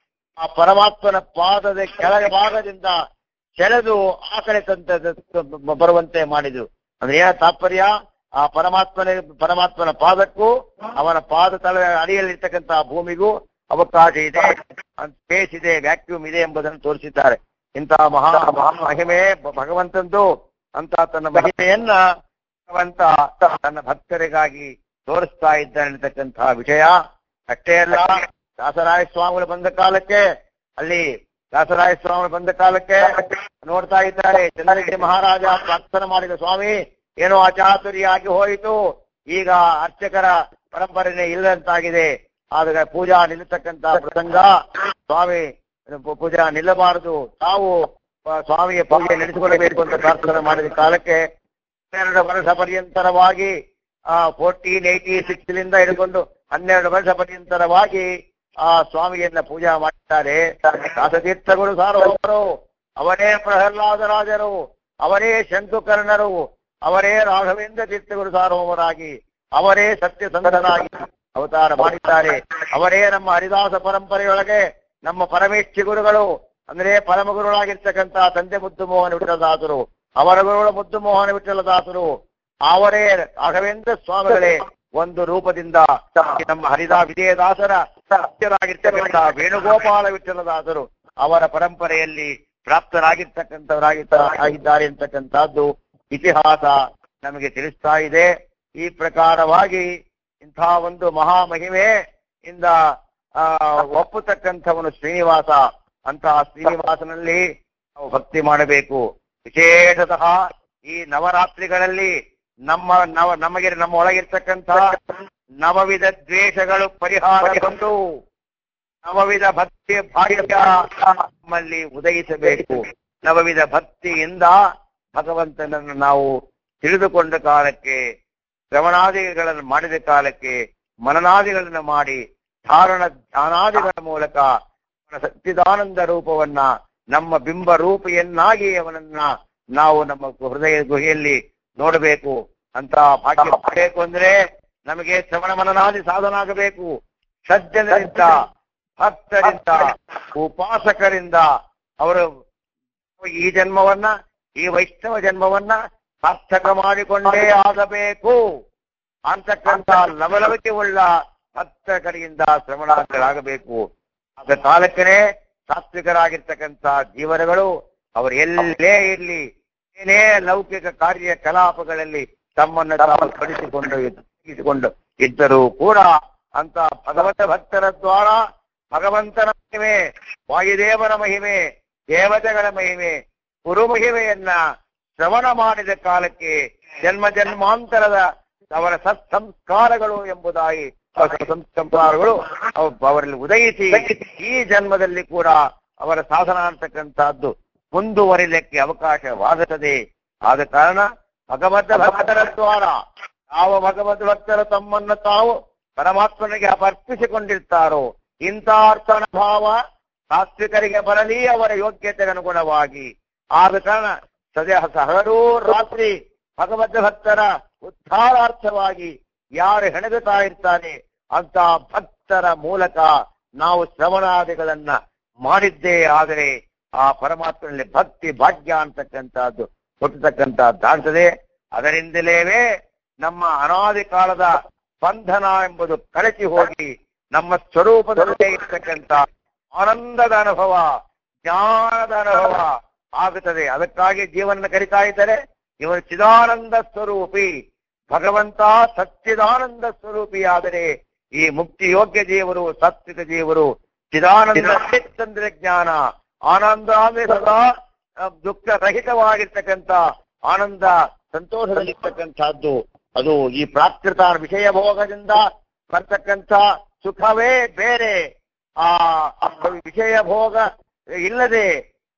ಆ ಪರಮಾತ್ಮನ ಪಾದದ ಕೆಳಗೆ ಭಾಗದಿಂದ ಸೆಳೆದು ಆ ಕಡೆ ತಂತ ಬರುವಂತೆ ಮಾಡಿದ್ರು ಅಂದ್ರೆ ಏನ ತಾತ್ಪರ್ಯ ಆ ಪರಮಾತ್ಮನ ಪರಮಾತ್ಮನ ಪಾದಕ್ಕೂ ಅವನ ಪಾದ ತಲೆ ಅಡಿಯಲ್ಲಿರ್ತಕ್ಕಂಥ ಭೂಮಿಗೂ ಅವಕಾಶ ಇದೆ ಸ್ಪೇಸ್ ಇದೆ ವ್ಯಾಕ್ಯೂಮ್ ಇದೆ ಎಂಬುದನ್ನು ತೋರಿಸಿದ್ದಾರೆ ಇಂತಹ ಮಹಾ ಮಹಾ ಮಹಿಮೆ ಭ- ಭಗವಂತಂದು ಅಂತ ತನ್ನ ಮಹಿಮೆಯನ್ನ ಭಗವಂತ ತನ್ನ ಭಕ್ತರಿಗಾಗಿ ತೋರಿಸ್ತಾ ಇದ್ದಾನೆ ಅಂತಕ್ಕಂತಹ ವಿಷಯ ಅಷ್ಟೇ ಅಲ್ಲ ದಾಸರಾಯ ಸ್ವಾಮಿಗಳು ಬಂದ ಕಾಲಕ್ಕೆ ಅಲ್ಲಿ ದಾಸರಾಯ ಸ್ವಾಮಿಗಳು ಬಂದ ಕಾಲಕ್ಕೆ ನೋಡ್ತಾ ಇದ್ದಾರೆ ಚಂದ್ರಗಿರಿ ಮಹಾರಾಜ ಪ್ರಾರ್ಥನೆ ಮಾಡಿದ ಸ್ವಾಮಿ ಏನೋ ಅಚಾತುರ್ಯ ಆಗಿ ಹೋಯಿತು ಈಗ ಅರ್ಚಕರ ಪರಂಪರೆನೇ ಇಲ್ಲದಂತಾಗಿದೆ ಆದ್ರೆ ಪೂಜಾ ನಿಲ್ಲತಕ್ಕಂತ ಪ್ರಸಂಗ ಸ್ವಾಮಿ ಪೂ- ಪೂಜಾ ನಿಲ್ಲಬಾರದು ತಾವು ಆ, ಸ್ವಾಮಿಯ ಪೂಜೆ ನಡೆಸಿಕೊಳ್ಳಬೇಕು ಅಂತ ಪ್ರಾರ್ಥನೆ ಮಾಡಿದ ಕಾಲಕ್ಕೆ ಹನ್ನೆರಡು ವರ್ಷ ಪರ್ಯಂತರವಾಗಿ ಆ ಫೋರ್ಟೀನ್ ಏಯ್ಟಿ ಸಿಕ್ಸ್ ಲಿಂದ ಹಿಡ್ಕೊಂಡು ಹನ್ನೆರಡು ವರ್ಷ ಪರ್ಯಂತರವಾಗಿ ಆ ಸ್ವಾಮಿಯನ್ನ ಪೂಜಾ ಮಾಡಿದ್ದಾರೆ ದಾಸತೀರ್ಥಗಳು ಸಾರ್ವಭೌಮರು ಅವರೇ ಪ್ರಹ್ಲಾದರಾಜರು ಅವರೇ ಶಂಕುಕರ್ಣರು ಅವರೇ ರಾಘವೇಂದ್ರ ತೀರ್ಥಗಳು ಸಾರ್ವಭೌಮರಾಗಿ ಅವರೇ ಸತ್ಯಸಂಧರಾಗಿ ಅವತಾರ ಮಾಡಿದ್ದಾರೆ ಅವರೇ ನಮ್ಮ ಹರಿದಾಸ ಪರಂಪರೆಯೊಳಗೆ ನಮ್ಮ ಪರಮೇಶ್ವರಿ ಗುರುಗಳು ಅಂದ್ರೆ ಪರಮ ಗುರುಗಳಾಗಿರ್ತಕ್ಕಂಥ ತಂದೆ ಮುದ್ದು ಮೋಹನ ವಿಠಲದಾಸರು ಅವರ ಗುರುಗಳು ಮುದ್ದು ಮೋಹನ ವಿಠಲದಾಸರು ಅವರೇ ರಾಘವೇಂದ್ರ ಸ್ವಾಮಿಗಳೇ ಒಂದು ರೂಪದಿಂದ ಈ ನಮ್ಮ ಹರಿದಾ ವಿಜಯದಾಸರ ಸತ್ಯರಾಗಿರ್ತಕ್ಕಂಥ ವೇಣುಗೋಪಾಲ ವಿಠಲದಾಸರು ಅವರ ಪರಂಪರೆಯಲ್ಲಿ ಪ್ರಾಪ್ತರಾಗಿರ್ತಕ್ಕಂಥವರಾಗಿದ್ದ ಆಗಿದ್ದಾರೆ ಅಂತಕ್ಕಂಥದ್ದು ಇತಿಹಾಸ ನಮಗೆ ತಿಳಿಸ್ತಾ ಇದೆ ಈ ಪ್ರಕಾರವಾಗಿ ಇಂತಹ ಒಂದು ಮಹಾ ಮಹಿಮೆ ಇಂದ ಆ ಒಪ್ಪತಕ್ಕಂಥವನು ಶ್ರೀನಿವಾಸ ಅಂತಹ ಶ್ರೀನಿವಾಸನಲ್ಲಿ ನಾವು ಭಕ್ತಿ ಮಾಡಬೇಕು ವಿಶೇಷತಃ ಈ ನವರಾತ್ರಿಗಳಲ್ಲಿ ನಮ್ಮ ನವ ನಮಗೆ ನಮ್ಮ ಒಳಗಿರ್ತಕ್ಕಂಥ ನವವಿಧ ದ್ವೇಷಗಳು ಪರಿಹಾರಗೊಂಡು ನವವಿಧ ಭಕ್ತಿ ಭಾಗ್ಯ ನಮ್ಮಲ್ಲಿ ಉದಯಿಸಬೇಕು ನವವಿಧ ಭಕ್ತಿಯಿಂದ ಭಗವಂತನನ್ನು ನಾವು ತಿಳಿದುಕೊಂಡ ಕಾಲಕ್ಕೆ ಶ್ರವಣಾದಿಗಳನ್ನು ಮಾಡಿದ ಕಾಲಕ್ಕೆ ಮನನಾದಿಗಳನ್ನು ಮಾಡಿ ಧಾರಣ ಧ್ಯಾನಾದಿಗಳ ಮೂಲಕ ಅವನ ಸಚ್ಚಿದಾನಂದ ರೂಪವನ್ನ ನಮ್ಮ ಬಿಂಬ ರೂಪಿಯನ್ನಾಗಿ ಅವನನ್ನ ನಾವು ನಮ್ಮ ಹೃದಯ ಗುಹೆಯಲ್ಲಿ ನೋಡಬೇಕು ಅಂತ ಭಾಗ್ಯ ಪಡೆಯಬೇಕು ಅಂದ್ರೆ ನಮಗೆ ಶ್ರವಣ ಮನನಾದಿ ಸಾಧನ ಆಗಬೇಕು ಸಜ್ಜನರಿಂದ ಭಕ್ತರಿಂದ ಉಪಾಸಕರಿಂದ ಅವರು ಈ ಜನ್ಮವನ್ನ ಈ ವೈಷ್ಣವ ಜನ್ಮವನ್ನ ಸಾರ್ಥಕ ಮಾಡಿಕೊಂಡೇ ಆಗಬೇಕು ಅಂತಕ್ಕಂಥ ಲವಲವಿಕೆ ಉಳ್ಳ ಭಕ್ತಕರಿಂದ ಶ್ರವಣಾರ್ಥರಾಗಬೇಕು ಆದ ಕಾಲಕ್ಕನೇ ಸಾತ್ವಿಕರಾಗಿರ್ತಕ್ಕಂಥ ಜೀವನಗಳು ಅವರು ಎಲ್ಲೇ ಇರಲಿ ಏನೇ ಲೌಕಿಕ ಕಾರ್ಯಕಲಾಪಗಳಲ್ಲಿ ತಮ್ಮನ್ನು ತಾವು ಪಡಿಸಿಕೊಂಡು ಇಟ್ಟುಕೊಂಡು ಇದ್ದರೂ ಕೂಡ ಅಂತ ಭಗವಂತ ಭಕ್ತರ ದ್ವಾರ ಭಗವಂತನ ಮಹಿಮೆ ವಾಯುದೇವನ ಮಹಿಮೆ ದೇವತೆಗಳ ಮಹಿಮೆ ಗುರು ಮಹಿಮೆಯನ್ನ ಶ್ರವಣ ಮಾಡಿದ ಕಾಲಕ್ಕೆ ಜನ್ಮ ಜನ್ಮಾಂತರದ ಅವರ ಸತ್ಸಂಸ್ಕಾರಗಳು ಎಂಬುದಾಗಿ ಅವರ ಸಂಸ್ಕಾರಗಳು ಅವ- ಅವರಲ್ಲಿ ಉದಯಿಸಿ ಈ ಜನ್ಮದಲ್ಲಿ ಕೂಡ ಅವರ ಸಾಧನ ಅಂತಕ್ಕಂಥದ್ದು ಮುಂದುವರಿಲಿಕ್ಕೆ ಅವಕಾಶವಾಗುತ್ತದೆ ಆದ ಕಾರಣ ಭಗವದ್ ಭಕ್ತರ ದ್ವಾರ ಯಾವ ಭಗವದ್ ಭಕ್ತರು ತಮ್ಮನ್ನು ತಾವು ಪರಮಾತ್ಮನಿಗೆ ಅರ್ಪಿಸಿಕೊಂಡಿರ್ತಾರೋ ಇಂಥ ಅರ್ಥಾನುಭಾವ ಸಾತ್ವಿಕರಿಗೆ ಬರಲಿ ಅವರ ಯೋಗ್ಯತೆಗೆ ಅನುಗುಣವಾಗಿ ಆದ ಕಾರಣ ಸದ್ಯ ಹಗಲೂ ರಾತ್ರಿ ಭಗವದ್ ಭಕ್ತರ ಉದ್ಧಾರಾರ್ಥವಾಗಿ ಯಾರು ಹೆಣಗುತ್ತಾ ಇರ್ತಾನೆ ಅಂತ ಭಕ್ತರ ಮೂಲಕ ನಾವು ಶ್ರವಣಾದಿಗಳನ್ನ ಮಾಡಿದ್ದೇ ಆದರೆ ಆ ಪರಮಾತ್ಮನಲ್ಲಿ ಭಕ್ತಿ ಭಾಗ್ಯ ಅಂತಕ್ಕಂಥದ್ದು ಹುಟ್ಟತಕ್ಕಂಥದ್ದಾಗ್ತದೆ ಅದರಿಂದಲೇ ನಮ್ಮ ಅನಾದಿ ಕಾಲದ ಬಂಧನ ಎಂಬುದು ಕಳಚಿ ಹೋಗಿ ನಮ್ಮ ಸ್ವರೂಪದಲ್ಲೇ ಇರ್ತಕ್ಕಂಥ ಆನಂದದ ಅನುಭವ ಜ್ಞಾನದ ಅನುಭವ ಆಗುತ್ತದೆ ಅದಕ್ಕಾಗಿ ಜೀವನ ಕರಿತಾ ಇದ್ದಾರೆ ಇವನು ಚಿದಾನಂದ ಸ್ವರೂಪಿ ಭಗವಂತ ಸಚ್ಚಿದಾನಂದ ಸ್ವರೂಪಿಯಾದರೆ ಈ ಮುಕ್ತಿ ಯೋಗ್ಯ ಜೀವರು ಸಾತ್ವಿಕ ಜೀವರು ಚಿದಾನಂದ ಚಂದ್ರ ಜ್ಞಾನ ಆನಂದ ಅಂದ್ರೆ ಸದಾ ಆ, ದುಃಖ ರಹಿತವಾಗಿರ್ತಕ್ಕಂಥ ಆನಂದ ಸಂತೋಷದಲ್ಲಿರ್ತಕ್ಕಂಥದ್ದು ಅದು ಈ ಪ್ರಾಕೃತ ವಿಷಯ ಭೋಗದಿಂದ ಬರ್ತಕ್ಕಂಥ ಸುಖವೇ ಬೇರೆ ಆ ವಿಷಯ ಭೋಗ ಇಲ್ಲದೆ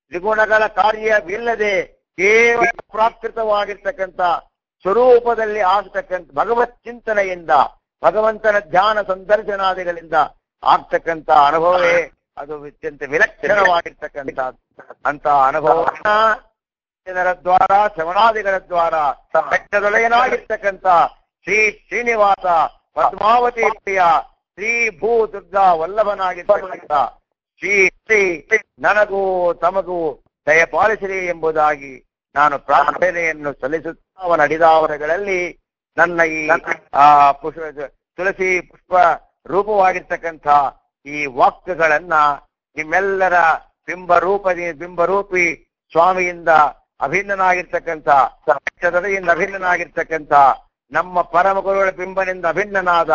ತ್ರಿಗುಣಗಳ ಕಾರ್ಯವಿಲ್ಲದೆ ಕೇವಲ ಪ್ರಾಕೃತವಾಗಿರ್ತಕ್ಕಂಥ ಸ್ವರೂಪದಲ್ಲಿ ಆಗ್ತಕ್ಕಂಥ ಭಗವತ್ ಚಿಂತನೆಯಿಂದ ಭಗವಂತನ ಧ್ಯಾನ ಸಂದರ್ಶನಾದಿಗಳಿಂದ ಆಗ್ತಕ್ಕಂಥ ಅನುಭವವೇ ಅದು ಅತ್ಯಂತ ವಿಲಕ್ಷಣವಾಗಿರ್ತಕ್ಕಂಥ ಅಂತ ಅನುಭವವನ್ನ ಜನರ ದ್ವಾರ ಶ್ರವಣಾದಿಗಳ ದ್ವಾರ ಬೆಟ್ಟದೊಳಗನಾಗಿರ್ತಕ್ಕಂಥ ಶ್ರೀ ಶ್ರೀನಿವಾಸ ಪದ್ಮಾವತಿ ಪ್ರಿಯ ಶ್ರೀ ಭೂ ದುರ್ಗಾ ವಲ್ಲಭನಾಗಿರ್ತಕ್ಕಂಥ ಶ್ರೀ ಶ್ರೀ ನನಗೂ ತಮಗೂ ದಯಪಾಲಿಸಿರಿ ಎಂಬುದಾಗಿ ನಾನು ಪ್ರಾರ್ಥನೆಯನ್ನು ಸಲ್ಲಿಸುತ್ತಾ ಅವನ ಅಡಿದಾವರಗಳಲ್ಲಿ ನನ್ನ ಈ ಆ ಪುಷ್ಪ ತುಳಸಿ ಪುಷ್ಪ ರೂಪವಾಗಿರ್ತಕ್ಕಂಥ ಈ ವಾಕ್ಯಗಳನ್ನ ನಿಮ್ಮೆಲ್ಲರ ಬಿಂಬ ರೂಪದಿ ಬಿಂಬರೂಪಿ ಸ್ವಾಮಿಯಿಂದ ಅಭಿನ್ನನಾಗಿರ್ತಕ್ಕಂಥ ಬೆಟ್ಟದೊಡೆಯಿಂದ ಅಭಿನ್ನನಾಗಿರ್ತಕ್ಕಂಥ ನಮ್ಮ ಪರಮ ಗುರುಗಳ ಬಿಂಬನಿಂದ ಅಭಿನ್ನನಾದ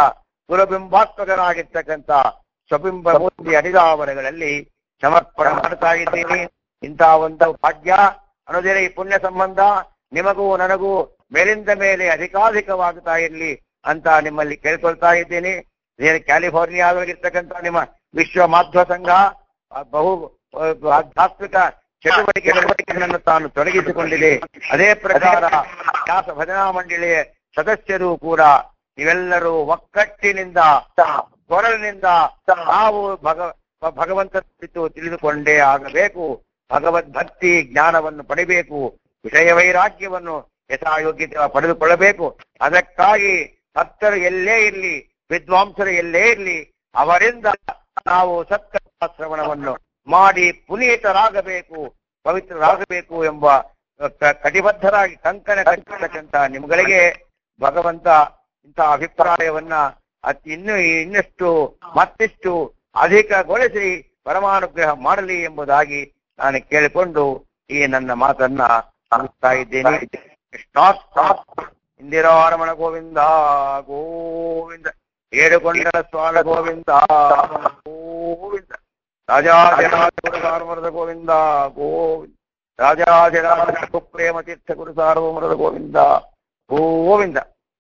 ಕುಲಬಿಂಬಾತ್ಮಕನಾಗಿರ್ತಕ್ಕಂಥ ಸ್ವಬಿಂಬ ಮೂರ್ತಿ ಅಡಿದಾವರಗಳಲ್ಲಿ ಸಮರ್ಪಣೆ ಮಾಡ್ತಾ ಇದ್ದೀನಿ ಇಂತಹ ಒಂದು ಭಾಗ್ಯ ಅನ್ನೋದಿನ ಈ ಪುಣ್ಯ ಸಂಬಂಧ ನಿಮಗೂ ನನಗೂ ಮೇಲಿಂದ ಮೇಲೆ ಅಧಿಕಾಧಿಕವಾಗ್ತಾ ಇರಲಿ ಅಂತ ನಿಮ್ಮಲ್ಲಿ ಕೇಳ್ಕೊಳ್ತಾ ಇದ್ದೀನಿ ಇದೇನು ಕ್ಯಾಲಿಫೋರ್ನಿಯಾದಲ್ಲಿರ್ತಕ್ಕಂಥ ನಿಮ್ಮ ವಿಶ್ವ ಮಾಧ್ವ ಸಂಘ ಆ, ಬಹು ಆ, ಆಧ್ಯಾತ್ಮಿಕ ಚಟುವಟಿಕೆಗಳನ್ನು ತಾನು ತೊಡಗಿಸಿಕೊಂಡಿದೆ ಅದೇ ಪ್ರಕಾರ ವ್ಯಾಸ ಭಜನಾ ಮಂಡಳಿಯ ಸದಸ್ಯರು ಕೂಡ ನೀವೆಲ್ಲರೂ ಒಕ್ಕಟ್ಟಿನಿಂದ ಕೊರಳಿನಿಂದ ನಾವು ಭಗ ಭಗವಂತ ಕುರಿತು ತಿಳಿದುಕೊಂಡೇ ಆಗಬೇಕು ಭಗವದ್ ಭಕ್ತಿ ಜ್ಞಾನವನ್ನು ಪಡಿಬೇಕು ವಿಷಯ ವೈರಾಗ್ಯವನ್ನು ಯಥಾಯೋಗ್ಯತೆ ಪಡೆದುಕೊಳ್ಳಬೇಕು ಅದಕ್ಕಾಗಿ ಭಕ್ತರು ಎಲ್ಲೇ ಇರಲಿ ವಿದ್ವಾಂಸರು ಎಲ್ಲೇ ಇರಲಿ ಅವರಿಂದ ನಾವು ಸತ್ಕರ್ಮಾಶ್ರವಣವನ್ನು ಮಾಡಿ ಪುನೀತರಾಗಬೇಕು ಪವಿತ್ರರಾಗಬೇಕು ಎಂಬ ಕ- ಕಟಿಬದ್ಧರಾಗಿ ಕಂಕಣ ಕಟ್ಟಿರ್ತಕ್ಕಂಥ ನಿಮ್ಗಳಿಗೆ ಭಗವಂತ ಇಂತಹ ಅಭಿಪ್ರಾಯವನ್ನ ಅತಿ ಇನ್ನು ಇನ್ನಷ್ಟು ಮತ್ತಿಷ್ಟು ಅಧಿಕಗೊಳಿಸಿ ಪರಮಾನುಗ್ರಹ ಮಾಡಲಿ ಎಂಬುದಾಗಿ ನಾನು ಕೇಳಿಕೊಂಡು ಈ ನನ್ನ ಮಾತನ್ನ ಮುಗಿಸ್ತಾ ಇದ್ದೇನೆ ಕೃಷ್ಣಾರ್ಥ ಇಂದಿರಾರಮಣ ಗೋವಿಂದ ಗೋವಿಂದ ಏಡುಕೊಂಡರ ಸ್ವಾಮಿ ಗೋವಿಂದ ಗೋವಿಂದ ರಾಜಾಜರಾಜ ಗೋವಿಂದ ಗೋವಿಂದ ರಾಜಾಜರಾಜ ಪ್ರೇಮ ತೀರ್ಥ ಗುರು ಸಾರ್ವಮರದ ಗೋವಿಂದ ಗೋವಿಂದ